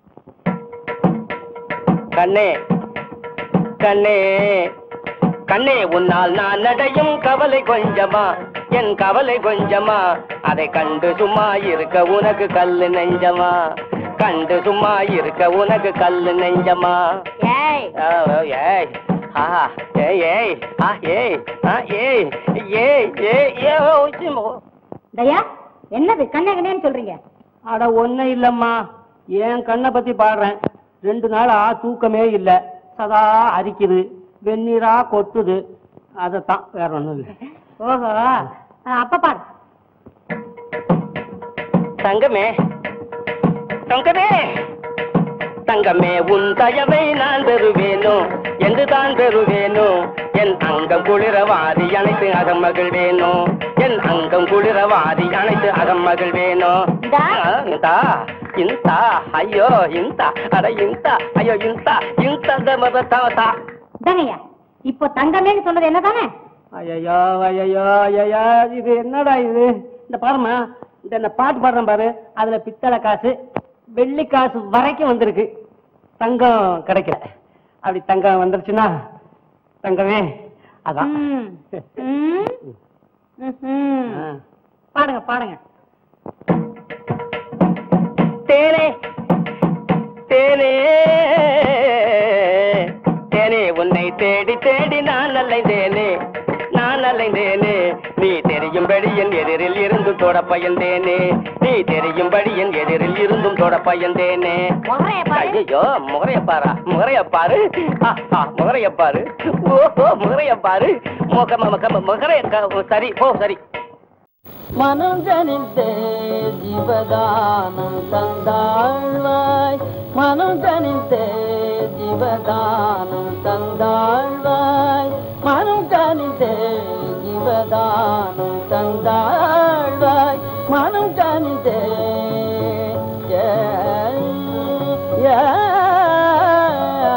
Speaker 4: கண்ணே கண்ணே கண்ணே உன்னால் நான் நடையும் கவலை கொஞ்சமா என் கவலை கொஞ்சமா அதை கண்டு சும்மா இருக்க உனக்கு கல்லு நெஞ்சமா கண்டு சும்மா இருக்க உனக்கு கல்லு நெஞ்சமா
Speaker 2: ஏய்
Speaker 4: ஆ, ஓ, ஏய் ஆ ஏய் ஏய் ஆ ஏய் ஆ ஏய் ஏய் ஏய் ஏ ஓ சிம்மோ.
Speaker 2: தயா என்னது கண்ணகனேன்னு சொல்றீங்க
Speaker 5: அட ஒன்னும் இல்லம்மா என் கண்ணை பத்தி பாடுறேன் ரெண்டு நாளா தூக்கமே இல்ல சதா அரிக்குது வெந்நீரா கொட்டுது அதத்தான் வேற ஒண்ணும் இல்லை
Speaker 2: ஓஹோ அப்ப பாரு
Speaker 4: தங்கமே தங்கமே தங்கமே உன் தயவை நான் பெறுவேனோ என்று தான் பெறுவேனோ என் அங்கம் குளிர வாரி அனைத்து அகம் மகிழ்வேனோ என் அங்கம் குளிர வாரி அனைத்து அகம் மகிழ்வேனோ
Speaker 2: இந்தா.
Speaker 4: ஆ, இந்தா இந்தா ஐயோ இந்தா அட இந்தா ஐயோ இந்தா இந்த மத தா
Speaker 2: தங்கையா இப்போ தங்கமேன்னு சொன்னது என்னதானே
Speaker 5: ஐயோ ஐயோ ஐயோ இது என்னடா இது இந்த பாருமா இந்த இந்த பாட்டு பாடுறேன் பாரு அதுல பித்தளை காசு வெள்ளி காசு வரைக்கும் வந்திருக்கு தங்கம் கிடைக்கல அப்படி தங்கம் வந்துருச்சுன்னா தங்கமே அதான்
Speaker 2: ம். ம். ம்ஹும்.
Speaker 5: ஆ.
Speaker 2: பாடுங்க பாடுங்க
Speaker 4: தேனே தேனே தேனே உன்னை தேடி தேடி நான் அலைந்தேனே நான் அலைந்தேனே நீ தெரியும்படி என் எதிரில் இருந்தும் தொட பயந்தேனே நீ தெரியும்படி என் எதிரில் இருந்தும் தொட பயந்தேனே
Speaker 2: முகரைய பாரு.
Speaker 4: ஐயோ முகரைய பாரா முகரைய பாரு ஆ, ஆ, முகரைய பாரு ஓஹோ முகரைய பாரு முக முக முகரைய க- சரி போ சரி
Speaker 5: மனம் ஜனித்தே ஜீவதானம் தந்தாழ்வாய் மனம் ஜனித்தே ஜீவதானம் தந்தாழ்வாய் மனம் ஜனித்தே ஜீவதானம் தந்தாழ்வாய் மனம் ஜனித்தே ஜெய், ஜெய்,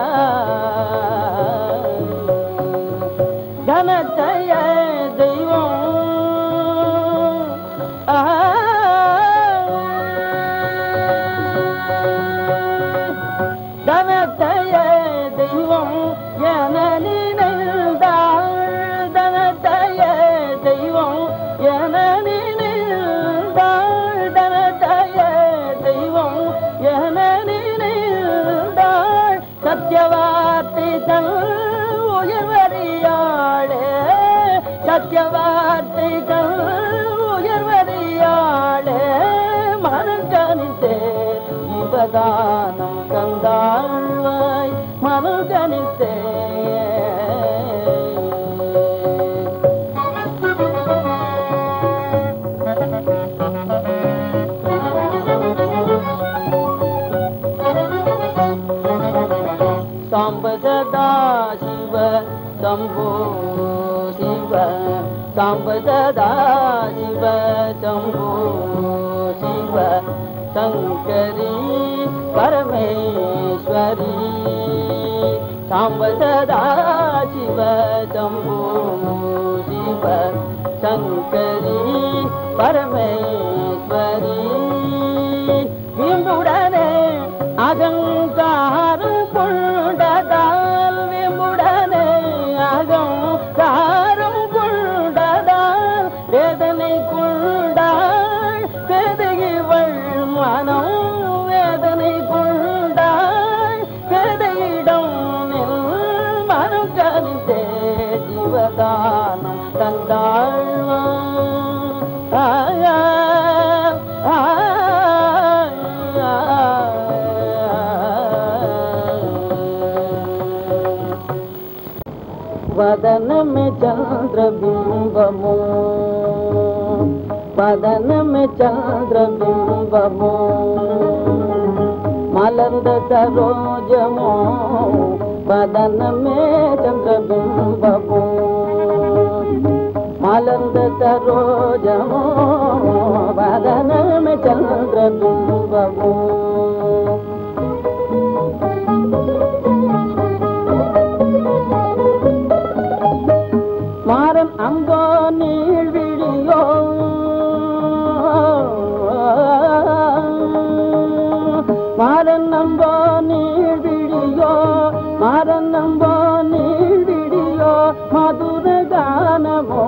Speaker 5: என நினைந்தாள் தனதாய தெய்வம் என நினைந்தாள் சத்தியவார்த்தை தன் உயர்வறியாளே சத்தியவார்த்தை தன் உயர்வறியாளே மனக்கணித்தே இவதானம் கந்தாழ்வாய் மனக்கணித்தே சாம்ப சதா சிவ சம்போ சிவ சாம்ப சதா சிவ சம்போ சிவ சங்கரி பரமேஸ்வரி சாம்ப சதா சிவ சம்போ சிவ சங்கரி பரமேஸ்வரி விம்புடனே அகங்காரம் கொண்டதால் விம்புடனே அகங்காரம் கொண்டதால் வேதனை கொண்டாள் பெதையிவள் மனம் வேதனை கொண்டாள் பெதையிடம் நில் மனம் கவித்தே ஜீவதானம் தந்தாழ்வா ஆயா వదన మే చంద్రబింబము వదన మే చంద్రబింబము మలంద సరోజము వదన మే చంద్రబింబము మలంద సరోజము వదన మే చంద్రబింబము மாறன் அங்கோ நீழ்விழியோ மாறன் நம்போ நீழ்விழியோ மாறன் நம்போ நீழ்விழியோ மதுர கானமோ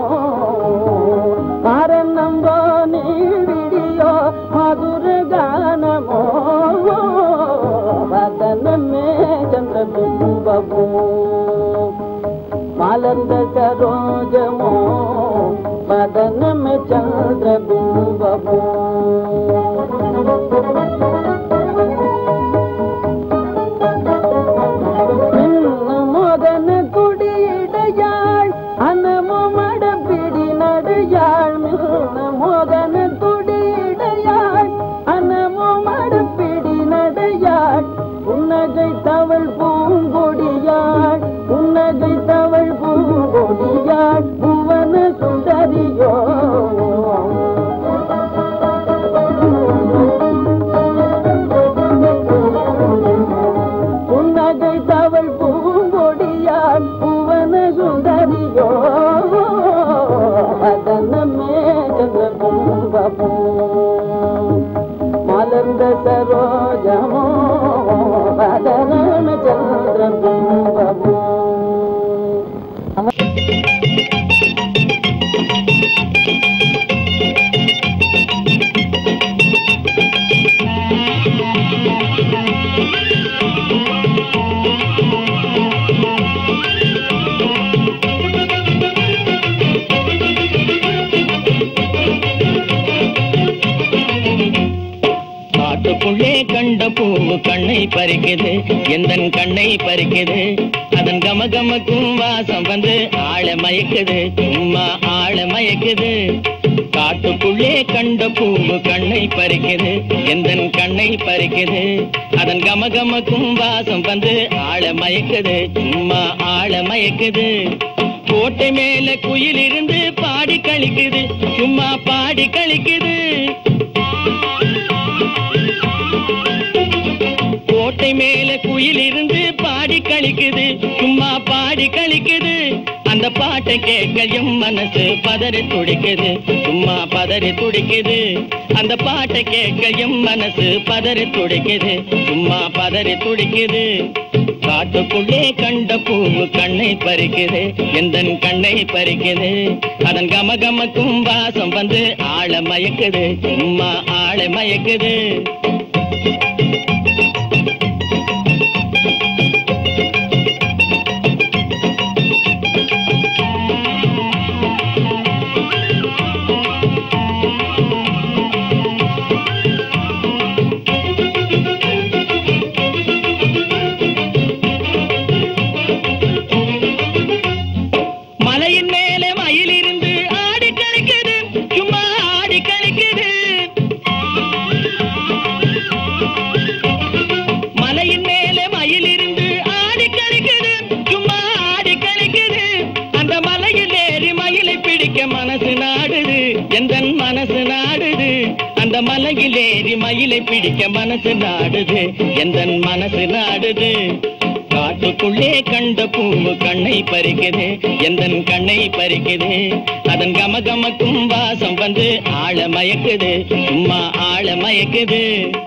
Speaker 5: மாறன் நம்போ நீழ்விழியோ மதுர கானமோ வதனமே சந்திரபிம்பமோ மலர்ந்த சரோஜமோ மதனம் சந்திரபிம்பமோ மோதன குடியிடையாள் அனமோ மடப்பிடி நடையாள் மில்ன மோதன குடியிடையாள் அனமோ மடப்பிடி நடையாள் உன்னகை தவள் பூங்கொடியாள் உன்னகை தவள் பூங்கொடியாள் புவன சுந்தரியோ உன்னகை தவள் பூங்கொடியாள் புவன சுந்தரியோ அதனமே சந்திரபிம்பமோ மலர்ந்த சரோஜமோ அதனமே சந்திரபிம்பமோ
Speaker 7: காட்டுக்குள்ளே கண்ட பூவு கண்ணை பறிக்குது எந்தன் கண்ணை பறிக்குது அதன் கமகமக்கும் வாசம் வந்து ஆள மயக்குது சும்மா ஆள மயக்குது காட்டுக்குள்ளே கண்ட பூவு கண்ணை பறிக்குது எந்தன் கண்ணை பறிக்குது அதன் கமகமக்கும் வாசம் வந்து ஆள மயக்குது சும்மா ஆள மயக்குது கோட்டை மேல குயில் இருந்து பாடி கழிக்குது சும்மா பாடி கழிக்குது கோட்டை மேல குயில் இருந்து பாடி கழிக்குது சும்மா பாடி கழிக்குது அந்த பாட்டை கேட்க எம் மனசு பதறி துடிக்குது சும்மா பதறி துடிக்குது அந்த பாட்டை கேட்க எம் மனசு பதறி துடிக்குது சும்மா பதறி துடிக்குது காட்டுக்குள்ளே கண்ட பூவு கண்ணை பறிக்குது எந்தன் கண்ணை பறிக்குது அதன் கம கமக்கும் வாசம் வந்து ஆள மயக்குது சும்மா ஆள மயக்குது மலையின் மேலே மயில் இருந்து ஆடி கழிக்குது சும்மா ஆடி கழிக்குது மலையின் மேலே மயில் இருந்து ஆடி கழிக்குது சும்மா ஆடி கழிக்குது அந்த மலையில் ஏறி மயிலை பிடிக்க மனசு நாடுது எந்த மனசு நாடுது அந்த மலையில் ஏறி மயிலை பிடிக்க மனசு நாடுது எந்த மனசு நாடுது காட்டுக்குள்ளே கண்ட பூவு கண்ணை பறிக்குது எந்தன் கண்ணை பறிக்குது அதன் கம கமக்கும் வாசம் வந்து ஆழ மயக்குது சும்மா ஆழ மயக்குது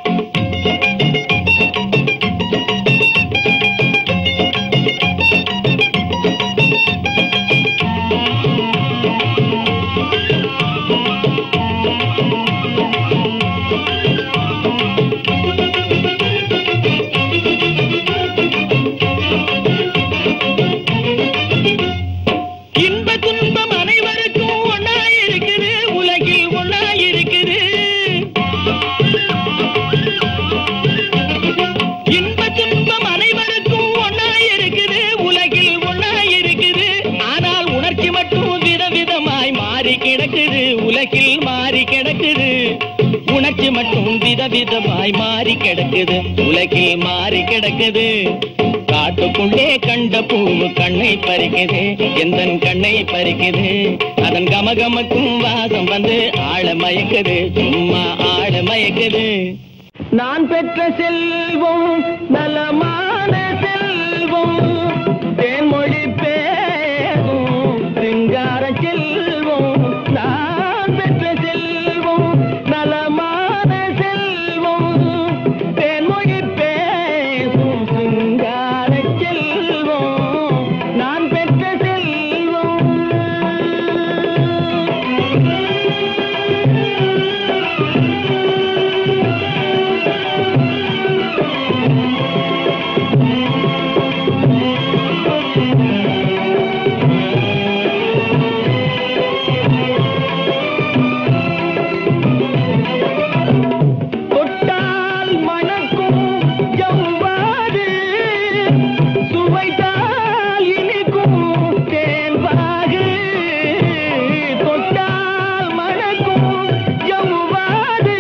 Speaker 7: இன்ப துன்பம் அனைவருக்கும் ஒன்னா இருக்குது உலகில் ஒன்னா இருக்குது இன்ப துன்பம் அனைவருக்கும் ஒன்னா இருக்குது உலகில் ஒன்னா இருக்குது ஆனால் உணர்ச்சி மட்டும் விதவிதமாய் மாறி கிடக்குது உலகில் மாறி கிடக்குது உணர்ச்சி மட்டும் விதவிதமாய் மாறி கிடக்குது உலகில் மாறி கிடக்குது காட்டுக்குள்ளே கண்ட பூவு கண்ணை பறிக்குது எந்தன் கண்ணை பறிக்குது அதன் கமகமக்கும் வாசம் வந்து ஆழ மயக்குது சும்மா ஆழ மயக்குது
Speaker 5: நான் பெற்ற செல்வம் நலமான செல்வம் தேன்மொழி பேசும் சிங்கார செல்வம் நான் பெற்ற செல்வம் நலமான செல்வம் தேன்மொழி பேசும் சிங்கார செல்வம் நான் பெற்ற செல்வம் தொட்டால் மணக்கும் ஜவ்வாது சுவைத்தால் இனிக்கும் தேன்பாகு தொட்டால் மணக்கும் ஜவ்வாது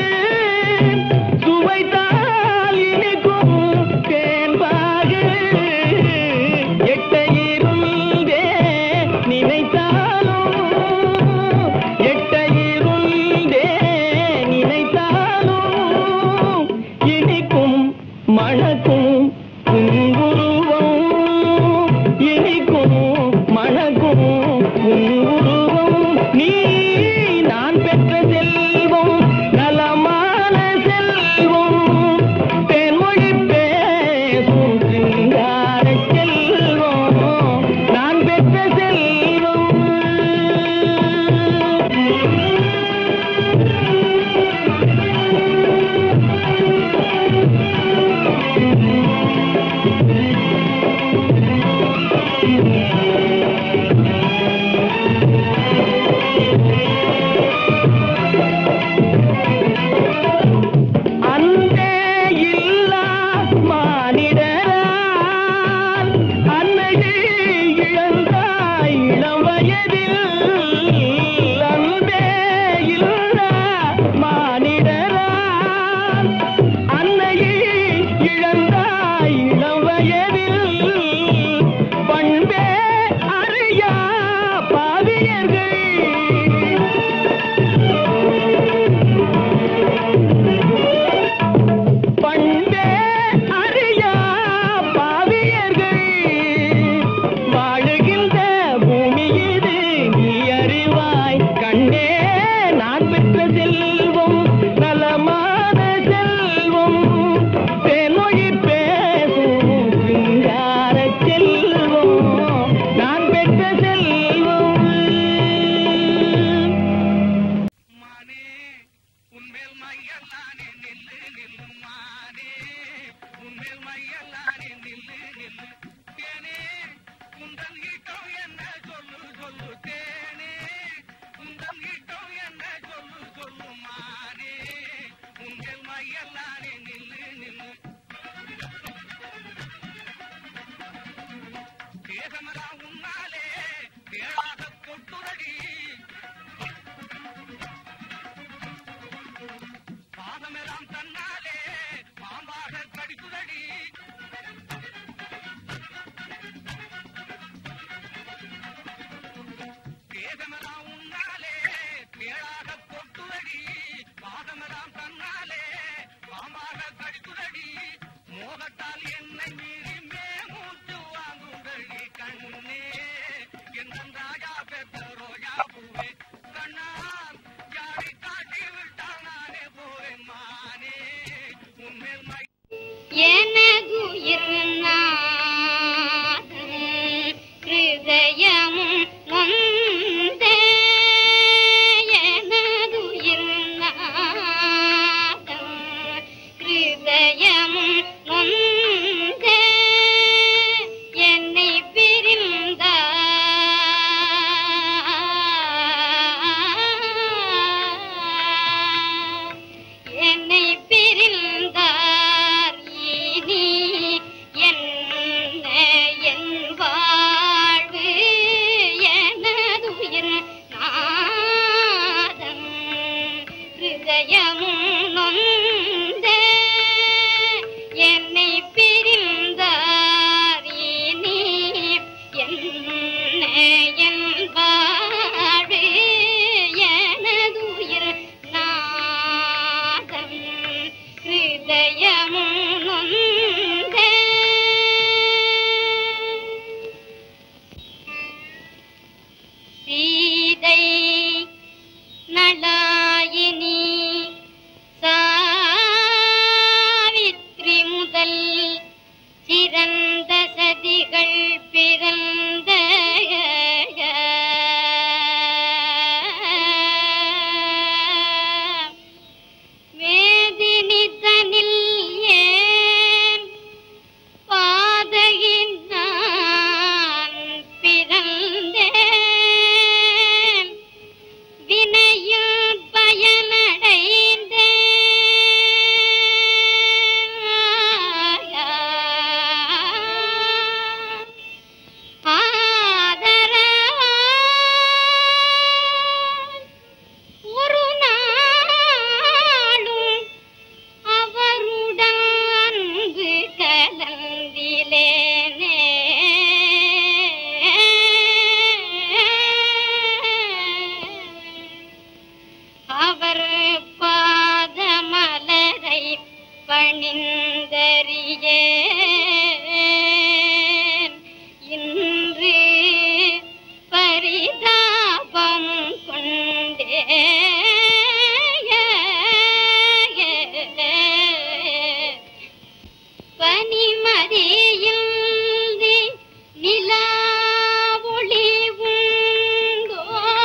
Speaker 5: சுவைத்தால் இனிக்கும் தேன்பாகு எட்ட இருந்தே நினைத்தாலும் எட்ட இருந்தே நினைத்தாலும் இனிக்கும் மணக்கும் உருவம் இனிக்கும் மணக்கும் உருவம் நீ நான் பெற்ற செல்வம் நலமான செல்வம் தேன்மொழி பேசும் சிங்கார செல்வம் நான் பெற்ற செல்வம் அன்பே இல்லா மானிடரால் அன்னையை இழந்தாய் இளம் வயதில் அன்பே இல்லா மானிடரால் அன்னையை இழந்தாய் இளம் வயதில் பண்பே அறியா பாவியர்கள் பண்டே அறியா பாவியர்கள் வாழுகின்ற பூமி இது நீ அறிவாய் கண்ணே நான் பெற்ற செல்வம் நலமான செல்வம் தேன்மொழி பேசும் சிங்கார
Speaker 2: அவர் பாதமலரை பணிந்தறியேன் இன்று பரிதாபம் கொண்டே பனிமதியில் நிலா ஒளி உண்டோ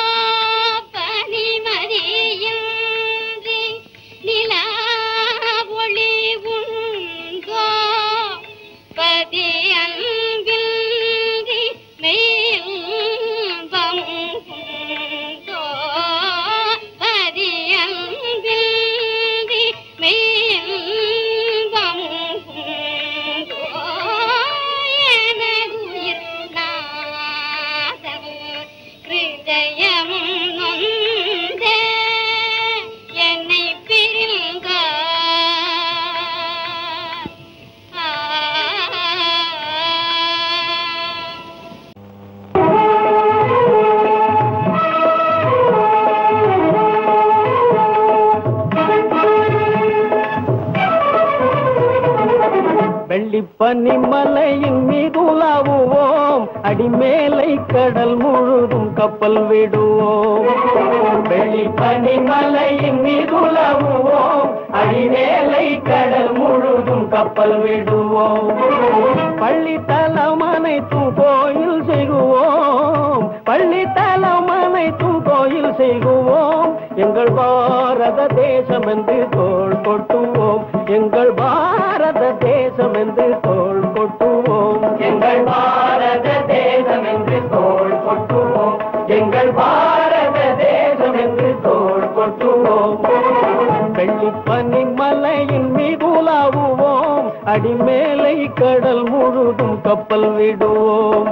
Speaker 2: பனிமதியில் நிலா ஒளி உண்டோ பதி அன்பில் மெய்யல்பம் உண்டோ பதி அன்பில் மெய்யல்பம் உண்டோ எனதுயிர் நாதம் ஹிருதயம் நொந்தே என்னை பிரிந்தார் ஆ
Speaker 3: வெள்ளிப்பனி மலையின் மீது உலாவுவோம் அடிமேலை கடல் முழுதும் கப்பல் விடுவோம் வெள்ளிப்பனி மலையின் மீது உலாவுவோம் அடிமேலை கடல் முழுதும் கப்பல் விடுவோம் பள்ளி தலம் அனைத்தும் கோயில் செய்குவோம் பள்ளி தலம் அனைத்தும் கோயில் செய்குவோம் எங்கள் பாரத தேசம் என்று தோள் கொட்டுவோம் எங்கள் பாரத தேசம் என்று தோள் கொட்டுவோம் எங்கள் பாரத தேசம் என்று தோள் கொட்டுவோம் எங்கள் பாரத தேசம் என்று தோள் கொட்டுவோம் வெள்ளிப்பனி மலையின் மீது உலாவுவோம் அடிமேலை கடல் முழுதும் கப்பல் விடுவோம்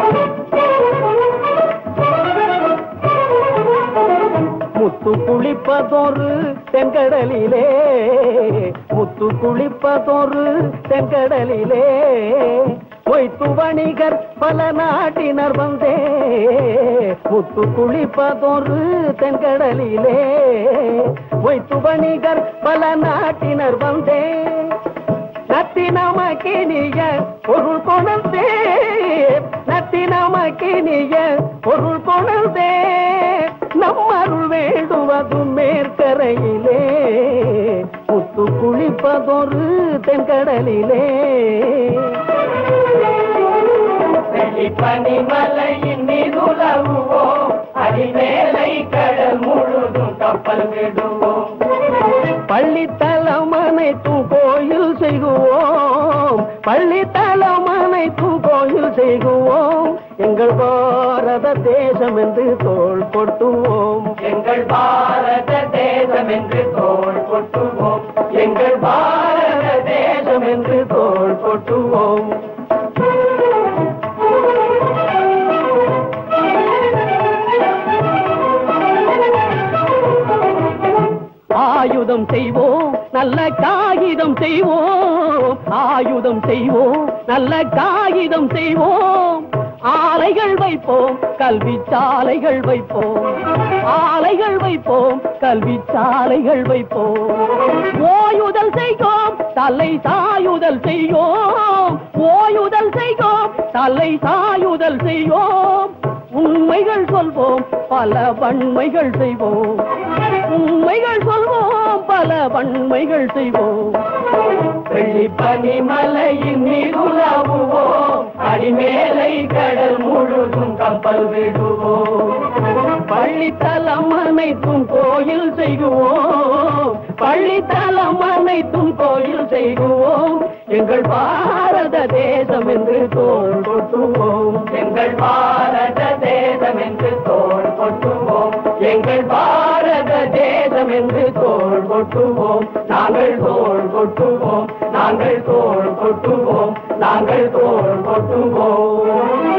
Speaker 3: முத்து குளிப்பதொரு தென்கடலிலே முத்து குளிப்பதொரு தென்கடலிலே பொய்த்து வணிகர் பல நாட்டினர் வந்தே முத்து குளிப்பதொரு தென்கடலிலே பொய்த்து வணிகர் பல நாட்டினர் வந்தே நத்தினமக்கினிய பொருள் கொணர்ந்தே நத்தினமக்கினிய பொருள் கொணர்ந்தே நம்மருள் வேண்டுவது மேற்கரையிலே முத்து குளிப்பதொரு தென்கடலிலே பனிமலையின் மீது உலவுவோம் அடிமேலை கடல் முழுதும் கப்பல் விடுவோம் பள்ளித்தலம் அனைத்தும் கோயில் செய்குவோம் பள்ளித்தலம் அனைத்தும் கோயில் செய்குவோம் எங்கள் பாரத தேசம் என்று தோள் கொட்டுவோம் எங்கள் பாரத தேசம் என்று தோள் கொட்டுவோம் எங்கள் பாரத தேசம் என்று தோள் கொட்டுவோம் ஆயுதம் செய்வோம் நல்ல காகிதம் செய்வோம் ஆயுதம் செய்வோம் நல்ல காகிதம் செய்வோம் ஆலைகள் வைப்போம் கல்வி சாலைகள் வைப்போம் ஆலைகள் வைப்போம் கல்வி சாலைகள் வைப்போம் ஓயுதல் செய்வோம் தலை சாயுதல் செய்யோம் ஓயுதல் செய்வோம் தலை சாயுதல் செய்வோம் உண்மைகள் சொல்வோம் பல வன்மைகள் செய்வோம் உண்மைகள் சொல்வோம் பல வன்மைகள் செய்வோம் வெள்ளிப்பனி மலையின் மீதுலாவுவோம் அடிமேலை கடல் முழுதும் கப்பல் விடுவோம் பள்ளித்தலம் அனைத்தும் கோயில் செய்குவோம் பள்ளித்தலம் அனைத்தும் கோயில் செய்குவோம் எங்கள் பாரத தேசம் என்று தோள் கொட்டுவோம் எங்கள் பாரத தேசம் என்று தோள் கொட்டுவோம் எங்கள் பாரத தேசம் என்று தோள் கொட்டுவோம் நாங்கள் தோள் கொட்டுவோம் நாங்கள் தோள் கொட்டுவோம் நாங்கள் தோள் கொட்டுவோம்